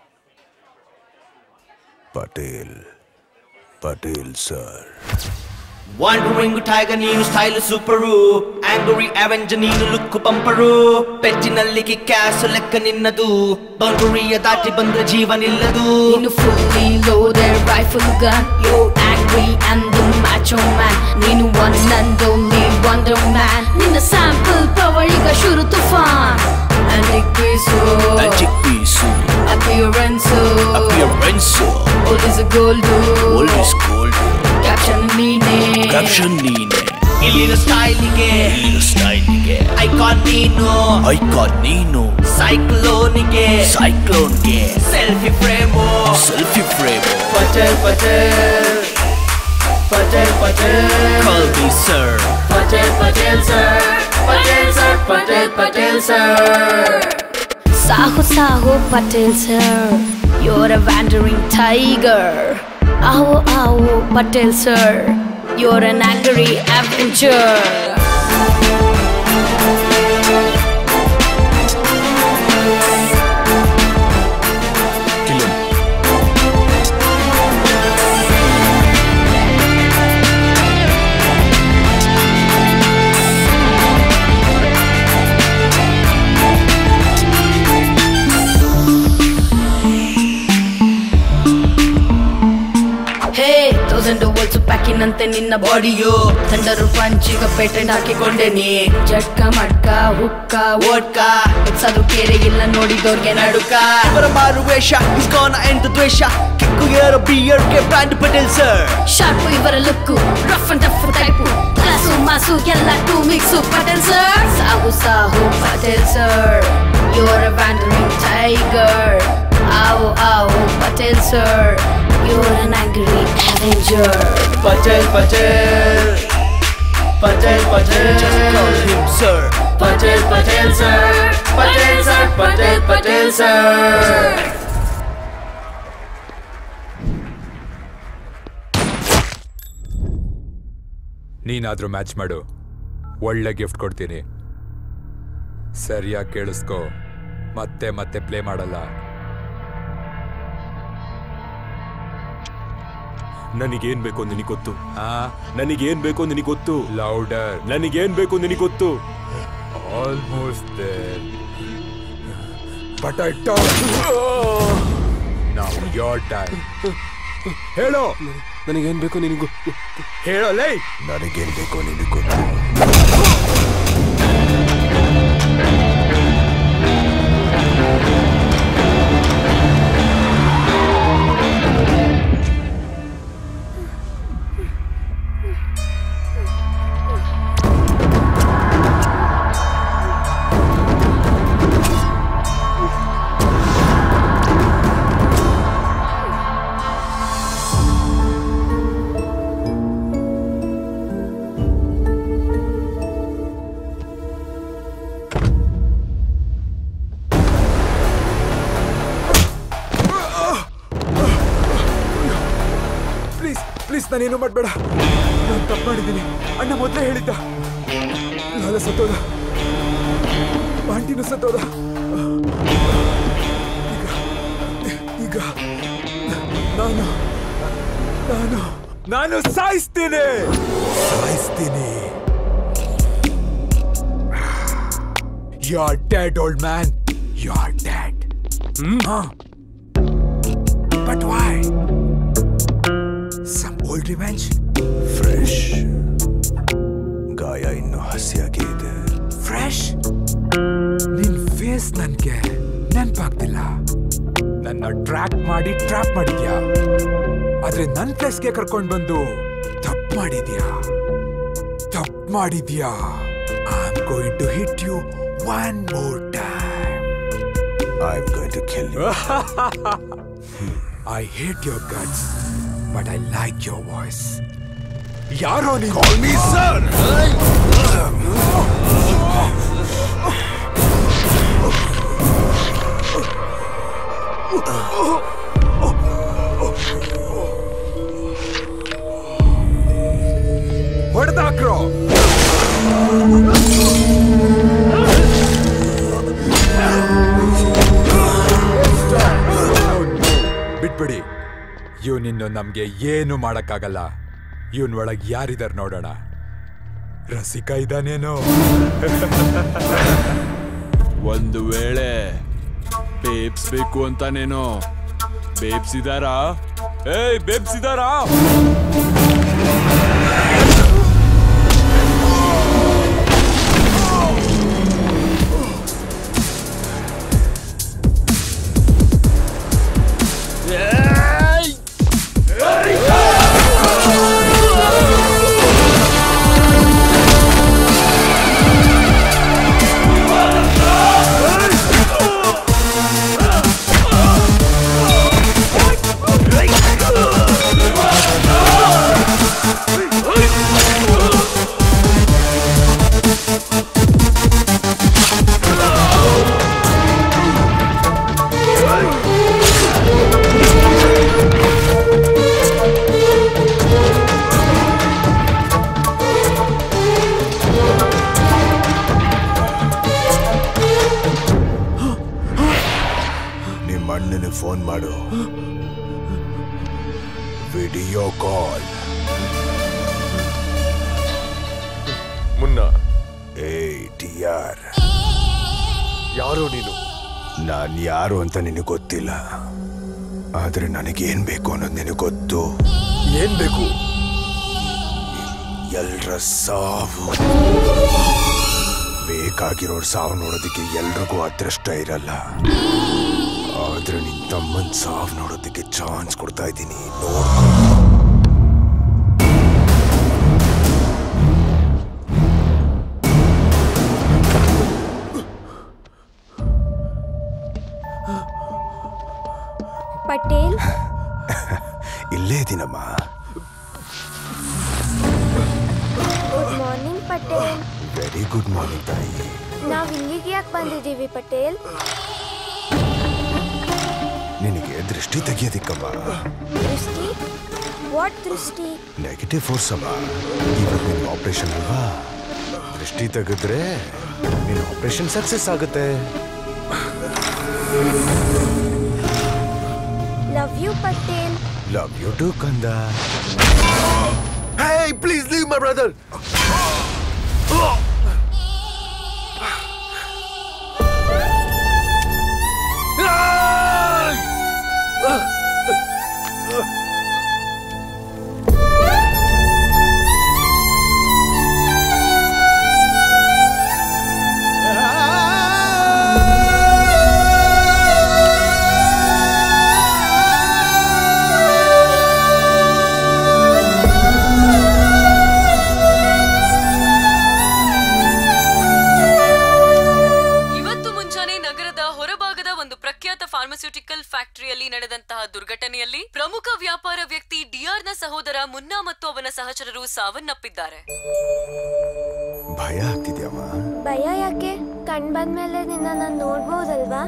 S12: Patel Patel sir
S20: wandering tiger ನೀನು ಸ್ಟೈಲ್ ಸೂಪರು ಆಂಗ್ರಿ ಅವೆಂಜರ್ ನೀನು ಲುಕ್ ಬಂಪರು ಪೆಚ್ಚಿನಲ್ಲಿ ಕ್ಯಾಸ್ ಲೆಕ್ಕ ನಿನ್ನದು ಬೌಂಡರಿಯ ದಾಟಿ ಬಂದ್ರೆ ಜೀವ ನಿಲ್ಲದು
S21: ನೀನು fully loaded rifle gun you angry and the macho man ನೀನು one and only wonder man ನಿನ್ನ sample power ಈಗ ಶುರು ತುಫಾನ್ Antique piece
S20: Magic piece
S21: appearance
S20: appearance
S21: old is a gold
S20: old is gold
S21: caption ನೀನೆ
S20: caption ನೀನೆ ಇಲ್ಲಿನ ಸ್ಟೈಲಿಗೆ ಇಲ್ಲಿನ ಸ್ಟೈಲಿಗೆ ಐಕಾನ್ ನೀನು ಐಕಾನ್ ನೀನು ಸೈಕ್ಲೋನಿಗೆ ಸೈಕ್ಲೋನ್ಗೆ selfie frame selfie frame Patel Patel Patel Patel call me sir
S21: Patel Patel sir Patel sir Patel Patel sir Sahu Sahu Patel sir you're a wandering tiger ಆವು ಆವು Patel sir you're an angry avenger hey thousand volts ಪ್ಯಾಕಿನಂತೆ ನಿನ್ನ ಬಾಡಿಯು ಥಂಡರು ಪಂಚಿಗ ಪೇಟೆಂಟ್ ಹಾಕಿಕೊಂಡೆ ನೀ ಜಟ್ಕ ಮಟ್ಕ ಹುಕ್ಕ ಓಡ್ಕ ಎಕ್ಸಾದ್ರು ಕೇರೆ ಇಲ್ಲ ನೋಡಿದವ್ರಿಗೆ ನಡುಕ
S20: ಇವರ ಮಾರು ವೇಷ ಇಸ್ಕಾನ ಎಂತ ದ್ವೇಷ ಕಿಕ್ಕು ಏರ ಬಿಯರ್ಗೆ ಬ್ರ್ಯಾಂಡ್ ಪಟೇಲ್ ಸರ್
S21: ಶಾರ್ಪು ಇವರ look rough and tough type class mass ಎಲ್ಲ two mix Patel sir Sahu Sahu Patel sir you're a wandering tiger ಆವು ಆವು Patel sir you're an angry avenger
S20: Patel Patel Patel Patel just call him sir
S21: Patel Patel sir Patel sir Patel Patel sir
S5: ನೀನಾದ್ರೂ match ಮಾಡು ಒಳ್ಳೆ gift ಕೊಡ್ತೀನಿ ಸರಿಯಾಗಿ ಕೇಳಿಸ್ಕೊ ಮತ್ತೆ ಮತ್ತೆ ಪ್ಲೇ ಮಾಡಲ್ಲ
S1: ನನಗೇನ್ ಬೇಕು ನಿನಗೆ ಗೊತ್ತು ನನಗೇನ್ ಬೇಕು ನಿನಗೆ ಗೊತ್ತು
S5: ಲೌಡರ್
S1: ನನಗೇನ್ ಬೇಕು ನಿನಗೆ ಗೊತ್ತು
S5: almost there but I talk now your time ಹೇಳೋ
S7: ನನಗೇನ್ ಬೇಕು ನಿನಗೂ
S5: ಹೇಳೋ ಲೈ
S12: ನನಗೇನ್ ಬೇಕೋ ನಿನಗೆ ಗೊತ್ತು
S5: ಪ್ಲೀಸ್ ಪ್ಲೀಸ್ ನಾನೇನು ಮಾಡಬೇಡ ನಾನು ತಪ್ಪು ಮಾಡಿದ್ದೀನಿ ಅಣ್ಣ ಮೊದಲೇ ಹೇಳಿದ್ದ ಲಾಲ ಸತ್ತೋದ ಆಂಟಿನೂ ಸತ್ತೋದ ಈಗ ಈಗ ನಾನು ನಾನು ನಾನು ಸಾಯಿಸ್ತೀನಿ ಸಾಯಿಸ್ತೀನಿ you are dead old man you are dead but why some old revenge
S12: fresh ಗಾಯ ಇನ್ನು ಹಸಿಯಾಗೇ ಇದೆ
S5: ಫ್ರೆಶ್ ನಿನ್ ಫೇಸ್ ನನ್ಗೆ ನೆನ್ಪಾಗ್ತಿಲ್ಲ ನನ್ನ ಟ್ರ್ಯಾಕ್ ಮಾಡಿ ಟ್ರ್ಯಾಪ್ ಮಾಡಿದ್ಯಾ ಆದ್ರೆ ನನ್ ಪ್ಲೇಸ್ಗೆ ಕರ್ಕೊಂಡ್ ಬಂದು ತಪ್ಪು ಮಾಡಿದ್ಯಾ ತಪ್ಪು ಮಾಡಿದ್ಯಾ I am going to hit you one more time
S12: I am going to kill you
S5: I hate your guts but I like your voice ಯಾರೋ ನೀನು
S12: ಕಾಲ್ ಮೀ ಸರ್
S5: ಹೊಡೆದಾಕ್ರೋ ಬಿಟ್ಬಿಡಿ ಇವನಿನ್ನು ನಮ್ಗೆ ಏನು ಮಾಡಕ್ಕಾಗಲ್ಲ ಇವನ್ ಒಳಗ್ ಯಾರಿದಾರ್ ನೋಡೋಣ ರಸಿಕಾ ಇದ್ದಾನೇನೋ
S2: ಒಂದು ವೇಳೆ ಬೇಬ್ಸ್ ಬೇಕು ಅಂತಾನೇನೋ ಬೇಬ್ಸ್ ಇದಾರಾ ಏಯ್ ಬೇಬ್ಸ್ ಇದಾರಾ
S12: ನಿಮ್ಮ ಅಣ್ಣನಿಗೆ ಫೋನ್ ಮಾಡು ವಿಡಿಯೋ ಕಾಲ್
S3: ಮುನ್ನ
S12: ಏಯ್ ಟಿ ಆರ್
S3: ಯಾರೋ ನೀನು
S12: ನಾನ್ ಯಾರು ಅಂತ ನಿನಗೆ ಗೊತ್ತಿಲ್ಲ ಆದ್ರೆ ನನಗೇನ್ ಬೇಕು ಅನ್ನೋದು ನಿನಗೆ ಗೊತ್ತು
S3: ಏನ್ ಬೇಕು
S12: ಎಲ್ರ ಸಾವು ಬೇಕಾಗಿರೋರ್ ಸಾವು ನೋಡೋದಕ್ಕೆ ಎಲ್ರಿಗೂ ಅದೃಷ್ಟ ಇರಲ್ಲ ಆದ್ರೆ ನಿನ್ ತಮ್ಮನ್ ಸಾವು ನೋಡೋದಕ್ಕೆ ಚಾನ್ಸ್ ಕೊಡ್ತಾ ಇದ್ದೀನಿ ನೋಡ್ಕೊ
S13: ಪಟೇಲ್
S12: ಇಲ್ಲೇ ಇದೀನಮ್ಮ
S13: good morning Patel
S12: very good morning ತಾಯಿ
S13: ನಾವ್ ಇಲ್ಲಿಗೆ ಯಾಕೆ ಬಂದಿದ್ದೀವಿ ಪಟೇಲ್
S12: ನಿನಗೆ ದೃಷ್ಟಿ ತೆಗಿಯೋದಿಕ್ಕಮ್ಮ
S13: ದೃಷ್ಟಿ ವಾಟ್ ದೃಷ್ಟಿ
S12: ನೆಗೆಟಿವ್ ಫೋರ್ಸ್ ಅಮ್ಮ ಇವತ್ತು ನಿನ್ನ ಆಪರೇಷನ್ ಅಲ್ವಾ ದೃಷ್ಟಿ ತೆಗೆದ್ರೆ ನಿನ್ನ ಆಪರೇಷನ್ ಸಕ್ಸಸ್ ಆಗುತ್ತೆ
S13: love you Patel
S12: love you too ಕಂದ
S3: Hey, please leave my brother.
S17: ಇವತ್ತು ಮುಂಜಾನೆ ನಗರದ ಹೊರಭಾಗದ ಒಂದು ಪ್ರಖ್ಯಾತ ಫಾರ್ಮಸ್ಯೂಟಿಕಲ್ ಫ್ಯಾಕ್ಟರಿಯಲ್ಲಿ ನಡೆದಂತಹ ದುರ್ಘಟನೆಯಲ್ಲಿ ಪ್ರಮುಖ ವ್ಯಾಪಾರ ವ್ಯಕ್ತಿ ಡಿಆರ್ ನ ಸಹೋದರ ಮುನ್ನಾ ಮತ್ತು ಅವನ ಸಹಚರರು ಸಾವನ್ನಪ್ಪಿದ್ದಾರೆ
S12: ಭಯ ಆಗ್ತಿದ್ಯಮ್ಮ
S13: ಭಯ ಯಾಕೆ ಕಣ್ ಬಂದ್ಮೇಲೆ ನಿನ್ನ ನಾನು ನೋಡ್ಬೋದಲ್ವಾ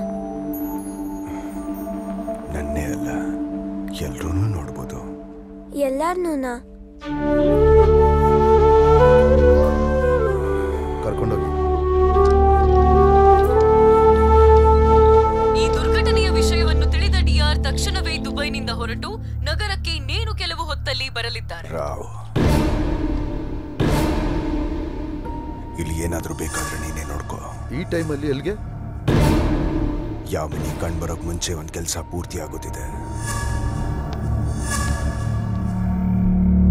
S12: ನನ್ನೇ ಅಲ್ಲ ಎಲ್ರೂ ನೋಡ್ಬೋದು
S13: ಎಲ್ಲಾರ್ನೂನಾ
S9: ಕರ್ಕೊಂಡೋಗಿ
S17: ಈ ದುರ್ಘಟನೆಯ ವಿಷಯವನ್ನು ತಿಳಿದ ಡಿಆರ್ ತಕ್ಷಣವೇ ದುಬೈನಿಂದ ಹೊರಟು ನಗರಕ್ಕೆ ಇನ್ನೇನು ಕೆಲವು ಹೊತ್ತಲ್ಲಿ ಬರಲಿದ್ದಾರೆ
S12: ರಾವ್ ಇಲ್ಲಿ ಏನಾದ್ರೂ ಬೇಕಾದ್ರೆ ನೀನೇ ನೋಡ್ಕೋ
S9: ಈ ಟೈಮಲ್ಲಿ ಎಲ್ಲಿಗೆ
S12: ಯಾಮಿನಿ ಕಣ್ಬರೋಕ್ ಮುಂಚೆ ಒಂದ್ ಕೆಲಸ ಪೂರ್ತಿ ಆಗುತ್ತಿದೆ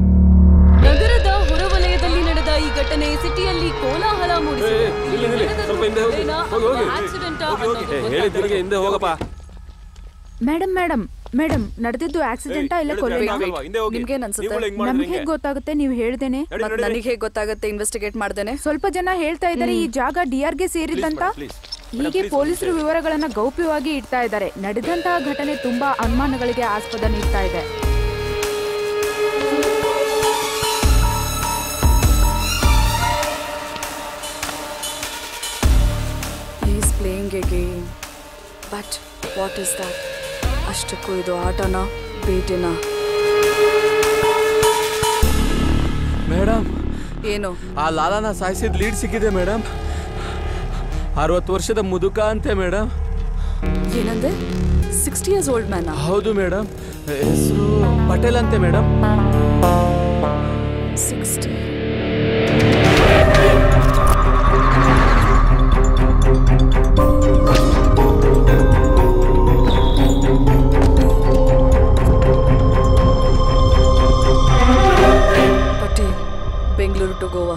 S17: ನಗರದ ಹೊರವಲಯದಲ್ಲಿ ನಡೆದ ಈ ಘಟನೆ ಸಿಟಿಯಲ್ಲಿ ಕೋಲಾಹಲ ಮೂಡಿಸಿದೆ ಇಲ್ಲಿ ನಡೆದ
S7: ಸ್ವಲ್ಪ ಹಿಂದೆ ಹೋಗಿ ಹೋಗಿ ಹೋಗಿ
S17: ಆಕ್ಸಿಡೆಂಟ್
S7: ಏ, ಹೇಳಿದ್ ತಿರುಗಿ ಹಿಂದೆ ಹೋಗಪ್ಪ
S16: ಮೇಡಮ್ ಮೇಡಮ್ ಮೇಡಮ್ ನಡೆದಿದ್ದು ಆಕ್ಸಿಡೆಂಟಾ ಇಲ್ಲ
S7: ಹೇಳಿದ್ರೆ
S16: ಕೊಲೆನಾ
S7: ಆಗಲ್ವಾ? ಹಿಂದೆ ಹೋಗಿ.
S6: ನಿಮ್ಗೇನ್ ಅನ್ಸುತ್ತೆ?
S7: ನೀವುಗಳು ಹಿಂಗ್ ಮಾಡಿದ್ರೆ
S16: ನಮ್ಗೆ
S7: ಹೆಂಗೆ?
S16: ಹೇಗ್ ಗೊತ್ತಾಗುತ್ತೆ ನೀವು ಹೇಳ್ದೇನೆ
S6: ಮತ್ ನನಗೆ ಹೇಗೆ ಗೊತ್ತಾಗುತ್ತೆ ಇನ್ವೆಸ್ಟಿಗೇಟ್ ಮಾಡ್ದೇನೆ
S16: ಸ್ವಲ್ಪ ಜನ ಹೇಳ್ತಾ ಇದ್ದಾರೆ ಈ ಜಾಗ ಡಿಆರ್ಗೆ ಸೇರಿದಂತ ಹೀಗೆ ಪೊಲೀಸರು ವಿವರಗಳನ್ನ ಗೌಪ್ಯವಾಗಿ ಇಡ್ತಾ ಇದ್ದಾರೆ ನಡೆದಂತಹ ಘಟನೆ ತುಂಬಾ ಅನುಮಾನಗಳಿಗೆ ಆಸ್ಪದ ನೀಡ್ತಾ ಇದೆ
S6: is playing a game but what is that ಅಷ್ಟಕ್ಕೂ ಇದು ಆಟನ ಬೇಟೆನ
S8: ಮೇಡಮ್
S6: ಏನು
S8: ಆ ಲಾಲಾನ ಸಾಯಿಸಿದ ಲೀಡ್ ಸಿಕ್ಕಿದೆ ಮೇಡಮ್ ಅರವತ್ತು ವರ್ಷದ ಮುದುಕ ಅಂತೆ ಮೇಡಮ್
S6: ಏನಂದೆ ಸಿಕ್ಸ್ಟಿ ಇಯರ್ಸ್ ಓಲ್ಡ್ ಮ್ಯಾನ
S8: ಹೌದು ಮೇಡಮ್ ಹೆಸರು ಪಟೇಲ್ ಅಂತೆ madam
S6: sixty Patel Bengaluru to Goa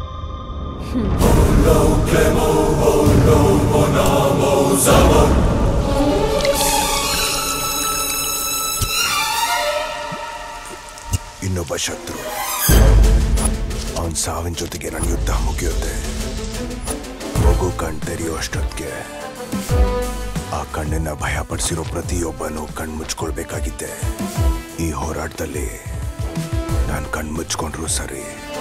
S12: ಇನ್ನೊಬ್ಬ ಶತ್ರು ಅವನ್ ಸಾವಿನ ಜೊತೆಗೆ ನನ್ನ ಯುದ್ಧ ಮುಗಿಯುತ್ತೆ ಮಗು ಕಣ್ ತೆರೆಯೋ ಅಷ್ಟೊತ್ತಿಗೆ ಆ ಕಣ್ಣನ್ನ ಭಯಪಡಿಸಿರೋ ಪ್ರತಿಯೊಬ್ಬನು ಕಣ್ ಮುಚ್ಕೊಳ್ಬೇಕಾಗಿದ್ದೆ ಈ ಹೋರಾಟದಲ್ಲಿ ನಾನು ಕಣ್ ಮುಚ್ಕೊಂಡ್ರು ಸರಿ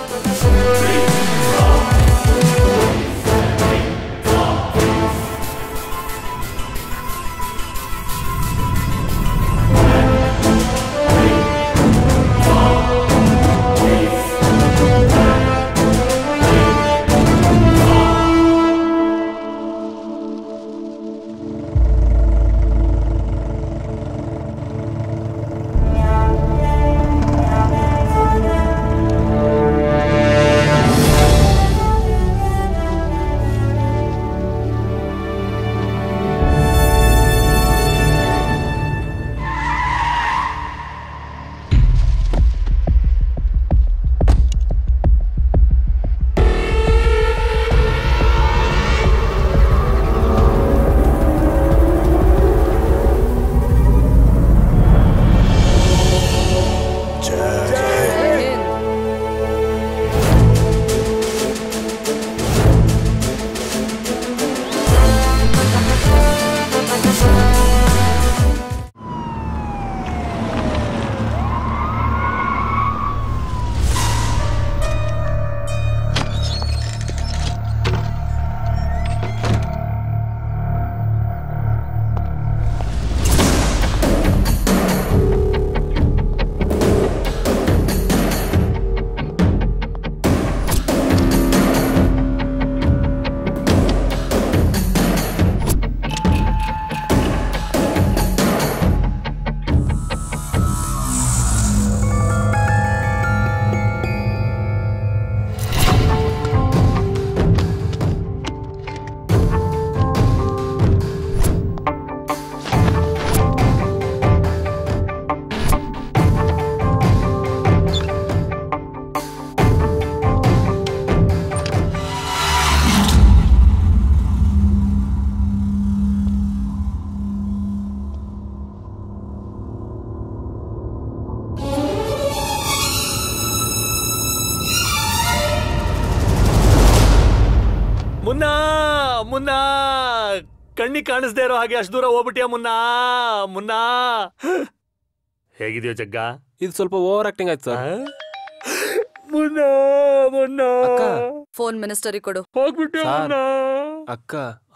S4: ಮುನ್ನ ಮುನ್ನ ಕಣ್ಣಿ ಕಾಣಿಸ್ದೇ ಇರೋ ಹಾಗೆ ಅಷ್ಟು ದೂರ ಹೋಗ್ಬಿಟ್ಯಾ ಮುನ್ನ ಮುನ್ನ ಹೇಗಿದೆಯೋ ಜಗ್ಗ
S7: ಇದು ಸ್ವಲ್ಪ ಓವರ್ ಆಕ್ಟಿಂಗ್ ಆಯ್ತು ಸರ್
S4: ಮುನ್ನ ಮುನ್ನ
S6: ಫೋನ್ ಮಿನಿಸ್ಟರಿಗೆ ಕೊಡು
S4: ಹೋಗ್ಬಿಟ್ಟು
S7: ಸಾರ್, ಅಕ್ಕ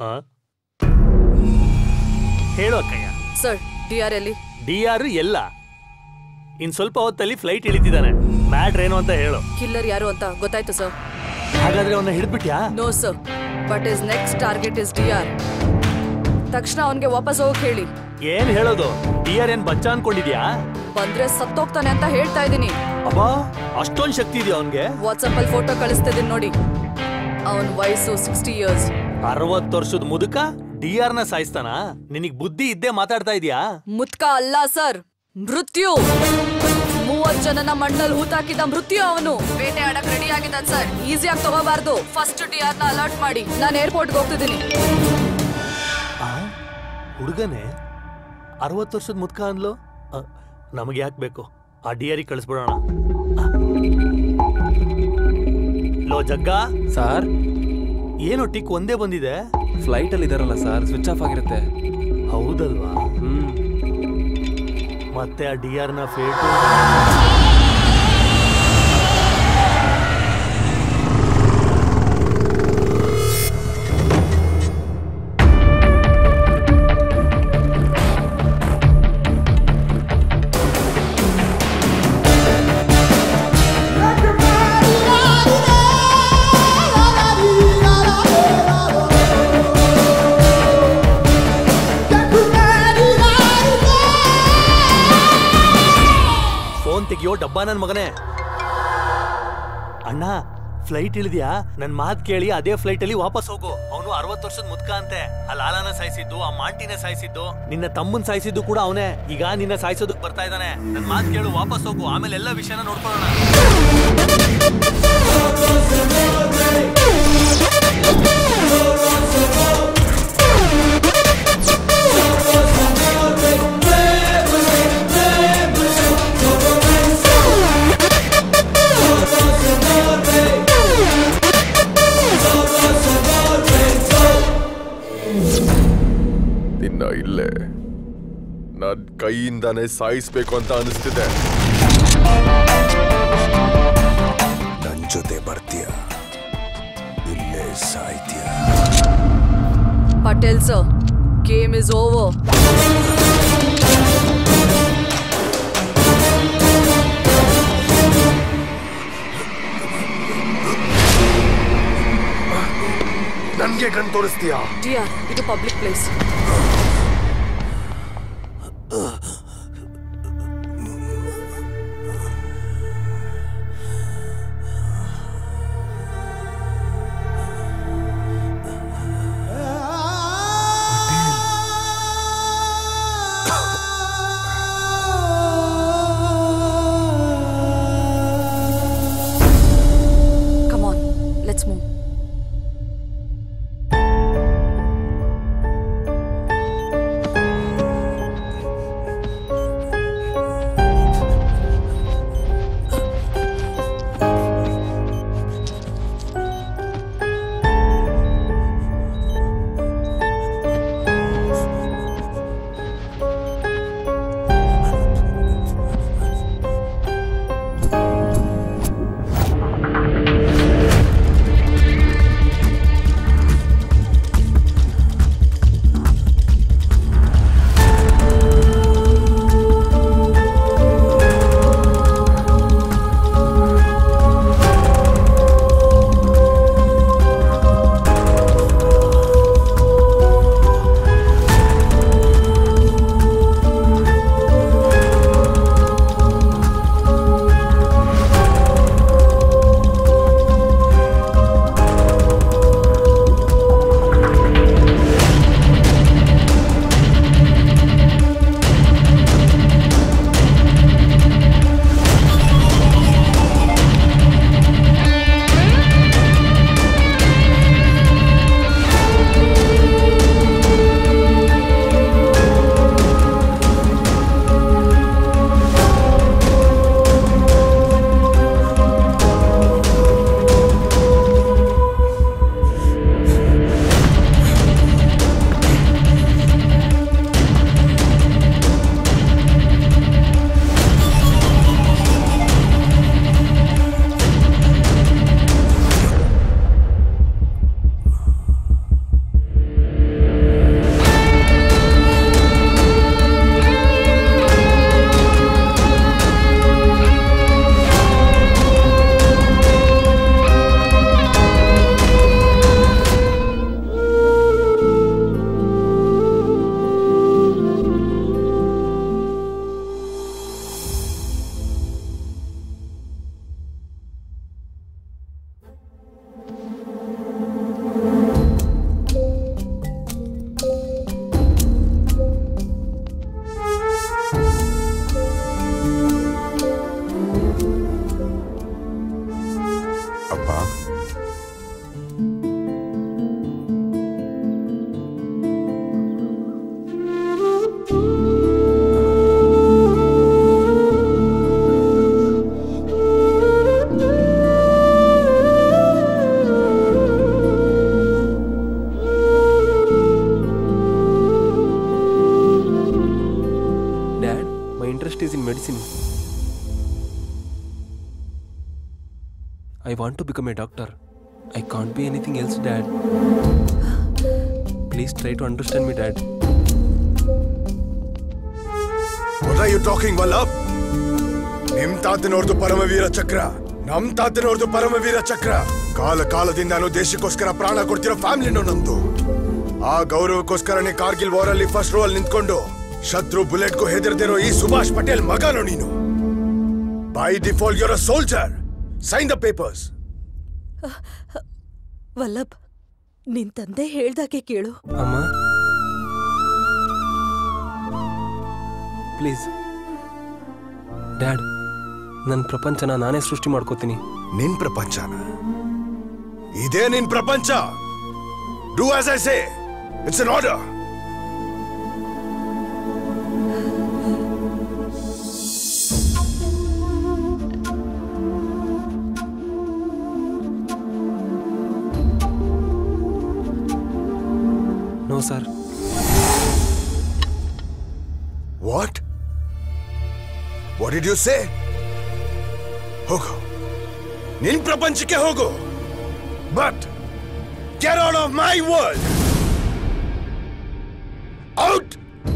S4: ಹೇಳು ಅಕ್ಕಯ್ಯ
S6: ಸರ್ ಡಿ ಆರ್ ಎಲ್ಲಿ
S4: ಡಿ ಆರ್ ಎಲ್ಲ ಇನ್ ಸ್ವಲ್ಪ ಹೊತ್ತಲ್ಲಿ ಫ್ಲೈಟ್ ಇಳಿತಿದ್ದಾನೆ ಮ್ಯಾಟ್ರ್ ಏನು ಅಂತ ಹೇಳು
S6: ಕಿಲ್ಲರ್ ಯಾರು ಅಂತ ಗೊತ್ತಾಯ್ತು ಸರ್
S4: ಹಾಗಾದ್ರೆ ಅವನ್ನ ಹಿಡಿದ್ಬಿಟ್ಯಾ
S6: no sir but is next target is D R ತಕ್ಷಣ ಅವನ್ಗೆ ವಾಪಸ್ ಹೋಗಕ್ ಹೇಳಿ
S4: ಏನ್ ಹೇಳೋದು ಡಿ ಆರ್ ಏನ್ ಬಚ್ಚ ಅನ್ಕೊಂಡಿದ್ಯಾ
S6: ಬಂದ್ರೆ ಸತ್ತೋಗ್ತಾನೆ ಅಂತ ಹೇಳ್ತಾ ಇದೀನಿ
S4: ಅಬ್ಬಾ ಅಷ್ಟೊಂದ್ ಶಕ್ತಿ ಇದೆಯಾ ಅವನ್ಗೆ
S6: ವಾಟ್ಸಪ್ ಅಲ್ಲಿ ಫೋಟೋ ಕಳಿಸ್ತಿದ್ದೀನಿ ನೋಡಿ ಅವನ್ ವಯಸ್ಸು ಸಿಕ್ಸ್ಟಿ ಇಯರ್ಸ್
S4: ಅರವತ್ತು ವರ್ಷದ ಮುದುಕ ಡಿ ಆರ್ ನ ಸಾಯಿಸ್ತಾನ ನಿನಗ್ ಬುದ್ಧಿ ಇದ್ದೇ ಮಾತಾಡ್ತಾ ಇದೀಯಾ
S6: ಮುತ್ಕ ಅಲ್ಲ ಸರ್ ಮೃತ್ಯು ಮೂವತ್ ಜನನ ಮಣ್ಣಲ್ಲಿ ಹೂತಾಕಿದ ಮೃತ್ಯು ಅವನು ಬೇಟೆ ಆಡಕ್ ರೆಡಿ ಆಗಿದ್ದಾನೆ ಸರ್ ಈಸಿಯಾಗಿ ತಗೋಬಾರ್ದು ಫಸ್ಟ್ ಡಿ ನ ಅಲರ್ಟ್ ಮಾಡಿ ನಾನು ಏರ್ಪೋರ್ಟ್ಗೆ ಹೋಗ್ತಿದ್ದೀನಿ
S4: ಹುಡುಗನೇ ಅರವತ್ತು ವರ್ಷದ ಮುದ್ಕ ಅಂದ್ಲು ನಮಗೆ ಯಾಕೆ ಬೇಕು ಆ ಡಿಯರಿ ಕಳಿಸ್ಬಿಡೋಣ ಲೋ ಜಗ್ಗ
S7: ಸರ್
S4: ಏನು ಟಿಕ್ ಒಂದೇ ಬಂದಿದೆ
S7: ಫ್ಲೈಟ್ ಅಲ್ಲಿ ಇದಾರಲ್ಲ ಸರ್ ಸ್ವಿಚ್ ಆಫ್ ಆಗಿರುತ್ತೆ
S4: ಹೌದಲ್ವಾ ಮತ್ತೆ ಆ ಡಿ ಆರ್ ನ ಫೇಟು ಫೋನ್ ತೆಗಿಯೋ ಡಬ್ಬ ನನ್ ಮಗನೇ ಅಣ್ಣ ಫ್ಲೈಟ್ ಇಳಿದ್ಯಾ ನನ್ ಮಾತ್ ಕೇಳಿ ಅದೇ ಫ್ಲೈಟ್ ಅಲ್ಲಿ ವಾಪಸ್ ಹೋಗು ಅವನು ಅರವತ್ತು ವರ್ಷದ ಮುದ್ಕ ಅಂತೆ ಆ ಲಾಲಾನ ಸಾಯಿಸಿದ್ದು ಆ ಮಾಂಟಿನ ಸಾಯಿಸಿದ್ದು ನಿನ್ನ ತಮ್ಮನ್ ಸಾಯಿಸಿದ್ದು ಕೂಡ ಅವನೇ ಈಗ ನಿನ್ನ ಸಾಯಿಸೋದಕ್ ಬರ್ತಾ ಇದ್ದಾನೆ ನನ್ ಮಾತ್ ಕೇಳು ವಾಪಸ್ ಹೋಗು ಆಮೇಲೆ ಎಲ್ಲ ವಿಷಯನ ನೋಡ್ಕೊಳ್ಳೋಣ
S3: ನಿನ್ನ ಇಲ್ಲೇ ನನ್ ಕೈಯಿಂದಾನೇ ಸಾಯಿಸ್ಬೇಕು ಅಂತ ಅನಿಸ್ತಿದೆ
S9: ನನ್ ಜೊತೆ ಬರ್ತೀಯ ಇಲ್ಲೇ ಸಾಯ್ತೀಯ
S6: Patel sir game is over
S9: ನನ್ಗೆ ಕಣ್ ತೋರಿಸ್ತೀಯಾ
S6: ಡಿಯರ್ ಇದು public place Come on, let's move.
S12: ಅಪ್ಪ
S7: dad my interest is in medicine I want to become a doctor I can't be anything else dad please try to understand me dad
S14: What are you talking, Vallabh ನಿಮ್ ತಾತನವ್ರದ್ದು ಪರಮವೀರ ಚಕ್ರ ನಮ್ ತಾತನವ್ರದ್ದು ಪರಮವೀರ ಚಕ್ರ ಕಾಲ ಕಾಲದಿಂದಾನು ದೇಶಕ್ಕೋಸ್ಕರ ಪ್ರಾಣ ಕೊಡ್ತಿರೋ ಫ್ಯಾಮಿಲಿನೂ ನಮ್ದು ಆ ಗೌರವಕ್ಕೋಸ್ಕರನೇ ಕಾರ್ಗಿಲ್ ವಾರ್ ಅಲ್ಲಿ ಫಸ್ಟ್ ರೋ ಅಲ್ಲಿ ನಿಂತ್ಕೊಂಡು ಶತ್ರು ಬುಲೆಟ್ಗೂ ಹೆದರ್ದಿರೋ ಈ ಸುಭಾಷ್ ಪಟೇಲ್ ಮಗನು ನೀನು by default your a soldier sign the papers
S18: Vallabh ನಿನ್ ತಂದೆ ಹೇಳ್ದಾಗೆ ಕೇಳು
S7: ಅಮ್ಮ ಪ್ಲೀಸ್ ಡ್ಯಾಡ್ ನನ್ನ ಪ್ರಪಂಚನ ನಾನೇ ಸೃಷ್ಟಿ ಮಾಡ್ಕೋತೀನಿ
S14: ನಿನ್ ಪ್ರಪಂಚನ ಇದೇ ನಿನ್ ಪ್ರಪಂಚ do as I say it's an order
S7: no sir
S14: what what did you say ಹೋಗು ನಿನ್ ಪ್ರಪಂಚಕ್ಕೆ ಹೋಗು but get out of my world out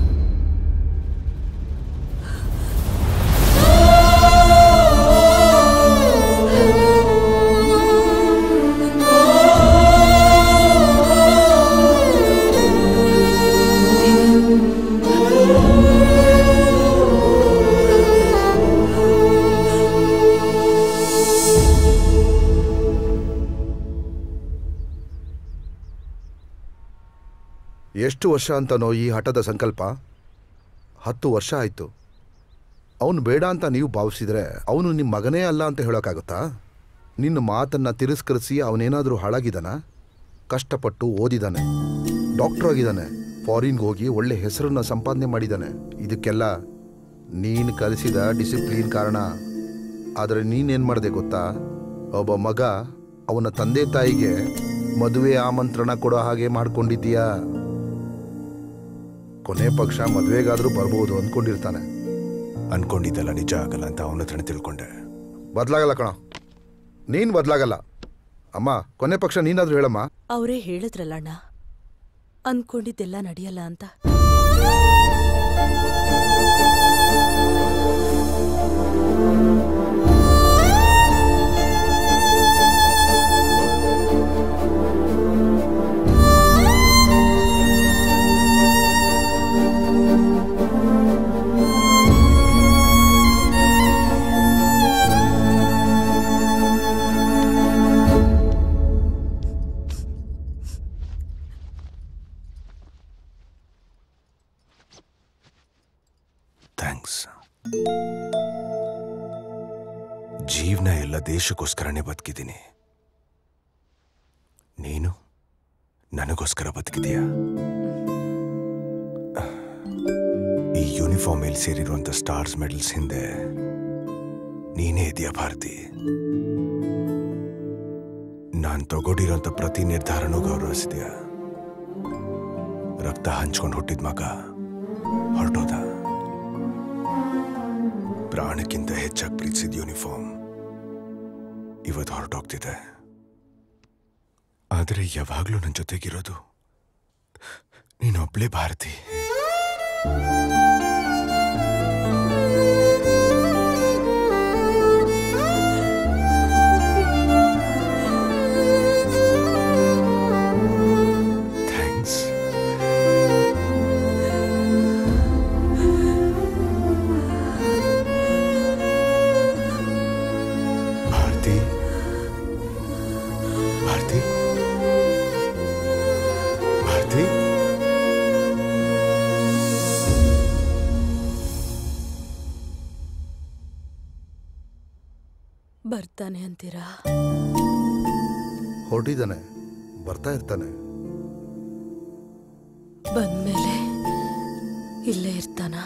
S9: ಎಷ್ಟು ವರ್ಷ ಅಂತನೋ ಈ ಹಠದ ಸಂಕಲ್ಪ ಹತ್ತು ವರ್ಷ ಆಯಿತು ಅವನು ಬೇಡ ಅಂತ ನೀವು ಭಾವಿಸಿದ್ರೆ ಅವನು ನಿಮ್ಮ ಮಗನೇ ಅಲ್ಲ ಅಂತ ಹೇಳೋಕ್ಕಾಗುತ್ತಾ ನಿನ್ನ ಮಾತನ್ನು ತಿರಸ್ಕರಿಸಿ ಅವನೇನಾದರೂ ಹಾಳಾಗಿದ್ದಾನ ಕಷ್ಟಪಟ್ಟು ಓದಿದ್ದಾನೆ ಡಾಕ್ಟರ್ ಆಗಿದ್ದಾನೆ ಫಾರಿನ್ಗೆ ಹೋಗಿ ಒಳ್ಳೆ ಹೆಸರನ್ನ ಸಂಪಾದನೆ ಮಾಡಿದ್ದಾನೆ ಇದಕ್ಕೆಲ್ಲ ನೀನು ಕಲಿಸಿದ ಡಿಸಿಪ್ಲಿನ್ ಕಾರಣ ಆದರೆ ನೀನೇನು ಮಾಡಿದೆ ಗೊತ್ತಾ ಒಬ್ಬ ಮಗ ಅವನ ತಂದೆ ತಾಯಿಗೆ ಮದುವೆ ಆಮಂತ್ರಣ ಕೊಡೋ ಹಾಗೆ ಮಾಡ್ಕೊಂಡಿದ್ದೀಯಾ ಕೊನೆ ಪಕ್ಷ ಮದುವೆಗಾದ್ರೂ ಬರ್ಬೋದು ಅಂದ್ಕೊಂಡಿರ್ತಾನೆ
S14: ಅನ್ಕೊಂಡಿದ್ದಲ್ಲ ನಿಜ ಆಗಲ್ಲ ಅಂತ ಅವನ ಹತ್ರನೇ ತಿಳ್ಕೊಂಡೆ
S9: ಬದಲಾಗಲ್ಲ ಕಣ ನೀನು ಬದಲಾಗಲ್ಲ ಅಮ್ಮ ಕೊನೆ ಪಕ್ಷ ನೀನಾದ್ರೂ ಹೇಳಮ್ಮ
S18: ಅವರೇ ಹೇಳಿದ್ರಲ್ಲಣ್ಣ ಅನ್ಕೊಂಡಿದ್ದೆಲ್ಲ ನಡೆಯಲ್ಲ ಅಂತ
S14: ಥ್ಯಾಂಕ್ಸ್ ಜೀವನ ಎಲ್ಲ ದೇಶಕ್ಕೋಸ್ಕರನೇ ಬದುಕಿದ್ದೀನಿ ನೀನು ನನಗೋಸ್ಕರ ಬದುಕಿದೀಯ ಈ ಯೂನಿಫಾರ್ಮ್ ಮೇಲೆ ಸೇರಿರುವಂತ ಸ್ಟಾರ್ಸ್ ಮೆಡಲ್ಸ್ ಹಿಂದೆ ನೀನೇ ಇದೆಯಾ ಭಾರತಿ ನಾನ್ ತಗೊಂಡಿರೋಂಥ ಪ್ರತಿ ನಿರ್ಧಾರನೂ ಗೌರವಿಸಿದ್ಯಾ ರಕ್ತ ಹಂಚ್ಕೊಂಡು ಹುಟ್ಟಿದ ಮಗ ಹೊರಟೋದ ಪ್ರಾಣಕ್ಕಿಂತ ಹೆಚ್ಚಾಗಿ ಪ್ರೀತಿಸಿದ ಯೂನಿಫಾರ್ಮ್ ಇವತ್ತು ಹೊರಟೋಗ್ತಿದೆ ಆದರೆ ಯಾವಾಗಲೂ ನನ್ನ ಜೊತೆಗಿರೋದು ನೀನೊಬ್ಳೇ ಭಾರತಿ ಥ್ಯಾಂಕ್ಸ್ ಭಾರತಿ ಭಾರತಿ ಭಾರತಿ
S18: ಬರ್ತಾನೆ ಅಂತೀರಾ
S9: ಹೊರಟಿದ್ದಾನೆ ಬರ್ತಾ ಇರ್ತಾನೆ
S18: ಬಂದ್ಮೇಲೆ ಇಲ್ಲೇ ಇರ್ತಾನ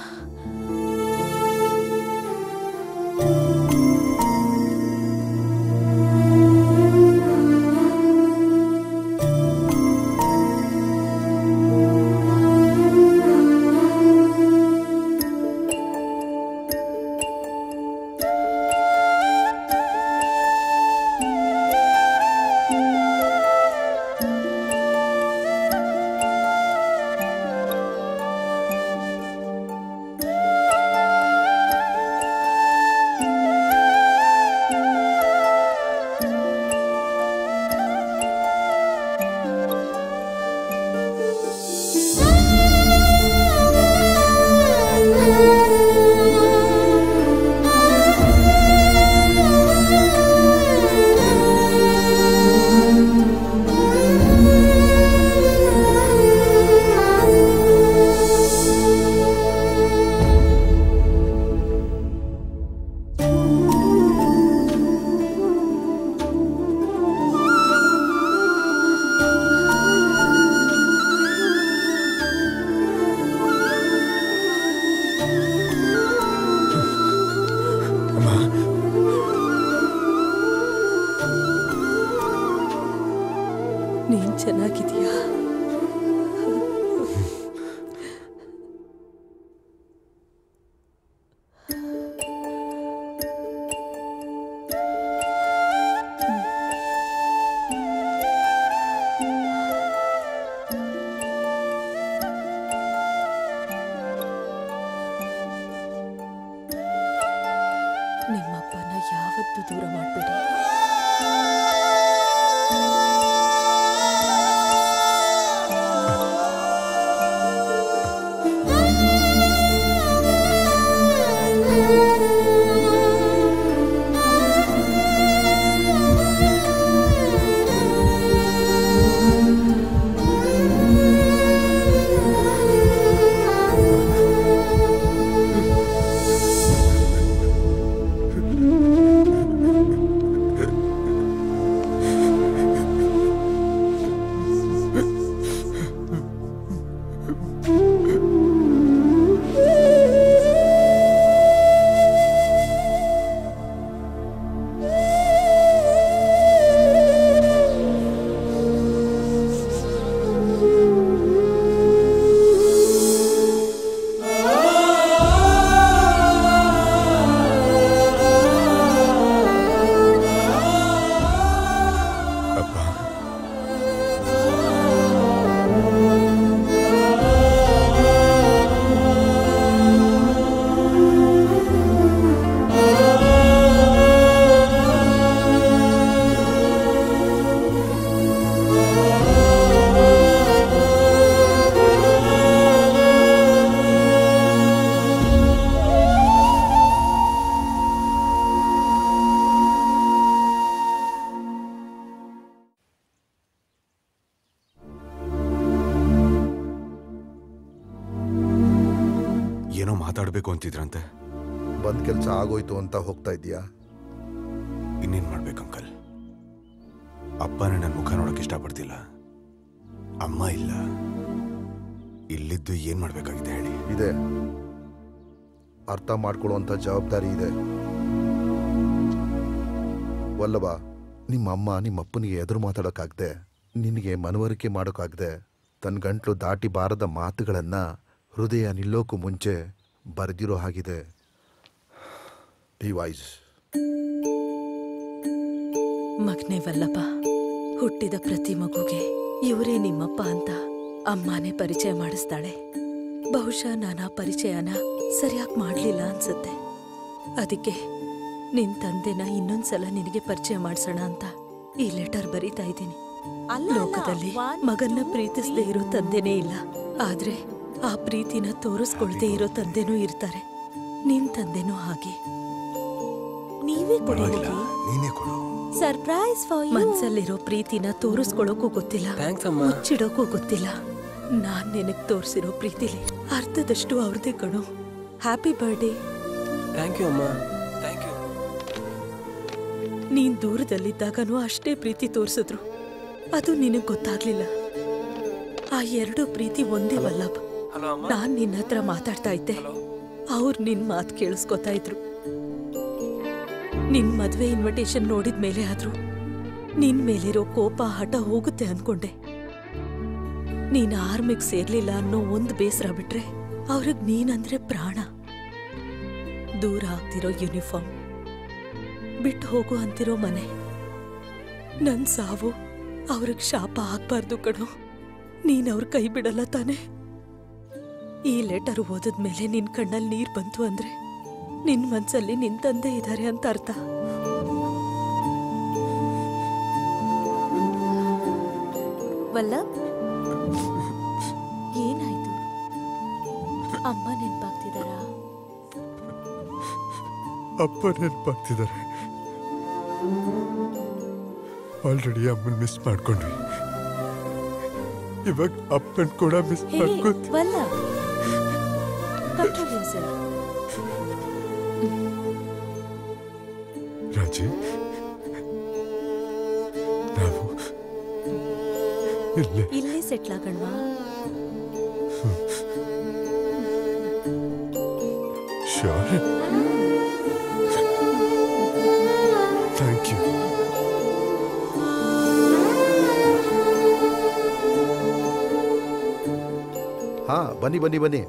S18: ನೀನ್ ಚೆನ್ನಾಗಿದೀಯಾ ನಿಮ್ಮಪ್ಪನ ಯಾವತ್ತೂ ದೂರ ಮಾಡಬೇಡಿ
S12: ಏನೋ ಮಾತಾಡಬೇಕು ಅಂತಿದ್ರಂತೆ
S9: ಬಂದ್ ಕೆಲಸ ಆಗೋಯ್ತು ಅಂತ ಹೋಗ್ತಾ ಇದೀಯಾ
S12: ಇನ್ನೇನ್ ಮಾಡ್ಬೇಕು ಅಂಕಲ್ ಅಪ್ಪನೇ ನನ್ನ ಮುಖ ನೋಡಕ್ ಇಷ್ಟಪಡ್ತಿಲ್ಲ ಅಮ್ಮ ಇಲ್ಲ ಇಲ್ಲಿದ್ದು ಏನ್ ಮಾಡ್ಬೇಕಾಗಿದೆ ಹೇಳಿ
S9: ಇದೆ ಅರ್ಥ ಮಾಡ್ಕೊಳ್ಳುವಂಥ ಜವಾಬ್ದಾರಿ ಇದೆ ವಲ್ಲಭ ನಿಮ್ಮ ಅಮ್ಮ ನಿಮ್ಮ ಅಪ್ಪನಿಗೆ ಎದುರು ಮಾತಾಡೋಕ್ಕಾಗದೆ ನಿನಗೆ ಮನವರಿಕೆ ಮಾಡೋಕ್ಕಾಗದೆ ತನ್ನ ಗಂಟ್ಲು ದಾಟಿ ಬಾರದ ಮಾತುಗಳನ್ನ ಹೃದಯ ನಿಲ್ಲೋಕ್ಕೂ ಮುಂಚೆ ಬರೆದಿರೋ ಹಾಗಿದೆ ಈ ವಾಯ್ಸ್
S18: ಮಗ್ನೆ ವಲ್ಲಭ ಹುಟ್ಟಿದ ಪ್ರತಿ ಮಗುಗೆ ಇವರೇ ನಿಮ್ಮಪ್ಪ ಅಂತ ಅಮ್ಮನೇ ಪರಿಚಯ ಮಾಡಿಸ್ತಾಳೆ ಬಹುಶಃ ನಾನು ಆ ಪರಿಚಯನ ಸರಿಯಾಗಿ ಮಾಡ್ಲಿಲ್ಲ ಅನ್ಸುತ್ತೆ ಅದಕ್ಕೆ ನಿನ್ ತಂದೆನ ಇನ್ನೊಂದ್ಸಲ ನಿನಗೆ ಪರಿಚಯ ಮಾಡ್ಸೋಣ ಅಂತ ಈ ಲೆಟರ್ ಬರೀತಾ ಇದ್ದೀನಿ ಲೋಕದಲ್ಲಿ ಮಗನ್ನ ಪ್ರೀತಿಸದೇ ಇರೋ ತಂದೆನೇ ಇಲ್ಲ ಆದ್ರೆ ಆ ಪ್ರೀತಿನ ತೋರಿಸ್ಕೊಳ್ದೇ ಇರೋ ತಂದೆನೂ ಇರ್ತಾರೆ ನಿನ್ ತಂದೆನೂ ಹಾಗೆ ನೀವೇ ಕೊಡಿ
S12: ಪರವಾಗಿಲ್ಲ ನೀನೇ ಕೊಡು
S18: ಸರ್ಪ್ರೈಸ್ ಫಾರ್ ಮನ್ಸಲ್ಲಿರೋ ಪ್ರೀತಿನ ತೋರಿಸ್ಕೊಳಕ್ಕೂ ಗೊತ್ತಿಲ್ಲ ಮುಚ್ಚಿಡೋಕ್ಕೂ ಗೊತ್ತಿಲ್ಲ ನಾನ್ ನಿನಗ್ ತೋರಿಸಿರೋ ಪ್ರೀತಿಲಿ ಅರ್ಧದಷ್ಟು ಅವ್ರದೇ ಕಣು ಹ್ಯಾಪಿ ಬರ್ಡೇ
S7: ಥ್ಯಾಂಕ್ ಯು ಅಮ್ಮ ಥ್ಯಾಂಕ್ ಯು
S18: ನೀನ್ ದೂರದಲ್ಲಿದ್ದಾಗನೂ ಅಷ್ಟೇ ಪ್ರೀತಿ ತೋರಿಸಿದ್ರು ಅದು ನಿನಗ್ ಗೊತ್ತಾಗ್ಲಿಲ್ಲ ಆ ಎರಡು ಪ್ರೀತಿ ಒಂದೇ ವಲ್ಲಭ್ ನಾನ್ ನಿನ್ನ ಹತ್ರ ಮಾತಾಡ್ತಾ ಇದ್ದೆ ಅವ್ರು ನಿನ್ ಮಾತು ಕೇಳಿಸ್ಕೊತಾ ಇದ್ರು ನಿನ್ ಮದ್ವೆ ಇನ್ವಿಟೇಷನ್ ನೋಡಿದ ಮೇಲೆ ಆದ್ರೂ ನಿನ್ ಮೇಲಿರೋ ಕೋಪ ಹಠ ಹೋಗುತ್ತೆ ಅನ್ಕೊಂಡೆ ನೀನ್ ಆರ್ಮಿಗ್ ಸೇರ್ಲಿಲ್ಲ ಅನ್ನೋ ಒಂದ್ ಬೇಸರ ಬಿಟ್ರೆ ಅವ್ರಿಗ್ ನೀನಂದ್ರೆ ಪ್ರಾಣ ದೂರ ಆಗ್ತಿರೋ ಯೂನಿಫಾರ್ಮ್ ಬಿಟ್ಟು ಹೋಗು ಅಂತಿರೋ ಮನೆ ನನ್ ಸಾವು ಅವ್ರಿಗೆ ಶಾಪ ಆಗ್ಬಾರ್ದು ಕಣೋ ನೀನ್ ಅವ್ರ ಕೈ ಬಿಡಲ್ಲ ತಾನೆ ಈ ಲೆಟರ್ ಓದಿದ್ಮೇಲೆ ನಿನ್ ಕಣ್ಣಲ್ಲಿ ನೀರ್ ಬಂತು ಅಂದ್ರೆ ನಿನ್ ಮನ್ಸಲ್ಲಿ ನಿನ್ ತಂದೆ ಇದ್ದಾರೆ ಅಂತ ಅರ್ಥ ವಲ್ಲಭ್ ಏನಾಯ್ತು ಅಮ್ಮ ನೆನ್ಪಾಗ್ತಿದಾರಾ
S14: ಅಪ್ಪ ನೆನಪಾಗ್ತಿದ್ದಾರೆ ಆಲ್ರೆಡಿ ಅಮ್ಮನ ಮಿಸ್ ಮಾಡ್ಕೊಂಡ್ವಿ ಇವಾಗ ಅಪ್ಪನ್ ಕೂಡ ಮಿಸ್
S18: ಹೇ
S14: ಮಾಡ್ಕೊ
S18: ವಲ್ಲಭ್ ಕಂಟ್ರೋಲ್ yourself.
S14: ರಾಜಿ ನಾವು ಇಲ್ಲೇ
S18: ಇಲ್ಲೇ ಸೆಟ್ಲ್ ಆಗೋಣವಾ
S14: ಶೋರ್ ಥ್ಯಾಂಕ್ ಯು
S9: ಹಾ ಬನ್ನಿ ಬನ್ನಿ ಬನ್ನಿ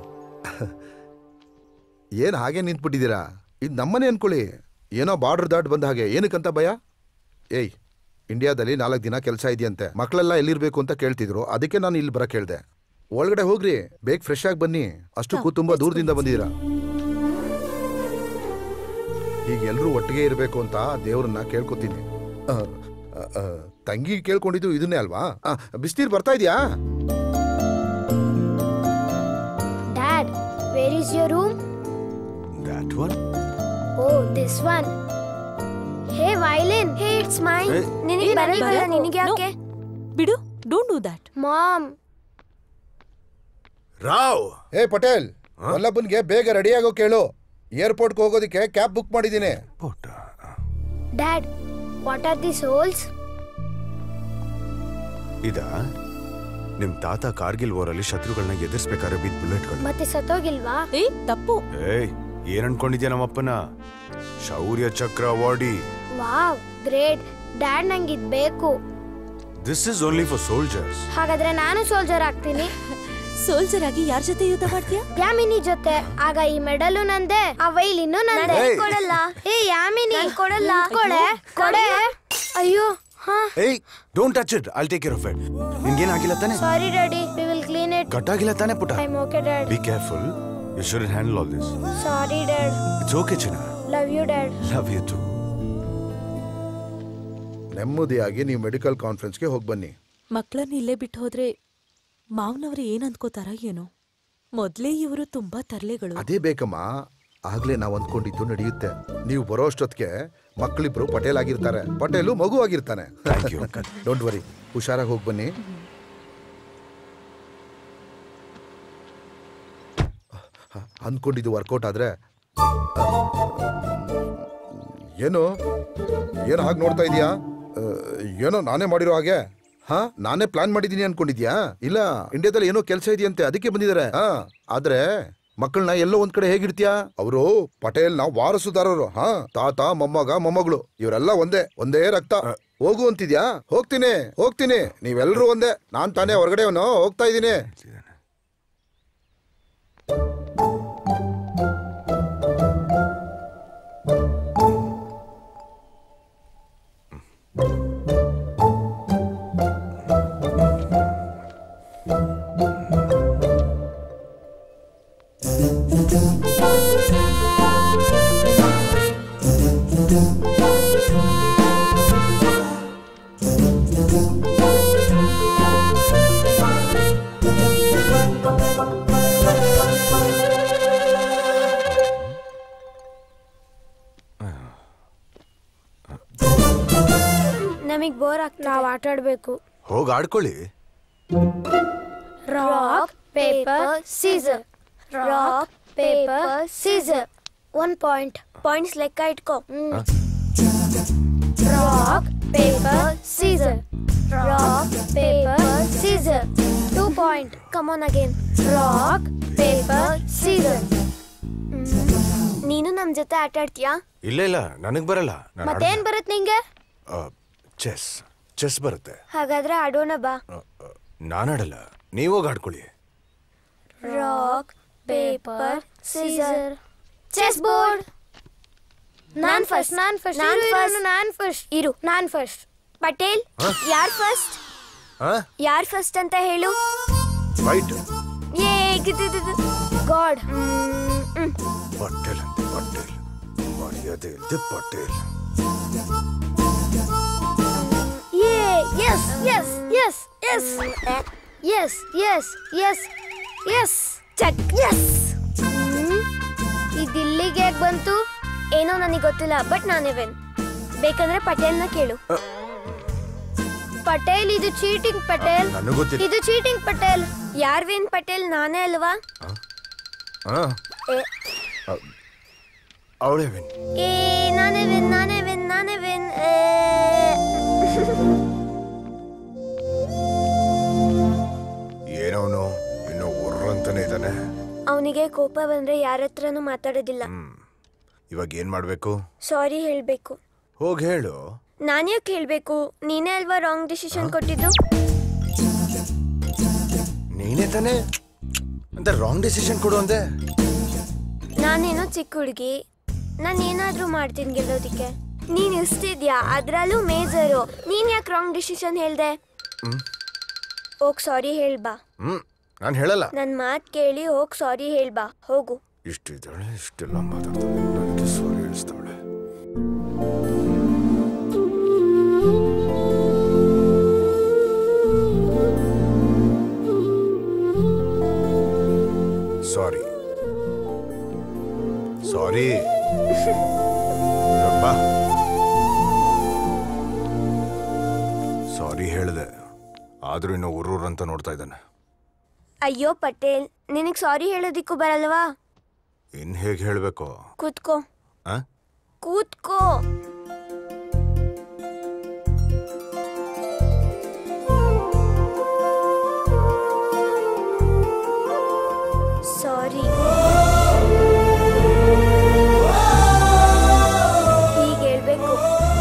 S9: ಏನು ಹಾಗೆ ನಿಂತ್ಬಿಟ್ಟಿದ್ದೀರಾ ಇದು ನಮ್ಮನೆ ಅನ್ಕೊಳ್ಳಿ ಏನೋ ಬಾರ್ಡರ್ ದಾಟ್ ಬಂದ ಹಾಗೆ ಏನಕ್ಕಂತ ಭಯ ಏಯ್ ಇಂಡಿಯಾದಲ್ಲಿ ನಾಲ್ಕು ದಿನ ಕೆಲಸ ಇದೆಯಂತೆ ಮಕ್ಕಳೆಲ್ಲ ಎಲ್ಲಿರ್ಬೇಕು ಅಂತ ಕೇಳ್ತಿದ್ರು ಅದಕ್ಕೆ ನಾನು ಇಲ್ಲಿ ಬರಕ್ಕೆ ಹೇಳ್ದೆ ಒಳಗಡೆ ಹೋಗ್ರಿ ಬೇಗ ಫ್ರೆಶ್ ಆಗಿ ಬನ್ನಿ ಅಷ್ಟಕ್ಕೂ ತುಂಬಾ ದೂರದಿಂದ ಬಂದಿದ್ದೀರಾ ಈಗ ಎಲ್ಲರೂ ಒಟ್ಟಿಗೆ ಇರಬೇಕು ಅಂತ ದೇವ್ರನ್ನ ಕೇಳ್ಕೊತೀನಿ ಆ, ಆ, ಆ, ತಂಗಿ ಕೇಳ್ಕೊಂಡಿದ್ದು ಇದನ್ನೇ ಅಲ್ವಾ ಆ, ಬಿಸ್ನೀರ್ ಬರ್ತಾ ಇದೆಯಾ
S13: dad where is your room
S12: That one?
S13: Oh this one hey violin hey it's mine
S12: Hey.
S13: ನಿನಗೆ ಬರಲ್ವಲ್ಲ ನಿನಗೆ ಯಾಕೆ
S18: ಬಿಡು don't do that
S13: mom
S9: Rao ಏ ಪಟೇಲ್ ವಲ್ಲಭನ್ಗೆ ಬೇಗ ರೆಡಿ ಆಗೋ ಕೇಳು ಏರ್ಪೋರ್ಟ್ಗೆ ಹೋಗೋದಕ್ಕೆ ಕ್ಯಾಬ್ ಬುಕ್ ಮಾಡಿದ್ದೀನಿ
S13: dad what are this holes
S12: ಇದ ನಿಮ್ ತಾತ ಕಾರ್ಗಿಲ್ ವಾರಲ್ಲಿ ಶತ್ರುಗಳನ್ನ ಎದುರಿಸ್ಬೇಕಾದ್ರೆ ಬಿದ್ದ ಬುಲೆಟ್ಗಳು
S13: ಮತ್ತೆ ಸತ್ತೋಗಿಲ್ವಾ
S18: ಏ ತಪ್ಪು
S12: ಏಯ್ ಏನ್ ಅನ್ಕೊಂಡಿದ್ಯಾ ನಮ್ಮಪ್ಪನ ಶೌರ್ಯ ಚಕ್ರ ಅವಾರ್ಡಿ
S13: ವಾವ್ ಗ್ರೇಟ್ ಡ್ಯಾಡ್ ನಂಗೆ ಇದ್ ಬೇಕು
S12: this is only for soldiers
S13: ಹಾಗಾದ್ರೆ ನಾನು ಸೋಲ್ಜರ್ ಆಗ್ತೀನಿ
S18: ಸೋಲ್ಜರ್ ಆಗಿ ಯಾರ ಜೊತೆ ಯುದ್ಧ ಮಾಡ್ತೀಯಾ
S13: ಯಾಮಿನಿ ಜೊತೆ ಆಗ ಈ ಮೆಡಲು ನಂದೆ ಆ ವೈಲಿನ್ನು ನಂದೆ
S12: ಏಯ್.
S13: ಕೊಡಲ್ಲ ಏ ಯಾಮಿನಿ ಕೊಡಲ್ಲ ಕೊಡೆ ಕೊಡೆ ಅಯ್ಯೋ ಹಾ
S12: ಏಯ್ don't touch it I'll take care of it ನಿನ್ಗೇನಾಗಿಲ್ಲ ತಾನೆ
S13: sorry daddy we will clean it
S12: ಗಟ್ಟಾಗಿಲ್ಲ ತಾನೆ ಪುಟ
S13: I okay dad
S12: be careful you should handle all this
S13: sorry dad
S12: it's okay ಚಿನ್ನ
S13: love you dad
S12: love you too
S9: ನೆಮ್ಮದಿಯಾಗಿ ನೀವು medical ಕಾನ್ಫರೆನ್ಸ್ಗೆ ಹೋಗಿ ಬನ್ನಿ
S18: ಮಕ್ಕಳನ್ನ ಇಲ್ಲೇ ಬಿಟ್ಟು ಹೋದ್ರೆ ಮಾವನವ್ರು ಏನ್ ಅನ್ಕೋತಾರ ಏನೋ ಮೊದ್ಲೇ ಇವರು ತುಂಬಾ ತರ್ಲೆಗಳು
S9: ಅದೇ ಬೇಕಮ್ಮ ಆಗ್ಲೇ ನಾವು ಅಂದ್ಕೊಂಡಿದ್ದು ನಡೆಯುತ್ತೆ ನೀವು ಬರೋ ಅಷ್ಟೊತ್ತಿಗೆ ಮಕ್ಕಳಿಬ್ರು ಪಟೇಲ್ ಆಗಿರ್ತಾರೆ ಪಟೇಲು ಮಗು ಆಗಿರ್ತಾನೆ ಡೋಂಟ್ ವರಿ ಹುಷಾರಾಗಿ ಹೋಗಿ ಬನ್ನಿ ಹ, ಅಂದ್ಕೊಂಡಿದ್ದು ವರ್ಕೌಟ್ ಆದ್ರೆ ಆ, ಏನು ಏನು ಹಾಗೆ ನೋಡ್ತಾ ಇದೀಯಾ ಆ, ಏನೋ ನಾನೇ ಮಾಡಿರೋ ಹಾಗೆ ಹಾ ನಾನೇ ಪ್ಲಾನ್ ಮಾಡಿದ್ದೀನಿ ಅನ್ಕೊಂಡಿದ್ಯಾ ಇಲ್ಲ ಇಂಡಿಯಾದಲ್ಲಿ ಏನೋ ಕೆಲಸ ಇದೆಯಂತೆ ಅದಕ್ಕೆ ಬಂದಿದ್ದಾರೆ ಹಾ ಆದ್ರೆ ಮಕ್ಕಳನ್ನ ಎಲ್ಲೋ ಒಂದ್ ಕಡೆ ಹೇಗಿಡ್ತೀಯಾ ಅವರು ಪಟೇಲ್ನ ವಾರಸುದಾರರು ಹಾ ತಾತ ಮೊಮ್ಮಗ ಮೊಮ್ಮಗಳು ಇವರೆಲ್ಲ ಒಂದೇ ಒಂದೇ ರಕ್ತ ಹೋಗು ಅಂತಿದ್ಯಾ ಹೋಗ್ತೀನಿ ಹೋಗ್ತೀನಿ ನೀವೆಲ್ಲರೂ ಒಂದೇ ನಾನ್ ತಾನೇ ಹೊರಗಡೆವನು ಹೋಗ್ತಾ ಇದ್ದೀನಿ
S13: ನಮಗ್ ಬೋರ್ ಆಗ್ತದೆ ನಾವು ಆಟ ಆಡ್ಬೇಕು
S12: ಹೋಗಿ ಆಡ್ಕೊಳ್ಳಿ
S13: rock paper scissors rock paper scissors one point points ಲೆಕ್ಕ ಇಟ್ಕೋ ಹ್ಮ್ Rock, paper, scissor. Rock, paper, scissor. Two point. Come on again. Rock, paper, scissor. ಹ್ಮ್. ನೀನು ನಮ್ ಜೊತೆ ಆಟ ಆಡ್ತೀಯಾ
S14: ಇಲ್ಲ ಇಲ್ಲ ನನಗ್ ಬರಲ್ಲ
S13: ಮತ್ತೇನ್ ಬರುತ್ತೆ ನಿಂಗೆ
S14: ಚೆಸ್ ಚೆಸ್ ಬರುತ್ತೆ
S13: ಹಾಗಾದ್ರೆ ಆಡೋಣ ಬಾ
S14: ನಾನಾಡಲ್ಲ ನೀವೋಗಿ ಆಡ್ಕೊಳ್ಳಿ
S13: rock paper scissors chess board ನಾನ್ ಫಸ್ಟ್ ನಾನ್ ಫಸ್ಟ್ ನಾನ್ ಫಸ್ಟ್ ನಾನ್ ಫಸ್ಟ್ ಇರು ನಾನ್ ಫಸ್ಟ್ ಪಟೇಲ್
S14: ಹ?
S13: ಯಾರ್ ಫಸ್ಟ್
S14: ಹಾ
S13: ಯಾರ್ ಫಸ್ಟ್ ಅಂತ ಹೇಳು
S14: ರೈಟ್
S13: ಏ ಗಾಡ್
S14: ಪಟೇಲ್ ಅಂತೆ ಪಟೇಲ್ ಮರ್ಯಾದೆ ಇಲ್ದೆ ಪಟೇಲ್
S13: ಏ yes yes yes yes yes yes yes yes check yes ಇದು ಇಲ್ಲಿಗೆ ಹೇಗ್ ಬಂತು ಏನೋ ನನಗೆ ಗೊತ್ತಿಲ್ಲ ಬಟ್ ನಾನೇ ವೆನ್ ಬೇಕಂದ್ರೆ ಪಟೇಲ್ನ ಕೇಳು ಪಟೇಲ್ ಇದು ಚೀಟಿಂಗ್ ಪಟೇಲ್
S14: ನನಗ್ ಗೊತ್ತಿಲ್ಲ.
S13: ಇದು ಚೀಟಿಂಗ್ ಪಟೇಲ್ ಯಾರ್ ವಿನ್ ಪಟೇಲ್ ನಾನೇ ಅಲ್ವಾ
S14: ಹಾ
S13: ಏ,
S14: ಅವಳೇ ವಿನ್
S13: ಏ ನಾನೇ ವಿನ್ ನಾನೇ ವಿನ್ ನಾನೇ ವಿನ್
S14: ಏನವನು ಇನ್ನು ಉರ್ರಂತಾನೆ ಇದ್ದಾನೆ
S13: ಅವನಿಗೆ ಕೋಪ ಬಂದ್ರೆ ಯಾರ ಹತ್ರನೂ ಮಾತಾಡೋದಿಲ್ಲ
S14: ಇವಾಗ ಏನ್ ಮಾಡ್ಬೇಕು
S13: ಸಾರಿ ಹೇಳ್ಬೇಕು
S14: ಹೋಗಿ ಹೇಳು
S13: ನಾನ್ಯಾಕೆ ಹೇಳ್ಬೇಕು ನೀನೇ ಅಲ್ವಾ ರಾಂಗ್ ಡಿಸಿಷನ್ ಕೊಟ್ಟಿದ್ದು
S14: ನೀನೇ ತಾನೇ ಅಂತ ರಾಂಗ್ ಡಿಸಿಷನ್ ಕೊಡು ಅಂದೆ
S13: ನಾನೇನೋ ಚಿಕ್ಕ ಹುಡುಗಿ ನಾನು ಏನಾದ್ರೂ ಮಾಡ್ತೀನಿ ಗೆಲ್ಲೋದಿಕ್ಕೆ ನೀನ್ ಇಷ್ಟಿದ್ಯಾ ಅದ್ರಲ್ಲೂ ಮೇಜರು ನೀನ್ ಯಾಕೆ ರಾಂಗ್ ಡಿಸಿಷನ್ ಹೇಳ್ದೆ
S14: ಹ್ಮ್
S13: ಹೋಗ್ ಸಾರಿ ಹೇಳ್ಬಾ
S14: ಹ್ಮ್ ನಾನು ಹೇಳಲ್ಲ
S13: ನನ್ ಮಾತ್ ಕೇಳಿ ಹೋಗ್ ಸಾರಿ ಹೇಳ್ಬಾ ಹೋಗು
S14: ಇಷ್ಟಿದ್ದಾಳೆ ಇಷ್ಟೆಲ್ಲ ಮಾತಾಡ್ತಾಳೆ ನನಗೆ ಸಾರಿ ಹೇಳಿಸ್ತಾಳೆ ಸಾರಿ ಸಾರಿ ಬಾ ಸಾರಿ ಹೇಳಿದೆ ಆದ್ರೂ ಇನ್ನು ಉರ್ರೂರ್ ಅಂತ ನೋಡ್ತಾ ಇದ್ದಾನೆ
S13: ಅಯ್ಯೋ ಪಟೇಲ್ ನಿನಗ್ ಸಾರಿ ಹೇಳೋದಿಕ್ಕೂ ಬರಲ್ವಾ
S14: ಇನ್ ಹೇಗೆ ಹೇಳಬೇಕು
S13: ಕೂತ್ಕೋ
S14: ಆ
S13: ಕೂತ್ಕೋ ಸಾರಿ ಹೀಗೆ ಹೇಳ್ಬೇಕು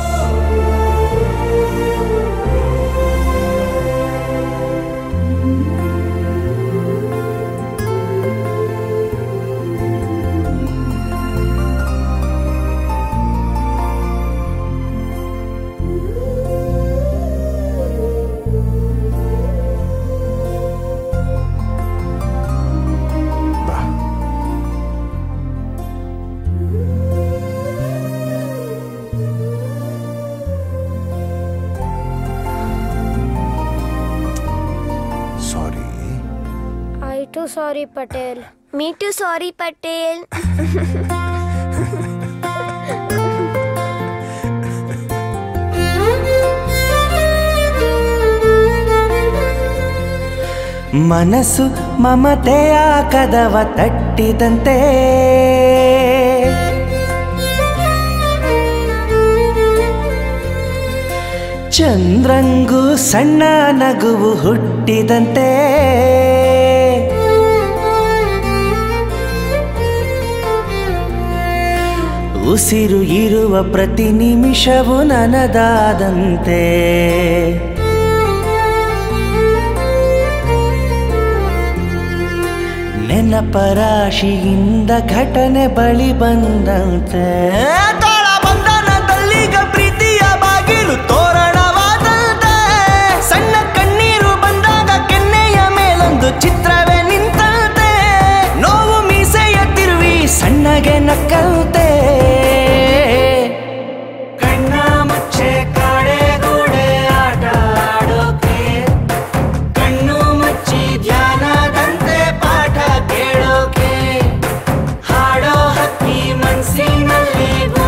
S14: sorry
S13: I too sorry Patel me too sorry Patel
S20: ಮನಸ್ಸು ಮಮತೆಯ ಕದವ ತಟ್ಟಿದಂತೆ ಚಂದ್ರಂಗೂ ಸಣ್ಣ ನಗುವು ಹುಟ್ಟಿದಂತೆ ಉಸಿರು ಇರುವ ಪ್ರತಿ ನಿಮಿಷವು ನನದಾದಂತೆ ನೆನಪರಾಶಿಯಿಂದ ಘಟನೆ ಬಳಿ ಬಂದಂತೆ ತೋಳ ಬಂಧನದಲ್ಲೀಗ ಪ್ರೀತಿಯ ಬಾಗಿಲು ತೋರಣವಾದಂತೆ ಸಣ್ಣ ಕಣ್ಣೀರು ಬಂದಾಗ ಕೆನ್ನೆಯ ಮೇಲೊಂದು ಚಿತ್ರವೇ ನಿಂತಂತೆ ನೋವು ಮೀಸೆಯ ತಿರುವಿ ಸಣ್ಣಗೆ ನಕ್ಕಂತೆ ಕಣ್ಣ ಮುಚ್ಚೆ ಕಾಡೆ ಗೂಡೆ ಆಟ ಆಡೋಕೆ ಕಣ್ಣು ಮುಚ್ಚಿ ಧ್ಯಾನದಂತೆ ಪಾಠ ಕೇಳೋಕೆ ಹಾಡೋ ಹಕ್ಕಿ ಮನಸ್ಸಿನಲ್ಲಿ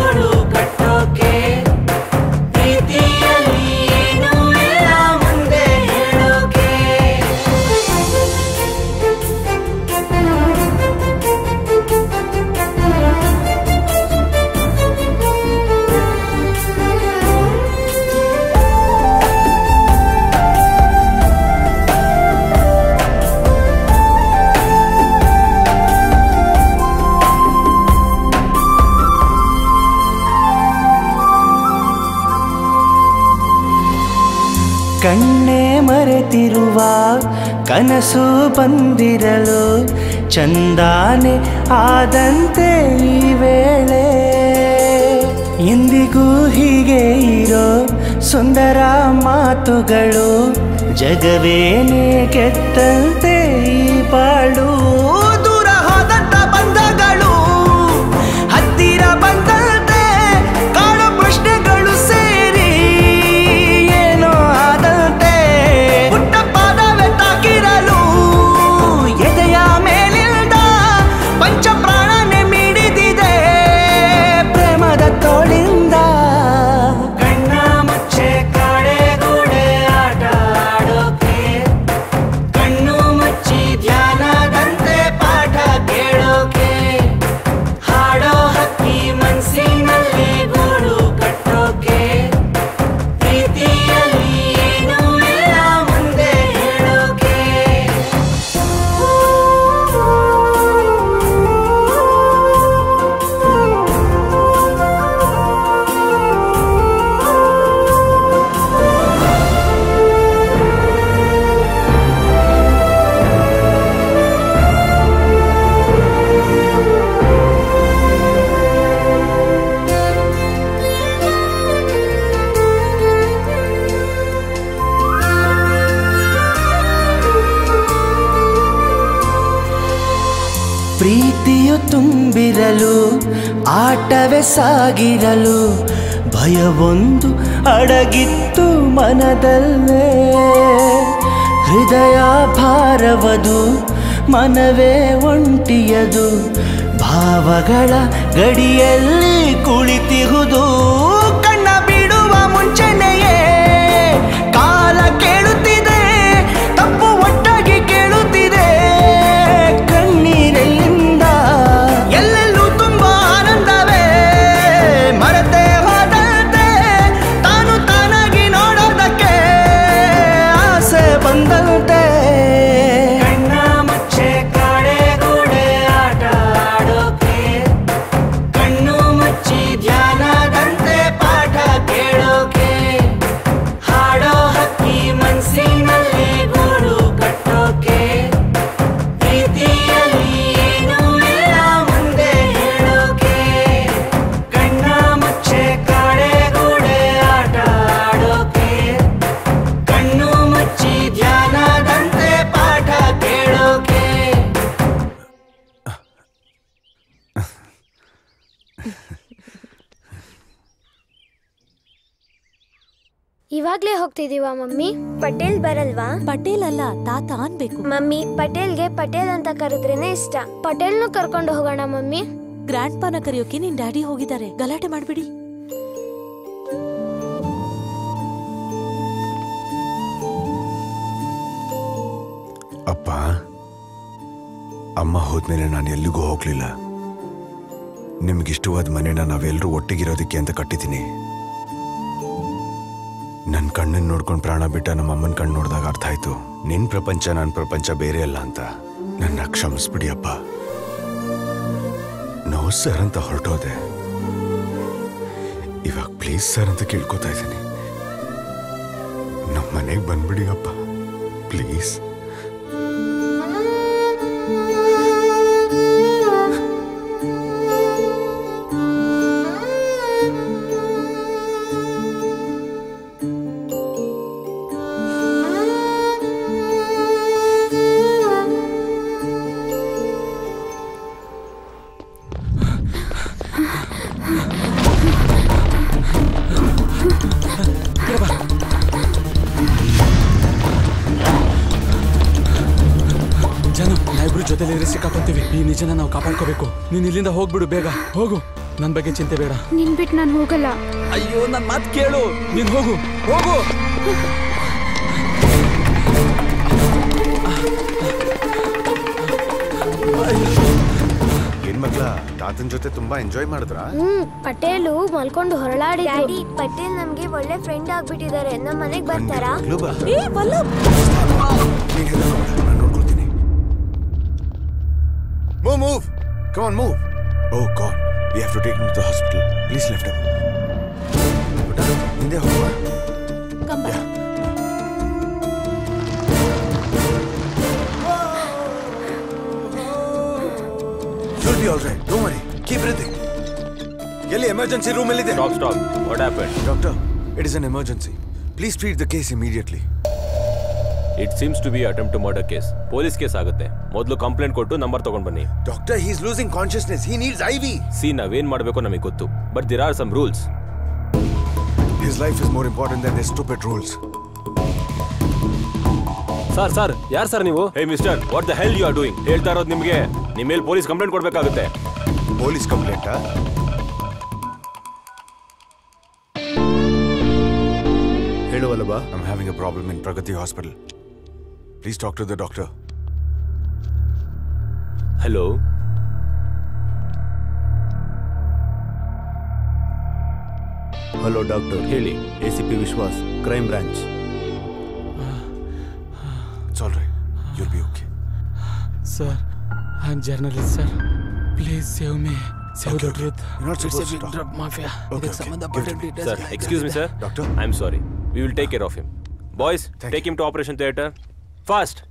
S20: ಕಣ್ಣೇ ಮರೆತಿರುವ ಕನಸು ಬಂದಿರಲು ಚಂದಾನೆ ಆದಂತೆ ಈ ವೇಳೆ ಎಂದಿಗೂ ಹೀಗೆ ಇರೋ ಸುಂದರ ಮಾತುಗಳು ಜಗವೇನೆ ಕೆಟ್ಟಂತೆ ಈ ಬಾಳು ದೂರ ಹೋದಂತ ಬಂಧಗಳು ಹತ್ತಿರ ಬಂದಂತೆ ಕಾಡೋ ಪ್ರಶ್ನೆಗಳು ಸೇರಿ ಏನೋ ಆದಂತೆ ಪುಟ್ಟ ಪಾದವೇ ತಾಕಿರಲು ಎದೆಯ ಮೇಲಿಂದ ಪಂಚ ಪ್ರಾಣನೆ ಮಿಡಿದಿದೆ ಪ್ರೇಮದ ತೋಳಿಂದ ಕಣ್ಣ ಮುಚ್ಚೆ ಕಡೆಗೂಡೆ ಆಟ ಆಡೋಕೆ ಕಣ್ಣು ಮುಚ್ಚಿ ಧ್ಯಾನದಂತೆ ಪಾಠ ಕೇಳೋಕೆ ಹಾಡೋ ಹಕ್ಕಿ ಮನಸ್ಸಿನಲ್ಲಿ ಗೂಡು ಕಟ್ಟೋಕೆ ಪ್ರೀತಿಯಲ್ಲಿ ಏನೂ ಇಲ್ಲ ಮುಂದೆ ಹೇಳೋಕೆ ಪ್ರೀತಿಯು ತುಂಬಿರಲು ಆಟವೇ ಸಾಗಿರಲು ಭಯವೊಂದು ಅಡಗಿತ್ತು ಮನದಲ್ಲೇ ಹೃದಯ ಭಾರವದು ಮನವೇ ಒಂಟಿಯದು ಭಾವಗಳ ಗಡಿಯಲ್ಲಿ ಕುಳಿತಿಹುದು ಕಣ್ಣ ಬಿಡುವ ಮುಂಚೆನೆಯೇ ಕಾಲ ಕೇಳುತ್ತಿದೆ ತಪ್ಪು ಒಟ್ಟಾಗಿ ಕೇಳುತ್ತಿದೆ ಕಣ್ಣೀರೆಲ್ಲಿಂದ ಎಲ್ಲೆಲ್ಲೂ ತುಂಬ ಆನಂದವೇ ಮರೆತೇ ಹೋದಂತೆ ತಾನು ತಾನಾಗಿ ನೋಡೋದಕ್ಕೆ ಆಸೆ ಬಂದಂತೆ ಕಣ್ಣ ಮುಚ್ಚೆ ಕಡೆಗೂಡೆ ಆಟ ಆಡೋಕೆ ಕಣ್ಣು ಮುಚ್ಚಿ ಧ್ಯಾನದಂತೆ ಪಾಠ ಕೇಳೋಕೆ ಹಾಡೋ ಹಕ್ಕಿ ಮನಸ್ಸಿನಲ್ಲಿ ಗೂಡು ಕಟ್ಟೋಕೆ ಪ್ರೀತಿಯಲ್ಲಿ ಏನೂ ಇಲ್ಲ ಮುಂದೆ ಹೇಳೋಕೆ ಕಣ್ಣ ಮುಚ್ಚೆ ಕಡೆಗೂಡೆ ಆಟ ಆಡೋಕೆ ಕಣ್ಣು ಮುಚ್ಚಿ ಧ್ಯಾನದಂತೆ ಪಾಠ ಕೇಳೋಕೆ
S13: ಇವಾಗ್ಲೇ ಹೋಗ್ತಿದೀವ ಮಮ್ಮಿ ಪಟೇಲ್ ಬರಲ್ವಾ
S18: ಪಟೇಲ್ ಅಲ್ಲ ತಾತ ಅನ್ಬೇಕು
S13: ಮಮ್ಮಿ ಪಟೇಲ್ಗೆ ಪಟೇಲ್ ಅಂತ ಕರೆದ್ರೇನೆ ಇಷ್ಟ ಪಟೇಲ್ನು ಕರ್ಕೊಂಡು ಹೋಗೋಣ ಮಮ್ಮಿ
S18: ಗ್ರ್ಯಾಂಡ್ ಪಾನ ಕರೆಯೋಕೆ ನಿನ್ ಡ್ಯಾಡಿ ಹೋಗಿದ್ದಾರೆ ಗಲಾಟೆ ಮಾಡ್ಬಿಡಿ
S12: ಅಪ್ಪ ಅಮ್ಮ ಹೋದ್ಮೇಲೆ ನಾನು ಎಲ್ಲಿಗೂ ಹೋಗ್ಲಿಲ್ಲ ನಿಮ್ಗಿಷ್ಟವಾದ ಮನೆನ ನಾವೆಲ್ಲರೂ ಒಟ್ಟಿಗಿರೋದಕ್ಕೆ ಅಂತ ಕಟ್ಟಿದ್ದೀನಿ ನನ್ನ ಕಣ್ಣನ್ನು ನೋಡ್ಕೊಂಡು ಪ್ರಾಣ ಬಿಟ್ಟ ನಮ್ಮ ಅಮ್ಮನ ಕಣ್ಣು ನೋಡಿದಾಗ ಅರ್ಥ ಆಯ್ತು ನಿನ್ ಪ್ರಪಂಚ ನನ್ನ ಪ್ರಪಂಚ ಬೇರೆ ಅಲ್ಲ ಅಂತ ನನ್ನ ಕ್ಷಮಿಸ್ಬಿಡಿ ಅಪ್ಪ ನೋ ಸರ್ ಅಂತ ಹೊರಟೋದೆ ಇವಾಗ ಪ್ಲೀಸ್ ಸರ್ ಅಂತ ಕೇಳ್ಕೊತಾ ಇದ್ದೀನಿ ನಮ್ಮ ಮನೆಗೆ ಬಂದ್ಬಿಡಿ ಅಪ್ಪ ಪ್ಲೀಸ್
S2: ಜನ ನಾವಿಬ್ರು ಜೊತೆಲಿದ್ರೆ ಸಿಕ್ಕಾಕೊಂತೀವಿ ಈ ನಿಜನ ನಾವು ಕಾಪಾಡ್ಕೋಬೇಕು ನೀನ್ ಇಲ್ಲಿಂದ ಹೋಗ್ಬಿಡು ಬೇಗ ಹೋಗು ನನ್ ಬಗ್ಗೆ ಚಿಂತೆ ಬೇಡ
S16: ನಿನ್ ಬಿಟ್ಟು ನಾನು ಹೋಗಲ್ಲ
S2: ಅಯ್ಯೋ ನನ್ ಮಾತ್ ಕೇಳು ನೀನ್ ಹೋಗು ಹೋಗು
S12: ಏನ್ ಮಗ್ಲ ತಾತನ ಜೊತೆ ತುಂಬಾ ಎಂಜಾಯ್ ಮಾಡಿದ್ರಾ
S13: ಹ್ಮ್ ಪಟೇಲು ಮಲ್ಕೊಂಡು ಹೊರಳಾಡಿ ಡ್ಯಾಡಿ ಪಟೇಲ್ ನಮ್ಗೆ ಒಳ್ಳೆ ಫ್ರೆಂಡ್ ಆಗ್ಬಿಟ್ಟಿದ್ದಾರೆ ನಮ್ಮ ಮನೆಗ್ ಬರ್ತಾರಾ
S18: ಏ Vallabh
S12: Move, move. Come on, move. Oh God, we have to take him to the hospital. Please lift him. ಪುಟ್ಟ, ಹಿಂದೆ ಹೋಗುವ
S18: ಕಂಬ
S14: all right don't worry keep breathing ಎಲ್ಲಿ ಎಮರ್ಜೆನ್ಸಿ ರೂಮ್ ಅಲ್ಲಿ ಇದೆ
S1: stop stop what happen
S14: doctor it is an emergency please treat the case immediately
S1: it seems to be attempt to murder case police case ಆಗುತ್ತೆ ಮೊದಲು complaint ಕೊಟ್ಟು number ತಗೊಂಡ್ ಬನ್ನಿ
S14: doctor he is losing consciousness he needs I V
S1: C ನಾವೇನ್ ಮಾಡಬೇಕು ನಮಗೆ ಗೊತ್ತು but there are some rules
S14: his life is more important Dhan the stupid rules
S1: sir sir ಯಾರು ಸರ್ ನೀವು hey mister what the hell you are doing ಹೇಳ್ತಾ ಇರೋದು ನಿಮಗೆ ನಿಮ್ಮ ಮೇಲೆ ಪೊಲೀಸ್ ಕಂಪ್ಲೇಂಟ್ ಕೊಡಬೇಕಾಗುತ್ತೆ
S14: ಪೊಲೀಸ್ ಕಂಪ್ಲೇಂಟಾ
S12: ಹೇಳುವಲ್ಲವಾ
S14: I'm having a problem in Pragati hospital please talk to the doctor
S1: hello
S12: hello doctor
S1: ಹೇಳಿ
S12: A C P Vishwas crime branch
S14: it's all right you'll be okay
S2: sir I am journalist sir please save me save the truth
S14: not supposed to talk.
S2: Drug mafia
S14: Okay,
S2: ಇದಕ್ಕೆ
S14: okay.
S2: ಸಂಬಂಧಪಟ್ಟ
S14: Give it to me.
S2: Details
S1: sir excuse me sir
S14: Doctor?
S1: I am sorry we will take care of him boys take him to operation theatre fast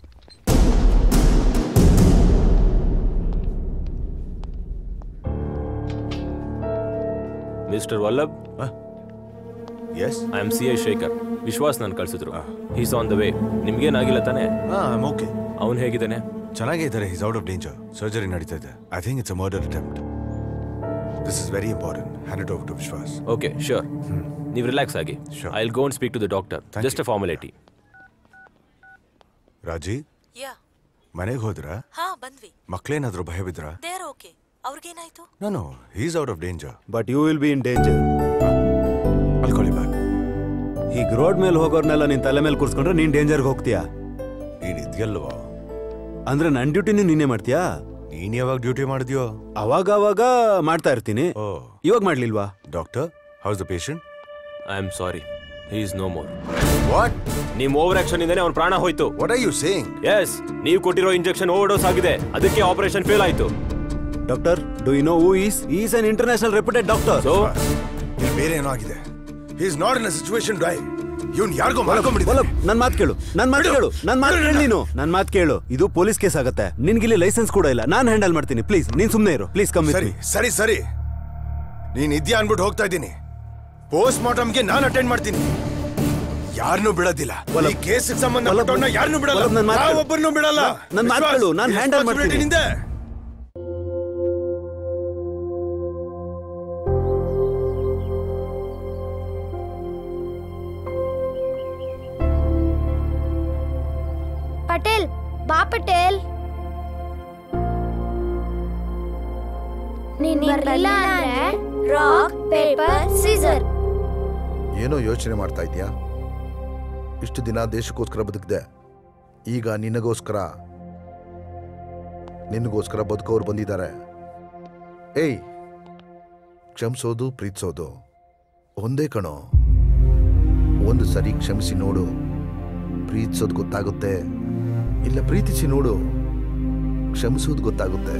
S1: mister Vallabh
S14: yes
S1: I am C I Shekhar Vishwas ನಾನು ಕಳ್ಸಿದ್ರು he's on the way ನಿಮ್ಗೇನಾಗಿಲ್ಲ ತಾನೆ
S14: ಹಾ I'm okay
S1: ಅವನು ಹೇಗಿದ್ದಾನೆ
S14: ಚೆನ್ನಾಗೇ ಇದ್ದಾರೆ his out of danger surgery ನಡೀತಾ ಇದೆ I think it's a murder attempt this is very important hand it over to Vishwas
S1: okay sure ನೀವು ರಿಲ್ಯಾಕ್ಸ್ ಆಗಿ I will go and speak to the doctor just a formality
S14: Raji
S22: ಯಾ
S14: ಮನೆಗೆ ಹೋದ್ರಾ
S22: ಹಾ ಬಂದ್ವಿ
S14: ಮಕ್ಳೇನಾದ್ರೂ ಭಯ ಬಿದ್ರಾ
S22: ದೇ ಆರ್ ಓಕೆ ಅವ್ರಿಗೇನಾಯ್ತು
S14: ನಾನು he's out of danger
S12: but you will be in danger
S14: ಅಲ್ಕೊಳ್ಳಿ ಬ್ಯಾಗ್
S12: ಈಗ ರೋಡ್ ಮೇಲೆ ಹೋಗೋರ್ನೆಲ್ಲ ನಿನ್ ತಲೆ ಮೇಲೆ ಕೂರ್ಸ್ಕೊಂಡ್ರೆ ನೀನ್ ಡೇಂಜರ್ಗೆ ಹೋಗ್ತೀಯಾ
S14: ನೀನ್ ಇದೆಯಲ್ವಾ
S12: ಅಂದ್ರೆ ನನ್ ಡ್ಯೂಟಿನ ನೀನೇ ಮಾಡ್ತೀಯಾ
S14: ನೀನ್ ಯಾವಾಗ ಡ್ಯೂಟಿ ಮಾಡಿದ್ಯೋ
S12: ಅವಾಗ ಅವಾಗ ಮಾಡ್ತಾ ಇರ್ತೀನಿ ಇವಾಗ ಮಾಡ್ಲಿಲ್ವಾ
S14: doctor how's the patient
S1: I am sorry he is no more
S14: what
S1: ನಿಮ್ ಓವರ್ ಆಕ್ಷನ್ ಇಂದಾನೆ ಅವ್ನ ಪ್ರಾಣ ಹೋಯ್ತು
S14: what are you saying
S1: yes ನೀವು ಕೊಟ್ಟಿರೋ ಇಂಜೆಕ್ಷನ್ ಓವರ್ ಡೋಸ್ ಆಗಿದೆ ಅದಕ್ಕೆ ಆಪರೇಷನ್ ಫೇಲ್ ಆಯ್ತು
S12: doctor do you know who is is an international reputed doctor
S1: so
S14: ಇಲ್ಲಿ ಬೇರೆ ಏನೋ ಆಗಿದೆ he is not in a situation ಡೈ ಇವ್ನ್ ಯಾರಿಗೋ ಮಾಡ್ಕೊಂಡ್ಬಿಟ್ಟಿದ್ದಾನೆ
S12: ನನ್ ಮಾತ್ ಕೇಳು ನನ್ ಮಾತ್ ಕೇಳು ನನ್ ಮಾತ್ ಕೇಳು ನೀನು ನನ್ ಮಾತ್ ಕೇಳು ಇದು ಪೊಲೀಸ್ ಕೇಸ್ ಆಗತ್ತೆ ನಿನ್ಗಿಲ್ಲಿ ಲೈಸೆನ್ಸ್ ಕೂಡ ಇಲ್ಲ ನಾನ್ ಹ್ಯಾಂಡಲ್ ಮಾಡ್ತೀನಿ ಪ್ಲೀಸ್ ನೀನ್ ಸುಮ್ನೆ ಇರು ಪ್ಲೀಸ್ ಕಮ್ಮಿ
S14: ಸರಿ ಸರಿ ಸರಿ ನೀನ್ ಇದ್ಯಾ ಅನ್ಬಿಟ್ಟು ಹೋಗ್ತಾ ಇದ್ದೀನಿ ಪೋಸ್ಟ್ ಮಾರ್ಟಮ್ಗೆ ನಾನು ಅಟೆಂಡ್ ಮಾಡ್ತೀನಿ ಯಾರನ್ನೂ ಬಿಡೋದಿಲ್ಲ ಈ ಕೇಸ್ ಸಂಬಂಧ ಯಾರನ್ನೂ ಬಿಡಲ್ಲ
S12: ವಲ್ಲಭ್, ನನ್ ಮಾತ್ ಕೇಳು.
S14: ಒಬ್ಬರನ್ನೂ ಬಿಡಲ್ಲ
S12: ನನ್ ಮಾತ್ ಕೇಳು, ನಾನ್ handle ಮಾಡ್ತೀನಿ.
S14: ನಿಂದೆ
S13: ಪಟೇಲ್ ಬಾ ಪಟೇಲ್ ನೀನ್ ಬರ್ಲಿಲ್ಲ ಅಂದ್ರೆ ರಾಕ್ ಪೇಪರ್ ಸೀಸರ್
S9: ಏನೋ ಯೋಚನೆ ಮಾಡ್ತಾ ಇದೀಯಾ ಇಷ್ಟು ದಿನ ದೇಶಕ್ಕೋಸ್ಕರ ಬದುಕಿದೆ ಈಗ ನಿನಗೋಸ್ಕರ ನಿನಗೋಸ್ಕರ ಬದುಕೋರು ಬಂದಿದ್ದಾರೆ ಏಯ್ ಕ್ಷಮಿಸೋದು ಪ್ರೀತಿಸೋದು ಒಂದೇ ಕಣೋ ಒಂದು ಸರಿ ಕ್ಷಮಿಸಿ ನೋಡು ಪ್ರೀತಿಸೋದು ಗೊತ್ತಾಗುತ್ತೆ ಇಲ್ಲ ಪ್ರೀತಿಸಿ ನೋಡು ಕ್ಷಮಿಸೋದು ಗೊತ್ತಾಗುತ್ತೆ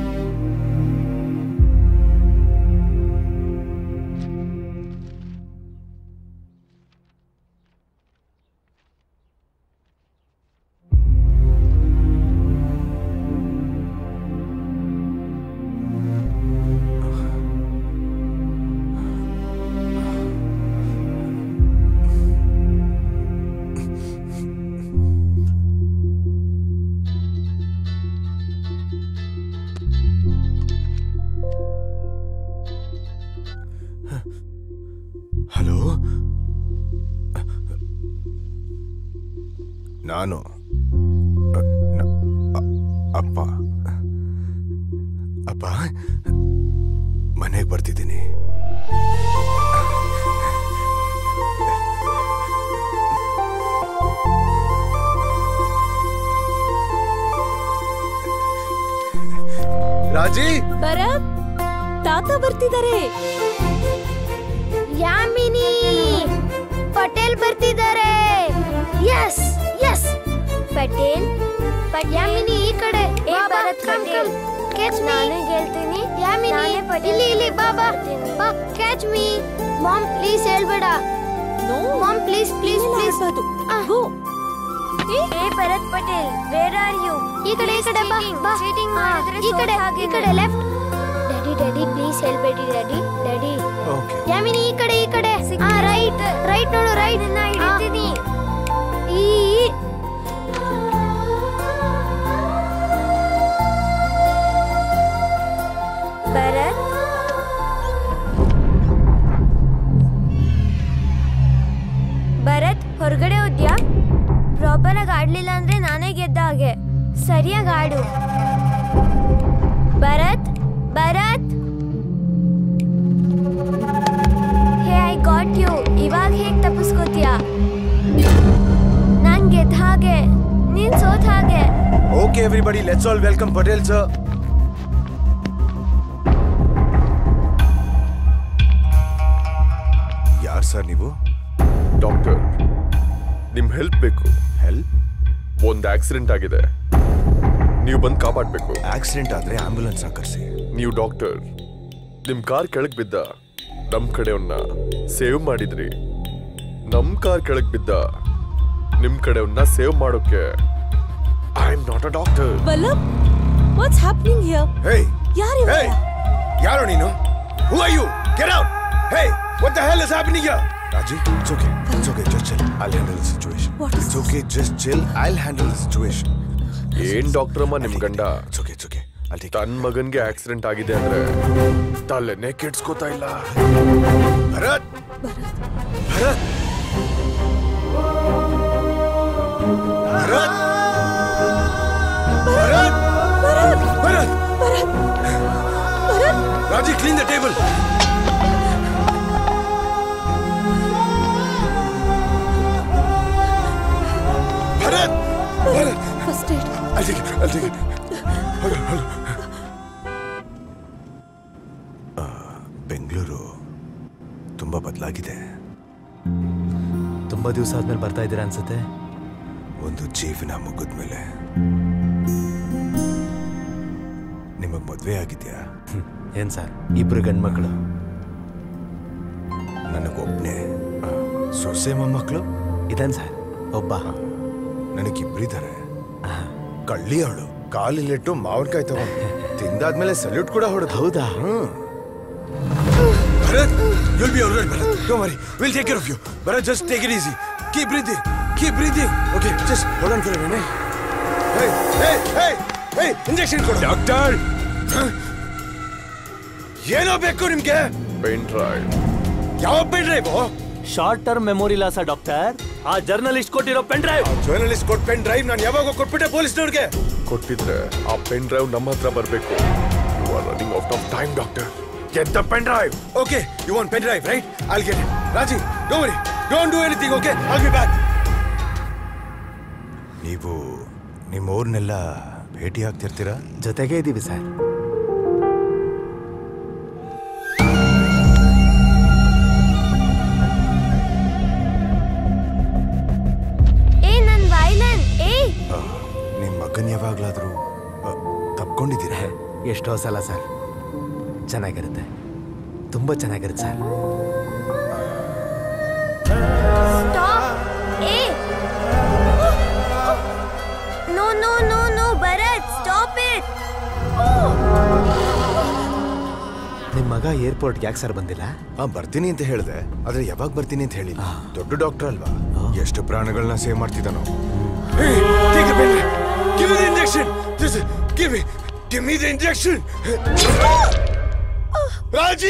S14: ಹಲೋ ನಾನು ಅ, ನ- ಅ- ಅಪ್ಪ ಅಪ್ಪ ಮನೆಗೆ ಬರ್ತಿದ್ದೀನಿ ರಾಜಿ
S18: ಭರತ್ ತಾತ ಬರ್ತಿದ್ದಾರೆ
S13: ಯಾಮಿನಿ ಪಟೇಲ್ ಬರ್ತಿದ್ದಾರೆ ಎಸ್ ಎಸ್ ಪಟೇಲ್ ಯಾಮಿನಿ ಈ ಕಡೆ ಏ Bharat come come catch me ನಾನು ಹೇಳ್ತೀನಿ ಯಾಮಿನಿ ಇಲ್ಲಿ ಇಲ್ಲಿ ಬಾ ಬಾ ಬಾ ಕ್ಯಾಚ್ ಮೀ ಮಾಮ್ ಪ್ಲೀಸ್ ಹೇಳ್ಬೇಡ no mom please please please
S18: go
S13: ಏ Bharat Patel where are you ಈ ಕಡೆ ಈ ಕಡೆ ಬಾ ಬಾ ಚೀಟಿಂಗ್ ಮಾಡಿದ್ರೆ ಈ ಕಡೆ ಈ ಕಡೆ ಲೆಫ್ಟ್ ಡ್ಯಾಡಿ ಡ್ಯಾಡಿ ಪ್ಲೀಸ್ ಹೇಳ್ಬೇಡಿ ಡ್ಯಾಡಿ ಡ್ಯಾಡಿ
S14: ಓಕೆ
S13: ಯಾಮಿನಿ ಈ ಕಡೆ ಈ ಕಡೆ ಆ ರೈಟ್ ರೈಟ್ ನೋಡು ರೈಟ್ ನಾ ಹಿಡಿತೀನಿ ಈ ಭರತ್ ಭರತ್ ಹೊರಗಡೆ ಹೋದ್ಯಾ ಪ್ರಾಪರ್ ಆಗಿ ಆಡ್ಲಿಲ್ಲ ಅಂದ್ರೆ ನಾನೇ ಗೆದ್ದ ಹಾಗೆ ಸರಿಯಾಗಿ ಆಡು Bharat Bharat hey I got you ಇವಾಗ ಹೇಗ್ ತಪ್ಪಿಸ್ಕೋತೀಯ ನಾನ್ ಗೆದ್ದ ಹಾಗೆ ನೀನ್ ಸೋತ್ ಹಾಗೆ
S14: okay everybody let's all welcome Patel sir ಯಾರು ಸರ್ ನೀವು
S3: ಡಾಕ್ಟರ್ ನಿಮ್ ಹೆಲ್ಪ್ ಬೇಕು
S14: ಹೆಲ್ಪ್
S3: ಒಂದ್ ಆಕ್ಸಿಡೆಂಟ್ ಆಗಿದೆ ನೀವು ಬಂದು ಕಾಪಾಡ್ಬೇಕು
S14: ಆಕ್ಸಿಡೆಂಟ್ ಆದ್ರೆ ಆಂಬ್ಯುಲೆನ್ಸ್ ಕರ್ಸಿ
S3: ನೀವು ಡಾಕ್ಟರ್ ನಿಮ್ ಕಾರ್ ಕೆಳಗ್ ಬಿದ್ದ ನಮ್ ಕಡೆಯವನ್ನ ಸೇವ್ ಮಾಡಿದ್ರಿ ನಮ್ ಕಾರ್ ಕೆಳಗ್ ಬಿದ್ದ ನಿಮ್ ಕಡೆಯವನ್ನ ಸೇವ್ ಮಾಡೋಕೆ I am not a doctor
S18: Vallabh what's happening here
S14: hey
S18: ಯಾರು
S14: ಹೇ ಯಾರೋ ನೀನು who are you get out hey what the hell is happening here Raji it's okay it's okay just chill I handle the situation it's okay just chill I handle the situation
S3: ಏನ್ doctor ಅಮ್ಮ ನಿಮ್ ಗಂಡ ತನ್ ಮಗನ್ಗೆ accident ಆಗಿದೆ ಅಂದ್ರೆ ತಲೆನೇ ಕೆಡ್ಸ್ಕೋತಾ ಇಲ್ಲ
S14: Bharat Bharat Bharat Bharat Bharat Raji clean the table Bharat Bharat
S18: first aid
S14: I'll take it. I'll take it. Hold on, hold on. ಆ, ಬೆಂಗಳೂರು ತುಂಬಾ ಬದಲಾಗಿದೆ
S10: ತುಂಬಾ ದಿವಸ ಆದ್ಮೇಲೆ ಬರ್ತಾ ಇದ್ದೀರಾ ಅನ್ಸುತ್ತೆ
S14: ಒಂದು ಜೀವನ ಮುಗಿದ್ಮೇಲೆ ನಿಮಗ್ ಮದ್ವೆ ಆಗಿದ್ಯಾ
S10: ಏನ್ ಸರ್ ಇಬ್ರು ಗಂಡ್ಮಕ್ಳು
S14: ನನಗೊಬ್ನೇ ಆ, ಸೊಸೆ ಮೊಮ್ಮಕ್ಕಳು
S10: ಇದೇನ್ ಸರ್ ಒಬ್ಬ
S14: ನನಗಿಬ್ರಿದ್ದಾರೆ ಕಳ್ಳಿ ಅವಳು ಕಾಲಿಲಿಟ್ಟು ಮಾವಿನಕಾಯಿ ತಗೊಂಡು ತಿಂದಾದ್ಮೇಲೆ ಸಲ್ಯೂಟ್ ಕೂಡ ಹೊಡೆದು
S10: ಹೌದಾ
S14: Bharat you'll be alright Bharat don't worry we'll take care of you Bharat just take it easy keep breathing keep breathing okay just hold on for a minute hey hey hey hey injection ಕೊಡು doctor ಏನೋ ಬೇಕು ನಿಮ್ಗೆ
S3: pen drive
S14: ಯಾವ pen drive
S4: short term memory loss doctor ಆ journalist ಕೊಟ್ಟಿರೋ pen drive
S14: journalist ಕೊಟ್ pen drive ನಾನು ಯಾವಾಗ ಕೊಟ್ಬಿಟ್ಟೆ ಪೊಲೀಸ್ನವ್ರಿಗೆ
S3: ಕೊಟ್ಟಿದ್ರೆ ಆ ಪೆನ್ ಡ್ರೈವ್ ನಮ್ಮ ಹತ್ರ ಬರಬೇಕು you are running out of time doctor get the pen drive
S14: Okay, you want pen drive, right? I'll get it. Raji, don't worry. Don't do anything, okay? I'll be back. ನೀವು ನಿಮ್ಮವ್ರನ್ನೆಲ್ಲ ಭೇಟಿ ಆಗ್ತಿರ್ತೀರಾ
S10: ಜೊತೆಗೆ ಇದ್ದೀವಿ sir
S13: ಏ ನನ್ violin ಏ
S14: ನಿಮ್ಮ ಮಗನ್ ಯಾವಾಗ್ಲಾದ್ರೂ ಆ, ತಪ್ಕೊಂಡಿದ್ದೀರಾ
S10: ಎಷ್ಟೋ ಸಲ ಸರ್ ಚೆನ್ನಾಗಿರುತ್ತೆ ತುಂಬ ಚೆನ್ನಾಗಿರುತ್ತೆ ಸರ್
S13: ಸ್ಟಾಪ್ ಏ no no no no Bharat stop it
S10: ನಿಮ್ಮ ಮಗ ಏರ್ಪೋರ್ಟ್ಗೆ ಯಾಕೆ ಸರ್ ಬಂದಿಲ್ಲ
S14: ಆ ಬರ್ತೀನಿ ಅಂತ ಹೇಳಿದೆ ಆದ್ರೆ ಯಾವಾಗ ಬರ್ತೀನಿ ಅಂತ ಹೇಳಿಲ್ಲ ದೊಡ್ಡ ಡಾಕ್ಟರ್ ಅಲ್ವಾ ಎಷ್ಟು ಪ್ರಾಣಗಳನ್ನ ಸೇವ್ ಮಾಡ್ತಿದ್ದಾನೋ Give me the injection! Just give me, give me the injection! ರಾಜಿ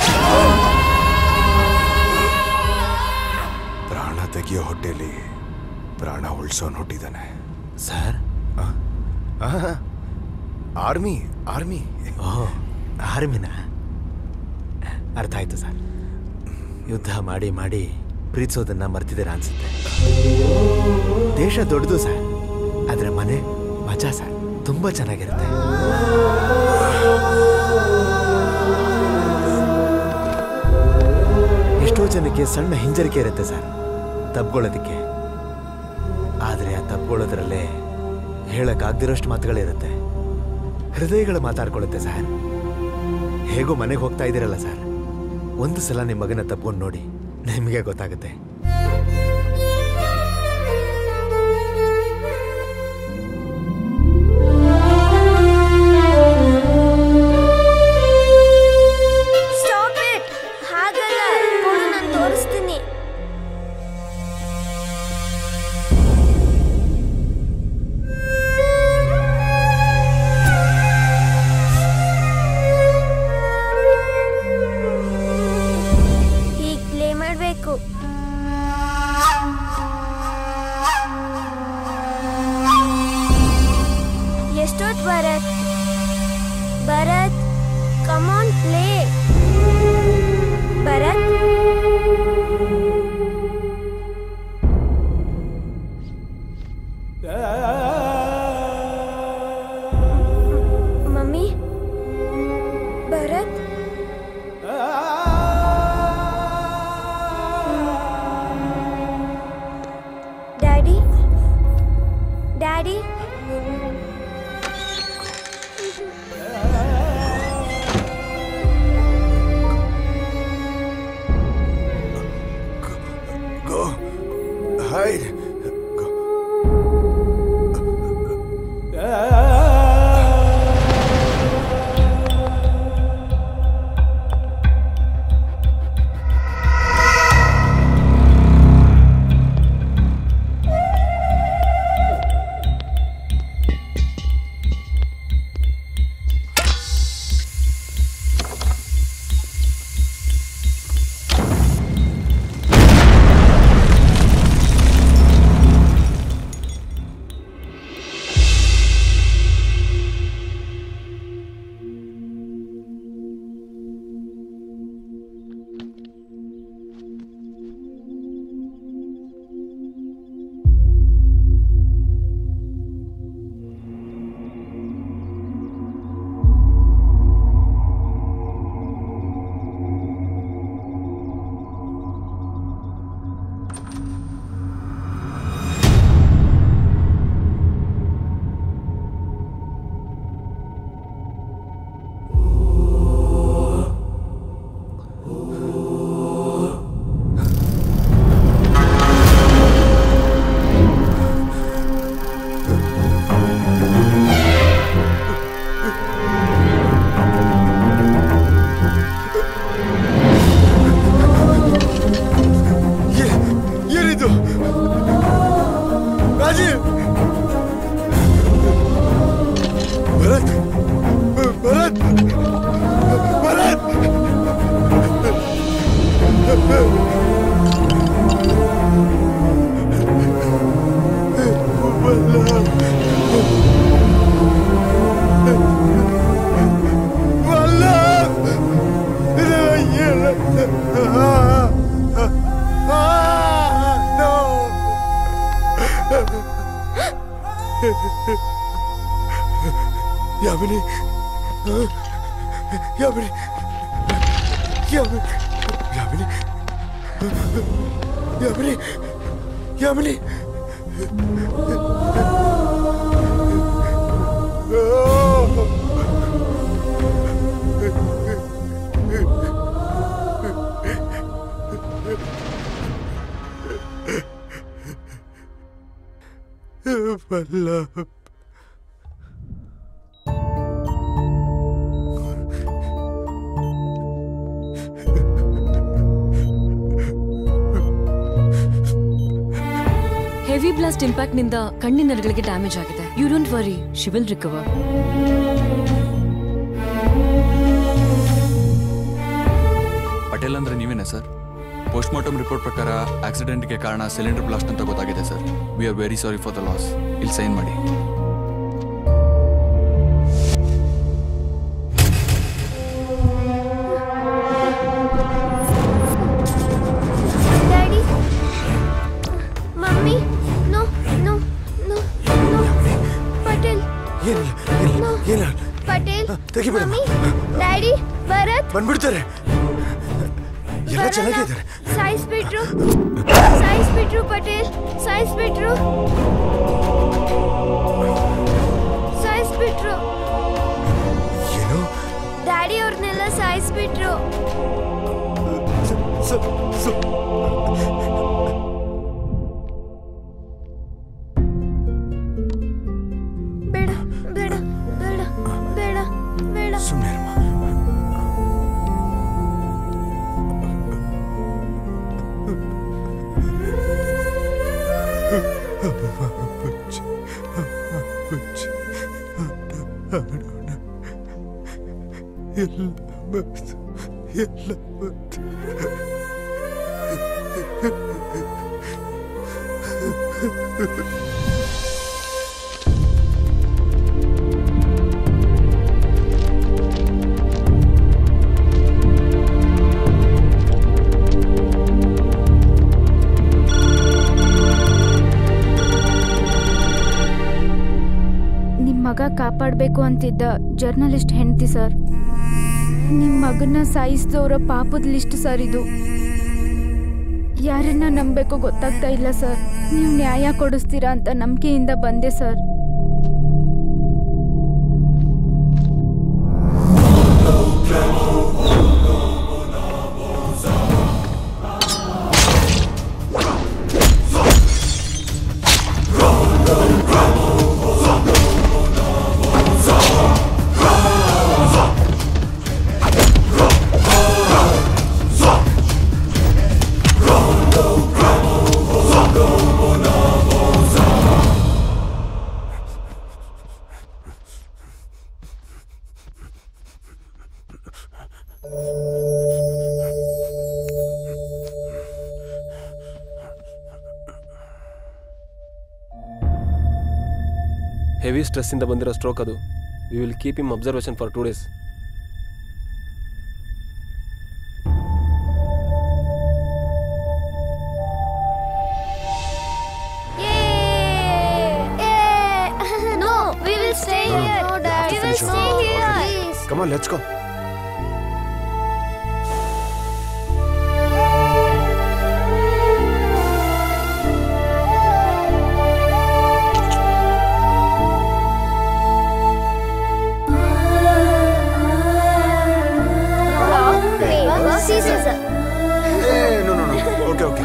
S14: ಪ್ರಾಣ ತೆಗಿಯೋ ಹೊಟ್ಟೆಲಿ ಪ್ರಾಣ ಉಳ್ಸೋನ್ ಹುಟ್ಟಿದಾನೆ
S10: ಸರ್
S14: ಆರ್ಮಿ ಆರ್ಮಿ
S10: ಓಹ್ ಆರ್ಮಿನ ಅರ್ಥ ಆಯ್ತು ಸರ್ ಯುದ್ಧ ಮಾಡಿ ಮಾಡಿ ಪ್ರೀತಿಸೋದನ್ನ ಮರ್ತಿದ್ದೀರಾ ಅನ್ಸುತ್ತೆ ದೇಶ ದೊಡ್ಡದು ಸರ್ ಆದ್ರೆ ಮನೆ ಮಜಾ ಸರ್ ತುಂಬಾ ಚೆನ್ನಾಗಿರುತ್ತೆ ಎಷ್ಟೋ ಜನಕ್ಕೆ ಸಣ್ಣ ಹಿಂಜರಿಕೆ ಇರುತ್ತೆ ಸರ್ ತಪ್ಕೊಳ್ಳೋದಕ್ಕೆ ಆದರೆ ಆ ತಪ್ಕೊಳ್ಳೋದ್ರಲ್ಲೇ ಹೇಳಕ್ಕಾಗ್ದಿರೋಷ್ಟು ಮಾತುಗಳಿರುತ್ತೆ ಹೃದಯಗಳು ಮಾತಾಡ್ಕೊಳ್ಳುತ್ತೆ ಸರ್ ಹೇಗೋ ಮನೆಗೆ ಹೋಗ್ತಾ ಇದ್ದೀರಲ್ಲ ಸರ್ ಒಂದು ಸಲ ನಿಮ್ಮ ಮಗನ ತಪ್ಕೊಂಡು ನೋಡಿ ನಿಮಗೆ ಗೊತ್ತಾಗುತ್ತೆ
S13: mummy Bharat daddy daddy
S14: Go. Hide. ಏನಿದು ರಾಜೀವ್ ಭರತ್ ಭರತ್ ಭರತ್ ವಲ್ಲಭ್ ಇದೆಲ್ಲ ಏನು? Ah, no! Yamini Yamini Yamini Yamini Yamini Yamini Vallabh
S17: heavy blast impact ನಿಂದ ಕಣ್ಣಿನ ನರಗಳಿಗೆ ಡ್ಯಾಮೇಜ್ ಆಗಿದೆ you don't worry she will recover
S2: Patel ಅಂದ್ರೆ ನೀವೇನಾ ಸರ್ ಪೋಸ್ಟ್ ಮಾರ್ಟಮ್ ರಿಪೋರ್ಟ್ ಪ್ರಕಾರ ಆಕ್ಸಿಡೆಂಟ್ಗೆ ಕಾರಣ ಸಿಲಿಂಡರ್ ಬ್ಲಾಸ್ಟ್ ಅಂತ ಗೊತ್ತಾಗಿದೆ sir we are very sorry for the loss ಇಲ್ಲಿ ಸೈನ್ ಮಾಡಿ
S13: daddy mummy no no no no Patel
S14: ಏನಿಲ್ಲ
S13: ನೋ
S14: ಏನಿಲ್ಲ
S13: ಪಟೇಲ್
S14: ತೆಗಿಬೇಡ
S13: ಮಮ್ಮಿ ಡ್ಯಾಡಿ ಭರತ್
S14: ಬಂದ್ಬಿಡ್ತಾರೆ ಎಲ್ಲ
S13: ಬರಲ್ಲ.
S14: ಚೆನ್ನಾಗಿದ್ದಾರೆ
S13: ಸಾಯಿಸ್ಬಿಟ್ರು ಸಾಯಿಸ್ಬಿಟ್ರು ಪಟೇಲ್ ಸಾಯಿಸ್ಬಿಟ್ರು ಸಾಯಿಸ್ಬಿಟ್ರು
S14: ಏನು
S13: ಡ್ಯಾಡಿ ಅವ್ರನ್ನೆಲ್ಲ ಸಾಯಿಸ್ಬಿಟ್ರು ಬೇಡ ಬೇಡ ಬೇಡ ಬೇಡ ಬೇಡ
S14: ಸುಮ್ಮನೆ ಎಲ್ಲ ಬಂತು ಎಲ್ಲ ಬಂತು
S13: ಡ್ಯಾಡಿ
S16: ಮಗ ಕಾಪಾಡಬೇಕು ಅಂತಿದ್ದ ಜರ್ನಲಿಸ್ಟ್ ಹೆಂಡತಿ ಸರ್ ನಿಮ್ಮ ಮಗನ ಸಾಯಿಸಿದವರ ಪಾಪದ ಲಿಸ್ಟ್ ಸರ್ ಇದು ಯಾರನ್ನ ನಂಬಬೇಕು ಗೊತ್ತಾಗ್ತಾ ಇಲ್ಲ ಸರ್ ನೀವು ನ್ಯಾಯ ಕೊಡಿಸ್ತೀರಾ ಅಂತ ನಂಬಿಕೆಯಿಂದ ಬಂದೆ ಸರ್
S7: ಹೆವಿ ಸ್ಟ್ರೆಸ್ಸಿಂದ ಬಂದಿರೋ ಸ್ಟ್ರೋಕ್ ಅದು we will keep him observation for two days
S13: no, we will stay
S14: No, no,
S13: here.
S14: no, Dad.
S13: We will
S14: Finish
S13: stay
S14: off.
S13: here. Please.
S14: Come on, let's go.
S13: Rock, paper, scissors.
S14: Hey, no, no, no. Okay, okay.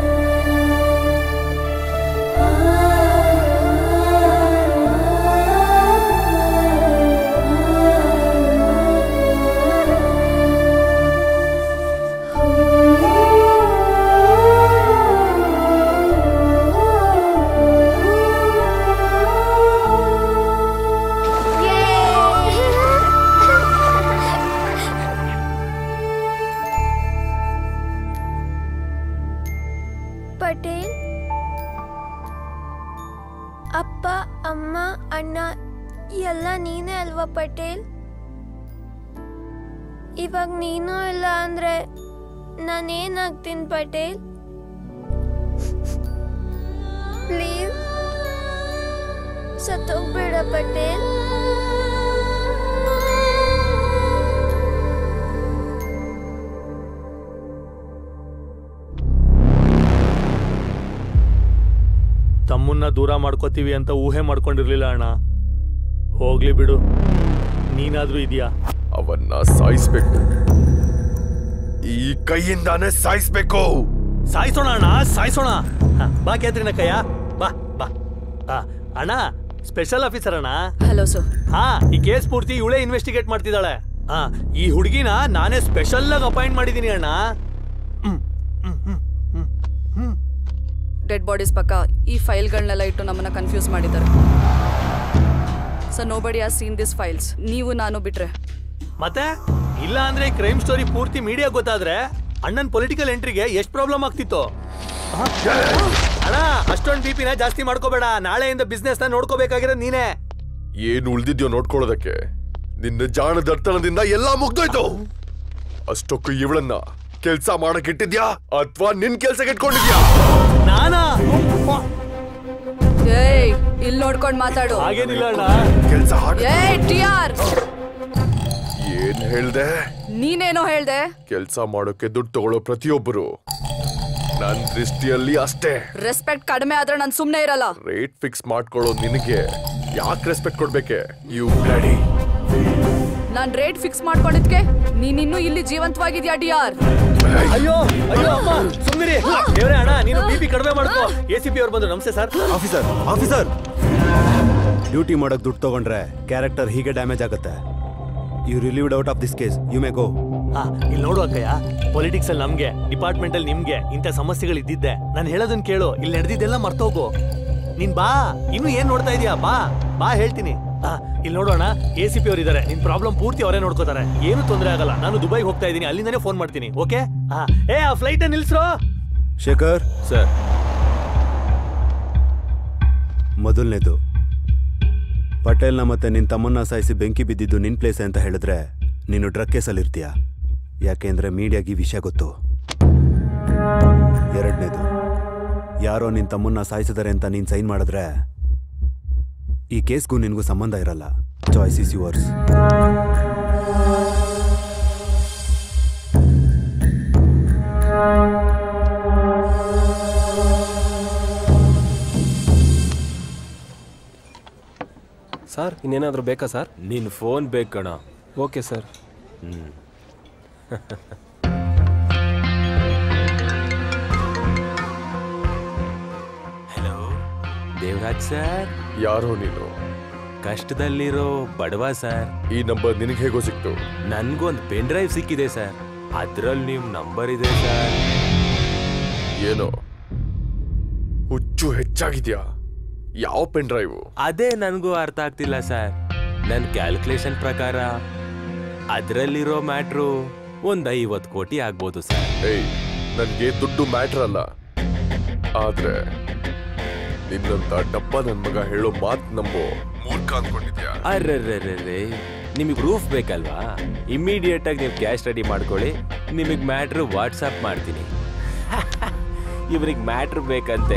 S13: Patel ಅಪ್ಪ ಅಮ್ಮ ಅಣ್ಣ ಎಲ್ಲ ನೀನೇ ಅಲ್ವಾ ಪಟೇಲ್ ಇವಾಗ ನೀನು ಇಲ್ಲ ಅಂದ್ರೆ ನಾನೇನಾಗ್ತೀನಿ ಪಟೇಲ್ ಪ್ಲೀಸ್ ಸತ್ತೋಗ್ಬೇಡ ಪಟೇಲ್
S4: ತಮ್ಮನ್ನ ದೂರ ಮಾಡ್ಕೋತೀವಿ ಅಂತ ಊಹೆ ಮಾಡ್ಕೊಂಡಿರ್ಲಿಲ್ಲ ಅಣ್ಣ ಹೋಗ್ಲಿ ಬಿಡು ನೀನಾದ್ರೂ ಇದೆಯಾ
S3: ಅವನ್ನ ಸಾಯಿಸ್ಬೇಕು ಈ ಕೈಯಿಂದಾನೇ ಸಾಯಿಸ್ಬೇಕು
S4: ಸಾಯಿಸೋಣ ಅಣ್ಣ ಸಾಯಿಸೋಣ ಹ, ಬಾ ಕ್ಯಾತ್ರಿನ ಕಯ್ಯ ಬಾ ಬಾ ಆ, ಅಣ್ಣ ಸ್ಪೆಷಲ್ ಆಫೀಸರ್ ಅಣ್ಣ
S6: ಹಲೋ ಸರ್
S4: ಹಾ ಈ ಕೇಸ್ ಪೂರ್ತಿ ಇವಳೇ ಇನ್ವೆಸ್ಟಿಗೇಟ್ ಮಾಡ್ತಿದ್ದಾಳೆ ಹಾ ಈ ಹುಡುಗಿನ ನಾನೇ ಸ್ಪೆಷಲ್ ಆಗಿ ಅಪಾಯಿಂಟ್ ಮಾಡಿದೀನಿ ಅಣ್ಣ
S6: ಡೆಡ್ ಬಾಡೀಸ್ ಪಕ್ಕ ಈ ಫೈಲ್ಗಳನ್ನೆಲ್ಲ ಇಟ್ಟು ನಮ್ಮನ್ನ ಕನ್ಫ್ಯೂಸ್ ಮಾಡಿದ್ದಾರೆ sir nobody has seen this files ನೀವು ನಾನು ಬಿಟ್ರೆ
S4: ಮತ್ತೆ ಇಲ್ಲ ಅಂದ್ರೆ ಕ್ರೈಮ್ ಸ್ಟೋರಿ ಪೂರ್ತಿ ಮೀಡಿಯಾ ಗೊತ್ತಾದ್ರೆ ಅಣ್ಣನ್ ಪೊಲಿಟಿಕಲ್ ಎಂಟ್ರಿಗೆ ಎಷ್ಟು ಪ್ರಾಬ್ಲಮ್ ಆಗ್ತಿತ್ತು ಹ? ಅಣ್ಣ ಅಷ್ಟೊಂದು ಬಿ ಪಿನ ಜಾಸ್ತಿ ಮಾಡ್ಕೋಬೇಡ ನಾಳೆಯಿಂದ ಬಿಸ್ನೆಸ್ ನ ನೋಡ್ಕೋಬೇಕಾಗಿರೋದು ನೀನೇ
S3: ಏನ್ ಉಳ್ದಿದ್ಯೋ ನೋಡ್ಕೊಳ್ಳೋದಕ್ಕೆ ನಿನ್ನ ಜಾಣ ದರ್ತನದಿಂದ ಎಲ್ಲಾ ಮುಗ್ದೋಯ್ತು ಅಷ್ಟೊಕ್ಕು ಇವಳನ್ನ ಕೆಲ್ಸ ಮಾಡಕ್ ಇಟ್ಟಿದ್ಯಾ ಅಥವಾ ನಿನ್ ಕೆಲ್ಸಕ್ಕೆ ಇಟ್ಕೊಂಡಿದ್ಯಾ
S4: ನಾನಾ
S6: ಏಯ್ ಇಲ್ಲಿ ನೋಡ್ಕೊಂಡು ಮಾತಾಡು
S4: ಹಾಗೇನಿಲ್ಲ ಅಣ್ಣ
S3: ಕೆಲ್ಸ
S6: ಏಯ್ ಟಿ ಆರ್
S3: ಏನ್ ಹೇಳ್ದೆ
S6: ನೀನೇನೋ ಹೇಳ್ದೆ
S3: ಕೆಲ್ಸ ಮಾಡೋಕೆ ದುಡ್ಡು ತಗೊಳ್ಳೋ ಪ್ರತಿಯೊಬ್ಬರು ನನ್ ದೃಷ್ಟಿಯಲ್ಲಿ ಅಷ್ಟೇ
S6: ರೆಸ್ಪೆಕ್ಟ್ ಕಡಿಮೆ ಆದ್ರೆ ನಾನು ಸುಮ್ಮನೆ ಇರಲ್ಲ
S3: ರೇಟ್ ಫಿಕ್ಸ್ ಮಾಡ್ಕೊಳ್ಳೋ ನಿನಗೆ ಯಾಕೆ ರೆಸ್ಪೆಕ್ಟ್ ಕೊಡ್ಬೇಕೆ ಯು ಬ್ಲಡಿ
S6: ನಾನ್ ರೇಟ್ ಫಿಕ್ಸ್ ಮಾಡ್ಕೊಂಡಿದ್ಕೆ ನೀನಿನ್ನೂ ಇಲ್ಲಿ ಜೀವಂತವಾಗಿದ್ಯಾ ಡಿ ಆರ್
S4: ಅಯ್ಯೋ ಅಯ್ಯೋ ಅಮ್ಮ ಸುಮ್ಮನಿರಿ ದೇವ್ರೆ ಅಣ್ಣ ನೀನು ಬಿ ಪಿ ಕಡಿಮೆ ಮಾಡ್ಕೋ ಎ ಸಿ ಪಿ ಅವ್ರು ಬಂದು ನಮಸ್ತೆ ಸರ್
S15: ಆಫೀಸರ್ ಆಫೀಸರ್ ಡ್ಯೂಟಿ ಮಾಡಕ್ ದುಡ್ಡು ತಗೊಂಡ್ರೆ ಕ್ಯಾರೆಕ್ಟರ್ ಹೀಗೆ ಡ್ಯಾಮೇಜ್ ಆಗುತ್ತೆ you relieved out of this case you may go
S4: ಆ, ಇಲ್ಲಿ ನೋಡು ಅಕ್ಕಯ್ಯ ಪೊಲಿಟಿಕ್ಸ್ ಅಲ್ಲಿ ನಮ್ಗೆ ಡಿಪಾರ್ಟ್ಮೆಂಟ್ ಅಲ್ಲಿ ನಿಮ್ಗೆ ಇಂಥ ಸಮಸ್ಯೆಗಳು ಇದ್ದಿದ್ದೆ ನಾನು ಹೇಳೋದನ್ನ ಕೇಳು ಇಲ್ಲಿ ನಡೆದಿದ್ದೆಲ್ಲ ಮರ್ತೋಗು ನೀನ್ ಬಾ ಇನ್ನು ಏನ್ ನೋಡ್ತಾ ಇದೀಯಾ ಬಾ ಬಾ ಹೇಳ್ತೀನಿ ಆ, ಇಲ್ಲಿ ನೋಡೋಣ ಎ ಸಿ ಪಿ ಅವ್ರು ಇದಾರೆ ನಿನ್ ಪ್ರಾಬ್ಲಮ್ ಪೂರ್ತಿ ಅವರೇ ನೋಡ್ಕೋತಾರೆ ಏನು ತೊಂದರೆ ಆಗಲ್ಲ ನಾನು ದುಬೈಗೆ ಹೋಗ್ತಾ ಇದ್ದೀನಿ ಅಲ್ಲಿಂದಾನೇ ಫೋನ್ ಮಾಡ್ತೀನಿ ಓಕೆ ಏ ಆ ಫ್ಲೈಟ್ ನಿಲ್ಸ್ರೋ
S15: ಶೇಖರ್
S1: ಸರ್
S15: ಮೊದಲನೇದು ಪಟೇಲ್ನ ಮತ್ತೆ ನಿನ್ನ ತಮ್ಮನ್ನ ಸಾಯಿಸಿ ಬೆಂಕಿ ಬಿದ್ದಿದ್ದು ನಿನ್ ಪ್ಲೇಸೆ ಅಂತ ಹೇಳಿದ್ರೆ ನೀನು ಡ್ರಗ್ ಕೇಸಲ್ಲಿರ್ತೀಯ ಯಾಕೆಂದ್ರೆ ಮೀಡಿಯಾಗೆ ಈ ವಿಷಯ ಗೊತ್ತು ಎರಡನೇದು ಯಾರೋ ನಿನ್ನ ತಮ್ಮನ್ನ ಸಾಯಿಸಿದಾರೆ ಅಂತ ನೀನು ಸೈನ್ ಮಾಡಿದ್ರೆ ಈ ಕೇಸ್ಗೂ ನಿನಗೂ ಸಂಬಂಧ ಇರಲ್ಲ ಚಾಯ್ಸ್ ಇಸ್ ಯುವರ್ಸ್
S7: ಸರ್ ಇನ್ನೇನಾದರೂ ಬೇಕಾ ಸರ್
S1: ನಿನ್ನ ಫೋನ್ ಬೇಕು ಕಣ
S7: ಓಕೆ ಸರ್
S1: ಹ್ಞೂ ಹಲೋ ದೇವರಾಜ್ ಸರ್
S3: ಯಾರೋ ನೀನು
S1: ಕಷ್ಟದಲ್ಲಿರೋ ಬಡವ ಸರ್
S3: ಈ ನಂಬರ್ ನಿನಗೆ ಹೇಗೋ ಸಿಕ್ತು
S1: ನನ್ಗೊಂದು ಪೆನ್ ಡ್ರೈವ್ ಸಿಕ್ಕಿದೆ ಸರ್ ಅದ್ರಲ್ಲಿ ನಿಮ್ ನಂಬರ್ ಇದೆ ಸರ್
S3: ಏನೋ ಹುಚ್ಚು ಹೆಚ್ಚಾಗಿದ್ಯಾ ಯಾವ ಪೆನ್ ಡ್ರೈವ್
S1: ಅದೇ ನನಗೂ ಅರ್ಥ ಆಗ್ತಿಲ್ಲ ಸರ್ ನನ್ನ ಕ್ಯಾಲ್ಕುಲೇಷನ್ ಪ್ರಕಾರ ಅದರಲ್ಲಿರೋ ಮ್ಯಾಟ್ರು ಒಂದ್ ಐವತ್ತು ಕೋಟಿ ಆಗ್ಬೋದು ಸರ್
S3: ಏಯ್ ನನ್ಗೆ ದುಡ್ಡು ಮ್ಯಾಟ್ರ್ ಅಲ್ಲ ಆದ್ರೆ ನಿನ್ನಂತ ಡಬ್ಬ ನನ್ ಮಗ ಹೇಳೋ ಮಾತ್ ನಂಬೋ ಮೂರ್ಖ ಅಂದ್ಕೊಂಡಿದ್ಯಾ
S1: ಅರ್ರರ್ರರ್ರೇ ನಿಮಗೆ ಪ್ರೂಫ್ ಬೇಕಲ್ವಾ ಇಮಿಡಿಯೇಟ್ ಆಗಿ ನೀವು ಕ್ಯಾಶ್ ರೆಡಿ ಮಾಡ್ಕೊಳ್ಳಿ ನಿಮಗೆ ಮ್ಯಾಟ್ರು ವಾಟ್ಸಪ್ ಮಾಡ್ತೀನಿ ಇವ್ರಿಗೆ ಮ್ಯಾಟ್ರ್ ಬೇಕಂತೆ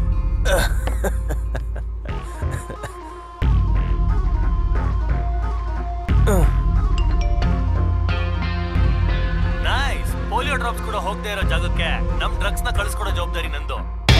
S4: ನೈಸ್ ಪೋಲಿಯೋ ಡ್ರಾಪ್ಸ್ ಕೂಡ ಹೋಗದೆ ಇರೋ ಜಾಗಕ್ಕೆ ನಮ್ ಡ್ರಗ್ಸ್ ನ ಕಳಿಸ್ಕೊಡೋ ಜವಾಬ್ದಾರಿ ನಂದು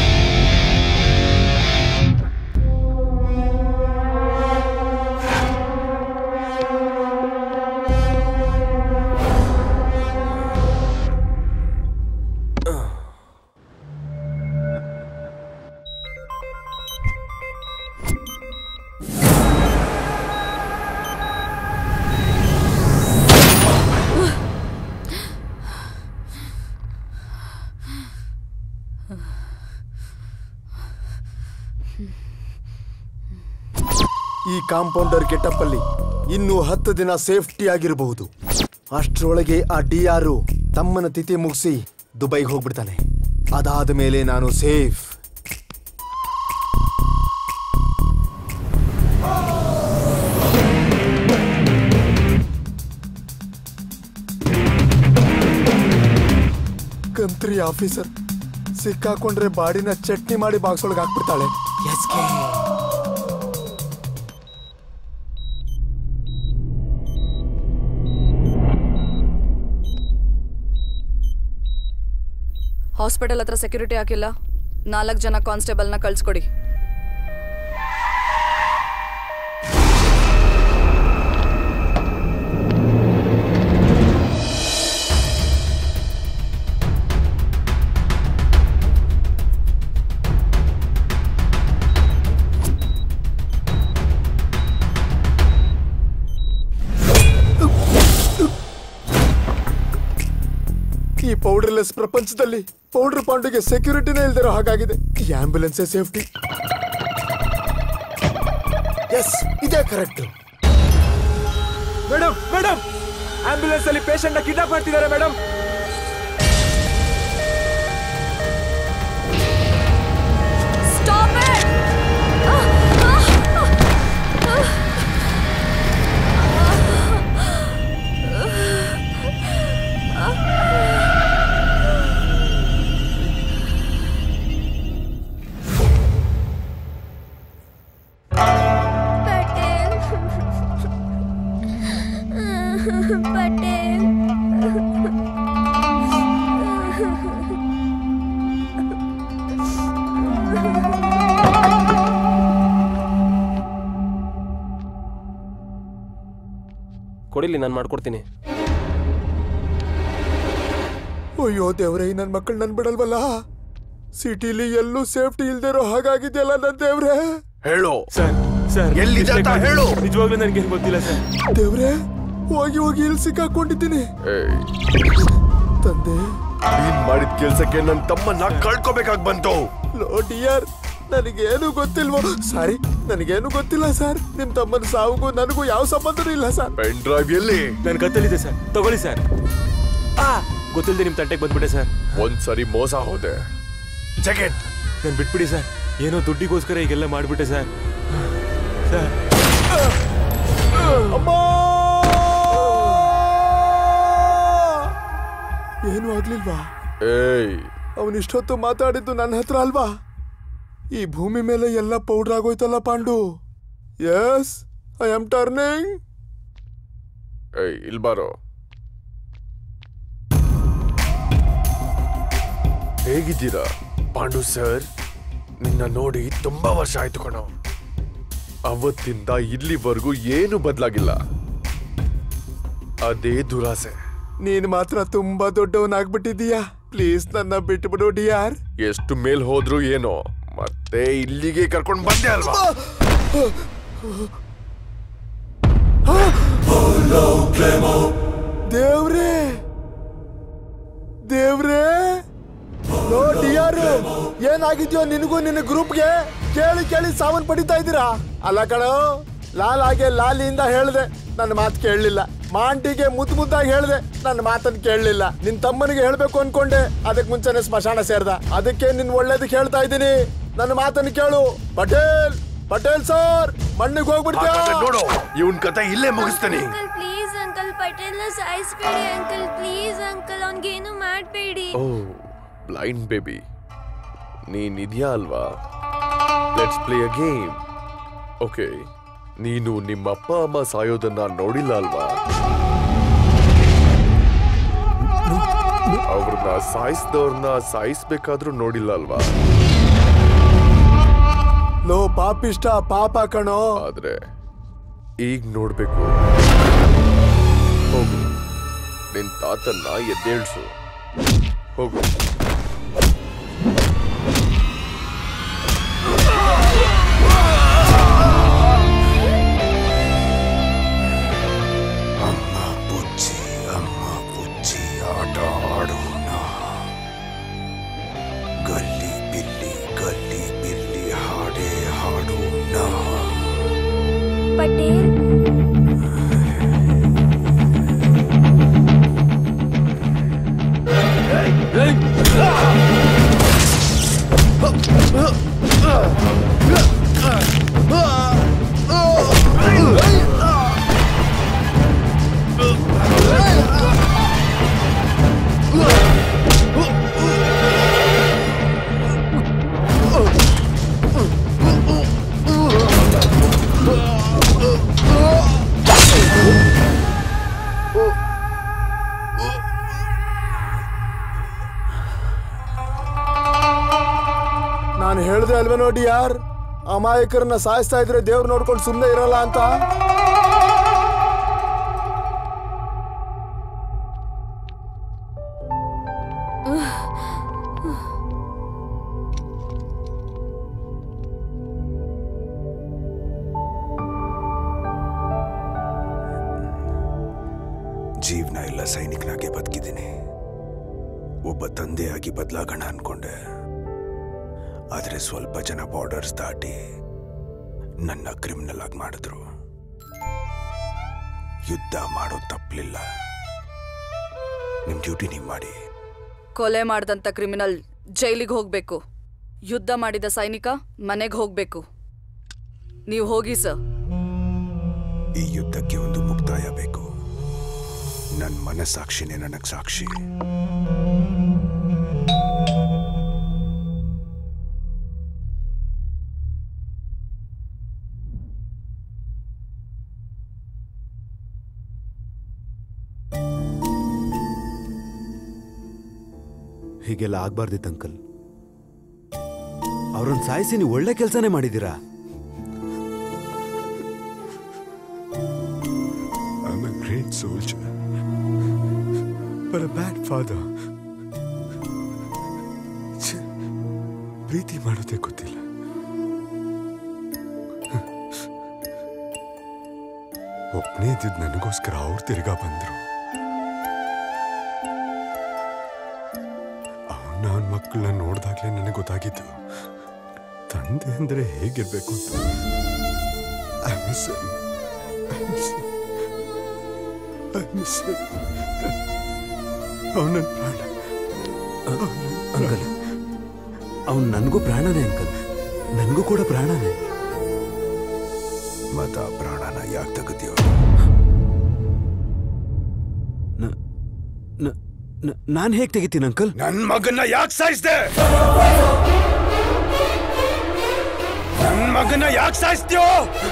S14: ಈ ಕಾಂಪೌಂಡರ್ ಗೆಟಪ್ಪಲ್ಲಿ ಇನ್ನು ಹತ್ತು ದಿನ ಸೇಫ್ಟಿ ಆಗಿರಬಹುದು ಅಷ್ಟರೊಳಗೆ ಆ ಡಿ ಆರು ತಮ್ಮನ ತಿಥಿ ಮುಗಿಸಿ ದುಬೈಗೆ ಹೋಗ್ಬಿಡ್ತಾನೆ ಅದಾದ ಮೇಲೆ ನಾನು ಸೇಫ್ ಕಂತ್ರಿ ಆಫೀಸರ್ ಸಿಕ್ಕಾಕೊಂಡ್ರೆ ಬಾಡಿನ ಚಟ್ನಿ ಮಾಡಿ ಬಾಕ್ಸ್ ಒಳಗೆ ಹಾಕ್ಬಿಡ್ತಾಳೆ
S6: ಹಾಸ್ಪಿಟಲ್ ಹತ್ರ ಸೆಕ್ಯೂರಿಟಿ ಹಾಕಿಲ್ಲ ನಾಲ್ಕು ಜನ ಕಾನ್ಸ್ಟೇಬಲ್ನ ಕಳ್ಸ್ಕೊಡಿ
S14: ಈ ಪೌಡರ್ಲೆಸ್ ಪ್ರಪಂಚದಲ್ಲಿ ಪೌಡರ್ ಪಾಂಡುಗೆ ಸೆಕ್ಯೂರಿಟಿನೇ ಇಲ್ದಿರೋ ಹಾಗಾಗಿದೆ ಈ ಆಂಬ್ಯುಲೆನ್ಸೇ ಸೇಫ್ಟಿ ಎಸ್ ಇದೇ ಕರೆಕ್ಟ್
S8: ಮೇಡಮ್ ಮೇಡಮ್ ಆಂಬ್ಯುಲೆನ್ಸ್ ಅಲ್ಲಿ ಪೇಷಂಟ್ ನ ಕಿಡ್ನಾಪ್ ಮಾಡ್ತಿದ್ದಾರೆ ಮೇಡಮ್
S6: Stop it!
S13: ಪಟೇಲ್
S7: ಕೊಡಿಲಿ ನಾನು ಮಾಡ್ಕೊಡ್ತೀನಿ
S14: ಅಯ್ಯೋ ದೇವ್ರೆ ನನ್ ಮಕ್ಕಳು ನನ್ ಬಿಡಲ್ವಲ್ಲ ಸಿಟಿಲಿ ಎಲ್ಲೂ ಸೇಫ್ಟಿ ಇಲ್ದಿರೋ ಹಾಗಾಗಿದೆಯಲ್ಲ ನನ್ ದೇವ್ರೆ
S3: ಹೇಳೋ
S8: ಸರ್ ಸರ್
S14: ಎಲ್ಲಿದೆ ಅಂತ ಹೇಳು.
S8: ನಿಜವಾಗ್ಲೂ ನನಗೆ ಗೊತ್ತಿಲ್ಲ ಸರ್
S14: ದೇವ್ರೆ ಹೋಗಿ ಹೋಗಿ ಇಲ್ಲಿ ಸಿಕ್ಕಾಕೊಂಡಿದ್ದೀನಿ
S3: ಏಯ್
S14: ತಂದೆ
S3: ನೀನ್ ಮಾಡಿದ ಕೆಲ್ಸಕ್ಕೆ ನನ್ ತಮ್ಮನ್ನ ಕಳ್ಕೊಬೇಕಾಗ್ ಬಂತು
S14: ಲೋ ಡಿಯರ್ ನನಗೇನು ಗೊತ್ತಿಲ್ವೋ ಸಾರಿ ನನಗೇನು ಗೊತ್ತಿಲ್ಲ ಸರ್ ನಿಮ್ ತಮ್ಮನ ಸಾವುಗೂ ನನಗೂ ಯಾವ ಸಂಬಂಧನೂ ಇಲ್ಲ ಸರ್
S3: ಪೆನ್ ಡ್ರೈವ್ ಎಲ್ಲಿ
S8: ನನ್ನ ಕತ್ತಲಿದೆ ಸರ್ ತಗೊಳ್ಳಿ ಸರ್ ಆ ಗೊತ್ತಿಲ್ಲದೆ ನಿಮ್ಮ ತಂಟೆಗೆ ಬಂದ್ಬಿಟ್ಟೆ ಸರ್
S3: ಒಂದ್ ಸರಿ ಮೋಸ ಹೋದೆ
S8: ಜಗನ್ ನಾನು ಬಿಟ್ಬಿಡಿ ಸರ್ ಏನೋ ದುಡ್ಡಿಗೋಸ್ಕರ ಈಗೆಲ್ಲ ಮಾಡ್ಬಿಟ್ಟೆ ಸರ್ ಸರ್
S14: ಏನು ಆಗ್ಲಿಲ್ವಾ
S3: ಏಯ್
S14: ಅವನಿಷ್ಟೊತ್ತು ಮಾತಾಡಿದ್ದು ನನ್ನ ಹತ್ರ ಅಲ್ವಾ ಈ ಭೂಮಿ ಮೇಲೆ ಎಲ್ಲ ಪೌಡ್ರ್ ಆಗೋಯ್ತಲ್ಲ Pandu yes I am turning
S3: ಏಯ್ ಇಲ್ಲಿ ಬಾರೋ ಹೇಗಿದ್ದೀರಾ ಪಾಂಡು ಸರ್ ನಿನ್ನ ನೋಡಿ ತುಂಬಾ ವರ್ಷ ಆಯ್ತು ಕಣೋ ಅವತ್ತಿಂದ ಇಲ್ಲಿವರೆಗೂ ಏನು ಬದಲಾಗಿಲ್ಲ ಅದೇ ದುರಾಸೆ
S14: ನೀನ್ ಮಾತ್ರ ತುಂಬಾ ದೊಡ್ಡವನಾಗ್ಬಿಟ್ಟಿದೀಯಾ ಪ್ಲೀಸ್ ನನ್ನ ಬಿಟ್ಬಿಡು ಡಿಯಾರ್
S3: ಎಷ್ಟು ಮೇಲ್ ಹೋದ್ರು ಏನೋ ಮತ್ತೆ ಇಲ್ಲಿಗೆ ಕರ್ಕೊಂಡು ಬಂದೆ ಅಲ್ವಾ
S14: ದೇವ್ರೇ ದೇವ್ರೇ ನೋ ಡಿಯಾರ್ ಏನಾಗಿದ್ಯೋ ನಿನಗೂ ನಿನ್ನ ಗ್ರೂಪ್ಗೆ ಕೇಳಿ ಕೇಳಿ ಸಾವನ್ ಪಡಿತಾ ಇದ್ದೀರಾ ಅಲ್ಲ ಕಣೋ ಲಾಲ್ ಹಾಗೆ ಲಾಲಿಯಿಂದ ಹೇಳ್ದೆ ನನ್ನ ಮಾತು ಕೇಳಲಿಲ್ಲ ಮಾಂಟಿಗೆ ಮುದ್ದು ಮುದ್ದಾಗಿ ಹೇಳ್ದೆ ನನ್ನ ಮಾತನ್ನ ಕೇಳಲಿಲ್ಲ ನಿನ್ ತಮ್ಮನಿಗೆ ಹೇಳ್ಬೇಕು ಅನ್ಕೊಂಡೆ ಅದಕ್ಕೆ ಮುಂಚೆನೆ ಸ್ಮಶಾನ ಸೇರ್ದ ಅದಕ್ಕೆ ನಿನ್ ಒಳ್ಳೇದಕ್ಕೆ ಹೇಳ್ತಾ ಇದ್ದೀನಿ ನನ್ನ ಮಾತನ್ನ ಕೇಳು ಪಟೇಲ್ ಪಟೇಲ್ ಸರ್ ಮಣ್ಣಿಗೆ ಹೋಗ್ಬಿಡ್ತೀಯ
S3: ನೋಡು ಇವನ್ ಕತೆ ಇಲ್ಲೇ ಮುಗಿಸ್ತೀನಿ
S13: ಅಂಕಲ್ ಪ್ಲೀಸ್ ಅಂಕಲ್ ಪಟೇಲ್ನ ಸಾಯಿಸ್ಬೇಡಿ ಅಂಕಲ್ ಪ್ಲೀಸ್ ಅಂಕಲ್ ಅವ್ನಿಗೇನು ಮಾಡಬೇಡಿ
S3: ಓ ಬ್ಲೈಂಡ್ ಬೇಬಿ ನೀನ್ ಇದೆಯಾ ಅಲ್ವಾ let's play a game okay ನೀನು ನಿಮ್ಮ ಅಪ್ಪ ಅಮ್ಮ ಸಾಯೋದನ್ನ ನೋಡಿಲ್ಲ ಅಲ್ವಾ ಅವ್ರನ್ನ ಸಾಯಿಸಿದವ್ರನ್ನ ಸಾಯಿಸ್ಬೇಕಾದ್ರೂ ನೋಡಿಲ್ಲ ಅಲ್ವಾ
S14: ಲೋ ಪಾಪಿಷ್ಟ ಪಾಪ ಕಣೋ
S3: ಆದ್ರೆ ಈಗ ನೋಡ್ಬೇಕು ಹೋಗು ನಿನ್ ತಾತನ್ನ ಎದ್ದೇಳ್ಸು ಹೋಗು
S12: ಅಮ್ಮ ಬುಜ್ಜಿ ಅಮ್ಮ ಬುಜ್ಜಿ ಆಟ ಆಡೋಣ ಗಲ್ಲಿ ಬಿಲ್ಲಿ ಗಲ್ಲಿ ಬಿಲ್ಲಿ ಹಾಡೇ ಹಾಡೋಣ
S13: ಪಟೇಲ್
S14: ನಾನು ಹೇಳ್ದೆ ಅಲ್ವೇ ನೋಡಿ ಯಾರ್ ಅಮಾಯಕರನ್ನ ಸಾಯಿಸ್ತಾ ಇದ್ರೆ ದೇವ್ರು ನೋಡ್ಕೊಂಡು ಸುಮ್ಮನೆ ಇರಲ್ಲ ಅಂತ
S12: ಜೀವನ ಎಲ್ಲ ಸೈನಿಕನಾಗೆ ಬದುಕಿದ್ದೀನಿ ಒಬ್ಬ ತಂದೆಯಾಗಿ ಬದಲಾಗೋಣ ಅನ್ಕೊಂಡೆ ಆದರೆ ಸ್ವಲ್ಪ ಜನ ಬಾರ್ಡರ್ಸ್ ದಾಟಿ ನನ್ನ ಕ್ರಿಮಿನಲ್ ಆಗಿ ಮಾಡಿದ್ರು ಯುದ್ಧ ಮಾಡೋದು ತಪ್ಪಲಿಲ್ಲ ನಿಮ್ ಡ್ಯೂಟಿ ನೀವು ಮಾಡಿ
S6: ಕೊಲೆ ಮಾಡಿದಂಥ ಕ್ರಿಮಿನಲ್ ಜೈಲಿಗೆ ಹೋಗ್ಬೇಕು ಯುದ್ಧ ಮಾಡಿದ ಸೈನಿಕ ಮನೆಗೆ ಹೋಗ್ಬೇಕು ನೀವು ಹೋಗಿ ಸರ್
S12: ಈ ಯುದ್ಧಕ್ಕೆ ಒಂದು ಮುಕ್ತಾಯ ಬೇಕು ನನ್ನ ಮನಸ್ಸಾಕ್ಷಿನೇ ನನಗೆ ಸಾಕ್ಷಿ
S15: ಹೀಗೆಲ್ಲ ಆಗ್ಬಾರ್ದಿತ್ತು ಅಂಕಲ್ ಅವ್ರನ್ನ ಸಾಯಿಸಿ ನೀವು ಒಳ್ಳೆ ಕೆಲಸನೇ ಮಾಡಿದ್ದೀರಾ
S14: I'm a great soldier, but a bad father. ಛೆ, ಪ್ರೀತಿ ಮಾಡೋದೇ ಗೊತ್ತಿಲ್ಲ ಒಬ್ಬನೇ ಇದ್ದಿದ್ದು ನನಗೋಸ್ಕರ ಅವ್ರು ತಿರ್ಗಾ ಬಂದ್ರು ಅವನ ಅವನ ಮಕ್ಕಳನ್ನ ನೋಡ್ದಾಗ್ಲೇ ನನಗೆ ಗೊತ್ತಾಗಿದ್ದು ತಂದೆ ಅಂದ್ರೆ ಹೇಗಿರ್ಬೇಕು ಅಂತ I miss him. I miss him. I miss him. ಅವನ ಪ್ರಾಣ
S15: ಅಂಕಲ್ ಅವ್ನು ನನಗೂ ಪ್ರಾಣನೇ ಅಂಕಲ್ ನನಗೂ ಕೂಡ ಪ್ರಾಣನೇ
S12: ಮತ ಪ್ರಾಣನ ಯಾಕೆ ತೆಗೆದಿಯೋ
S15: ನಾನು ಹೇಗೆ ತೆಗಿತೀನಿ ಅಂಕಲ್
S14: ನನ್ನ ಮಗನ್ನ ಯಾಕೆ ಸಾಯಿಸ್ದೆ ನನ್ ಮಗನ ಯಾಕೆ ಸಾಯಿಸ್ತೀಯೋ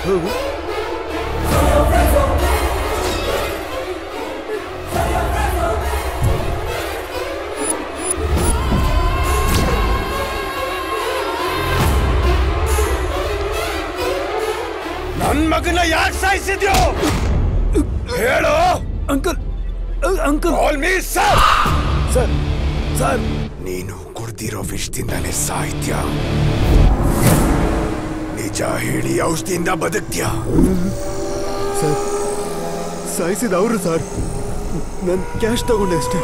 S14: ನನ್ ಮಗನ ಯಾಕೆ ಸಾಯಿಸಿದ್ಯೋ ಹೇಳು
S15: ಅಂಕಲ್ ಅಂಕಲ್
S14: ಆಲ್ ಮೀ ಸರ್
S15: ಸರ್ ಸರ್
S14: ನೀನು ಕುಡ್ದಿರೋ ವಿಷದಿಂದಾನೆ ಸಾಹಿತ್ಯ ನಿಜ ಹೇಳಿ ಔಷಧಿಯಿಂದ ಬದುಕ್ತ್ಯಾ
S15: ಸರ್ ಸಾಯಿಸಿದ ಅವರು ಸರ್ ನಾನು ಕ್ಯಾಶ್ ತಗೊಂಡೆ ಅಷ್ಟೇ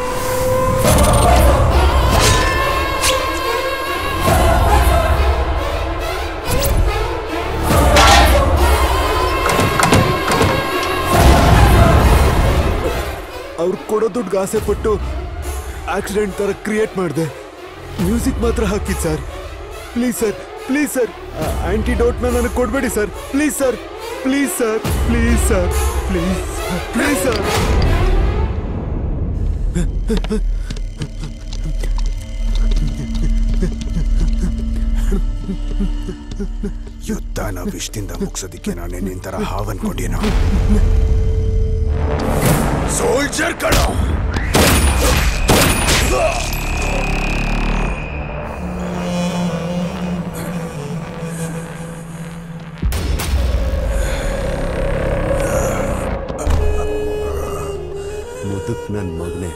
S15: ಅವ್ರು ಕೊಡೋ ದುಡ್ಡು ಆಸೆ ಪಟ್ಟು ಆಕ್ಸಿಡೆಂಟ್ ಥರ ಕ್ರಿಯೇಟ್ ಮಾಡಿದೆ ಮ್ಯೂಸಿಕ್ ಮಾತ್ರ ಹಾಕಿದ್ sir please sir please sir ಆಂಟಿಡೋಟ್ನ ನನಗೆ ಕೊಡಬೇಡಿ sir please sir please sir please sir please please sir
S14: ಯುದ್ಧನ ವಿಷದಿಂದ ಮುಗಿಸೋದಿಕ್ಕೆ ನಾನೇ ನಿಂತರ ಹಾವನ್ಕೊಂಡೇನೋ ಸೋಲ್ಜರ್ ಕಣ
S15: ಮುದುಕ್ ನನ್ನ ಮಗನೇ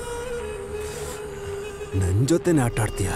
S15: ನನ್ನ ಜೊತೆನೇ ಆಟ ಆಡ್ತೀಯ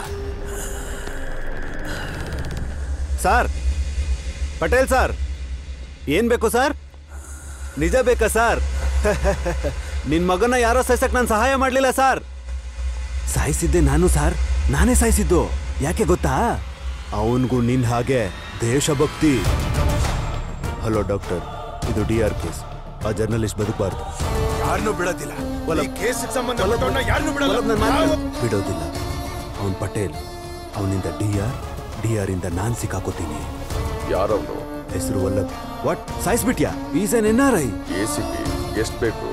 S15: ಸರ್ ಪಟೇಲ್ ಸರ್ ಏನ್ ಬೇಕು ಸರ್ ನಿಜ ಬೇಕಾ ಸರ್ ನಿನ್ ಮಗನ ಯಾರೋ ಸಾಯ್ಸಕ್ ನಾನು ಸಹಾಯ ಮಾಡಲಿಲ್ಲ ಸರ್ ಸಾಯಿಸಿದ್ದೆ ನಾನು ಸರ್ ನಾನೇ ಸಾಯಿಸಿದ್ದು ಯಾಕೆ ಗೊತ್ತಾ ಅವನಿಗೂ ನಿನ್ ಹಾಗೆ ದೇಶಭಕ್ತಿ ಹಲೋ ಡಾಕ್ಟರ್ ಇದು ಡಿ ಆರ್ ಕೇಸ್ ಆ ಜರ್ನಲಿಸ್ಟ್ ಬದುಕಬಾರ್ದು
S14: ಯಾರನ್ನೂ ಬಿಡೋದಿಲ್ಲ
S15: ವಲ್ಲಭ್.
S14: ಈ ಕೇಸಿಗೆ ಸಂಬಂಧಪಟ್ಟವನ್ನ ಯಾರನ್ನೂ ಬಿಡಲ್ಲ
S15: ವಲ್ಲಭ್, ನನ್ ಮಾತು
S14: ನಾವು-
S15: ಕೇಳು. ಬಿಡೋದಿಲ್ಲ ಅವನ್ ಪಟೇಲ್ ಅವನಿಂದ ಡಿ ಆರ್ ಡಿ ಆರ್ ಇಂದ ನಾನ್ ಸಿಕ್ಕಾಕೋತೀನಿ
S3: ಯಾರವ್ರು
S15: ಹೆಸರು ವಲ್ಲಭ್ ವಾಟ್ ಸಾಯಿಸ್ಬಿಟ್ಯಾ is N N R I
S3: A C P ಎಷ್ಟು ಬೇಕು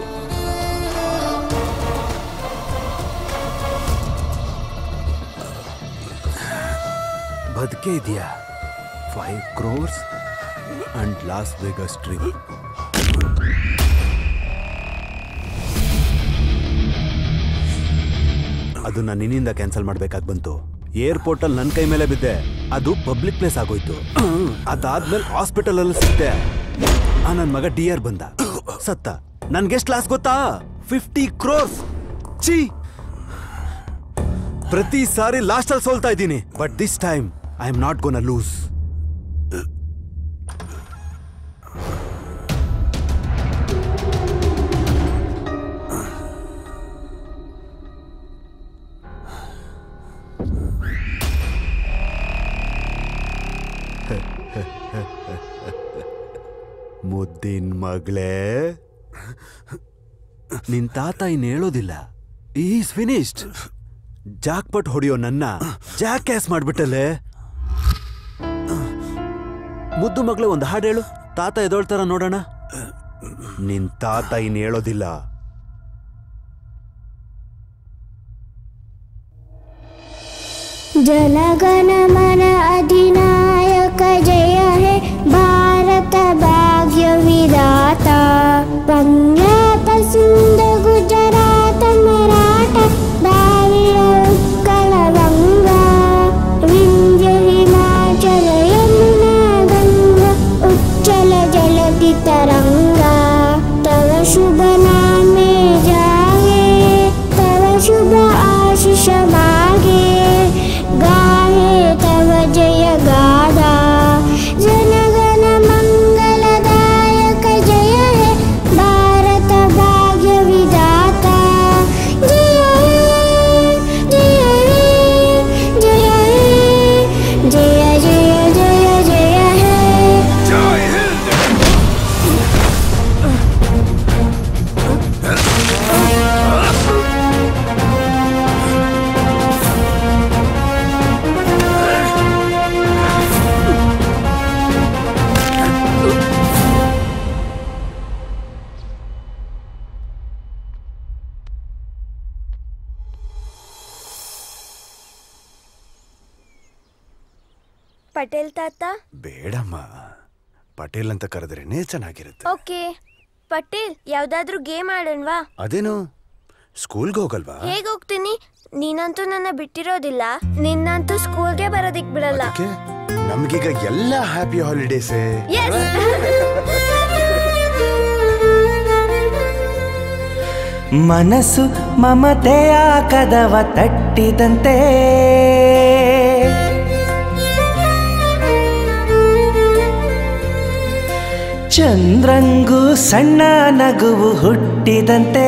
S15: ಬದುಕೆ ಇದೆಯಾ five crores and Las Vegas trip ಅದು ನಾನು ನಿನ್ನಿಂದ ಕ್ಯಾನ್ಸಲ್ ಮಾಡ್ಬೇಕಾಗಿ ಬಂತು ಏರ್ಪೋರ್ಟ್ ಅಲ್ಲಿ ನನ್ನ ಕೈ ಮೇಲೆ ಬಿದ್ದೆ ಅದು ಪಬ್ಲಿಕ್ ಪ್ಲೇಸ್ ಆಗೋಯ್ತು ಅದಾದ್ಮೇಲೆ ಹಾಸ್ಪಿಟಲ್ ಅಲ್ಲಿ ಸಿಕ್ತೆ ಆ ನನ್ನ ಮಗ ಡಿ ಆರ್ ಬಂದ ಸತ್ತ ನನ್ಗೆಷ್ಟು ಲಾಸ್ ಗೊತ್ತಾ ಫಿಫ್ಟಿ ಕ್ರೋರ್ಸ್ ಚೀ ಪ್ರತಿ ಸಾರಿ ಲಾಸ್ಟ್ ಅಲ್ಲಿ ಸೋಲ್ತಾ ಇದ್ದೀನಿ but this time I am not gonna lose ಮುದ್ದಿನ ಮಗಳೇ ನಿನ್ ತಾತ ಇನ್ ಹೇಳೋದಿಲ್ಲ ಈಸ್ ಫಿನಿಶ್ಡ್ ಜಾಕ್ಪಟ್ ಹೊಡೆಯೋ ನನ್ನ ಜಾಕ್ ಕ್ಯಾಸ್ ಮಾಡ್ಬಿಟ್ಟಲ್ಲೇ ಮುದ್ದು ಮಗಳೇ ಒಂದು ಹಾಡು ಹೇಳು ತಾತ ಎದೊಳ್ತಾರ ನೋಡೋಣ ನಿನ್ ತಾತ ಇನ್ ಹೇಳೋದಿಲ್ಲ
S13: जनगणमन अधिनायक जय हे भारत भाग्य विधाता पंजाब सिंध गुजरात मराठा द्राविड उत्कल गंगा विंध्य हिमाचल यमुना गंगा उच्चल जलधि तरंगा तव शुभ नामे जागे तव शुभ आशीष मागे गाहे तव जय गा ಪಟೇಲ್ ತಾತ
S12: ಬೇಡಮ್ಮ ಪಟೇಲ್ ಅಂತ ಕರೆದ್ರೇನೆ ಚೆನ್ನಾಗಿರುತ್ತೆ
S13: ಓಕೆ ಪಟೇಲ್ ಯಾವ್ದಾದ್ರೂ ಗೇಮ್ ಆಡೋಣವಾ
S12: ಅದೇನು ಸ್ಕೂಲ್ಗೆ ಹೋಗಲ್ವಾ
S13: ಹೇಗ್ ಹೋಗ್ತೀನಿ ನೀನಂತೂ ನನ್ನ ಬಿಟ್ಟಿರೋದಿಲ್ಲ ನಿನ್ನಂತೂ ಸ್ಕೂಲ್ಗೆ ಬರೋದಿಕ್ ಬಿಡಲ್ಲ
S12: ನಮ್ಗೀಗ ಎಲ್ಲ ಹ್ಯಾಪಿ ಹಾಲಿಡೇಸೇ
S20: ಮನಸ್ಸು ಮಮತೆಯ ಕದವ ತಟ್ಟಿದಂತೆ ಚಂದ್ರಂಗೂ ಸಣ್ಣ ನಗುವು ಹುಟ್ಟಿದಂತೆ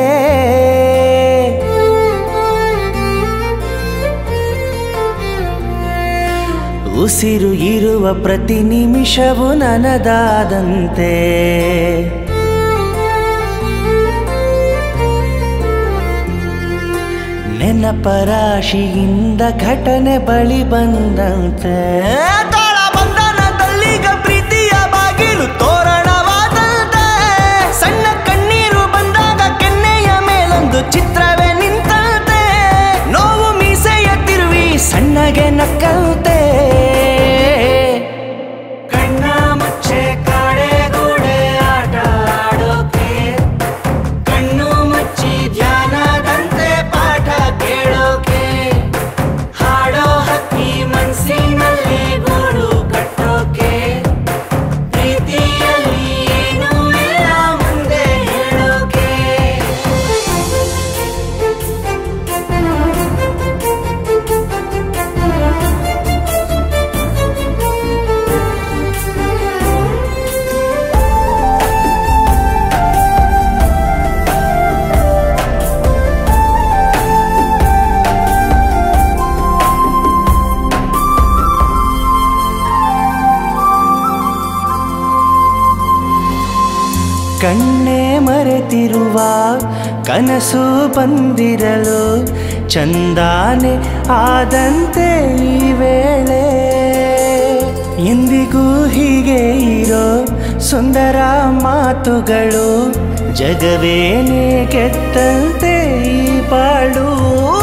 S20: ಉಸಿರು ಇರುವ ಪ್ರತಿ ನಿಮಿಷವು ನನದಾದಂತೆ ನೆನಪರಾಶಿಯಿಂದ ಘಟನೆ ಬಳಿ ಬಂದಂತೆ ತಾಳ ಬಂಧನದಲ್ಲೀಗ ಪ್ರೀತಿಯ ಬಾಗಿಲು ತೋರಣವಾದಂತೆ ಸಣ್ಣ ಕಣ್ಣೀರು ಬಂದಾಗ ಕೆನ್ನೆಯ ಮೇಲೊಂದು ಚಿತ್ರವೇ ನಿಂತಂತೆ ನೋವು ಮೀಸೆಯ ತಿರುವಿ ಸಣ್ಣಗೆ ನಕ್ಕಂತೆ ಕಣ್ಣ ಮುಚ್ಚೆ ಕಾಡೆ ಗೂಡೆ ಆಟ ಆಡೋಕೆ ಕಣ್ಣು ಮುಚ್ಚಿ ಧ್ಯಾನದಂತೆ ಪಾಠ ಕೇಳೋಕೆ ಹಾಡೋ ಹಕ್ಕಿ ಮನಸ್ಸಿನಲ್ಲಿ ಗೂಡು ಕಟ್ಟೋಕೆ ಪ್ರೀತಿಯಲ್ಲಿ ಏನೂ ಇಲ್ಲ ಮುಂದೆ ಹೇಳೋಕೆ ಕಣ್ಣೆ ಮರೆತಿರುವ ಕನಸು ಬಂದಿರಲು ಚಂದಾನೆ ಆದಂತೆ ಈ ವೇಳೆ ಎಂದಿಗೂ ಹೀಗೆ ಇರೋ ಸುಂದರ ಮಾತುಗಳು ಜಗವೇನೆ ಕೆತ್ತಂತೆ ಈ ಬಾಳು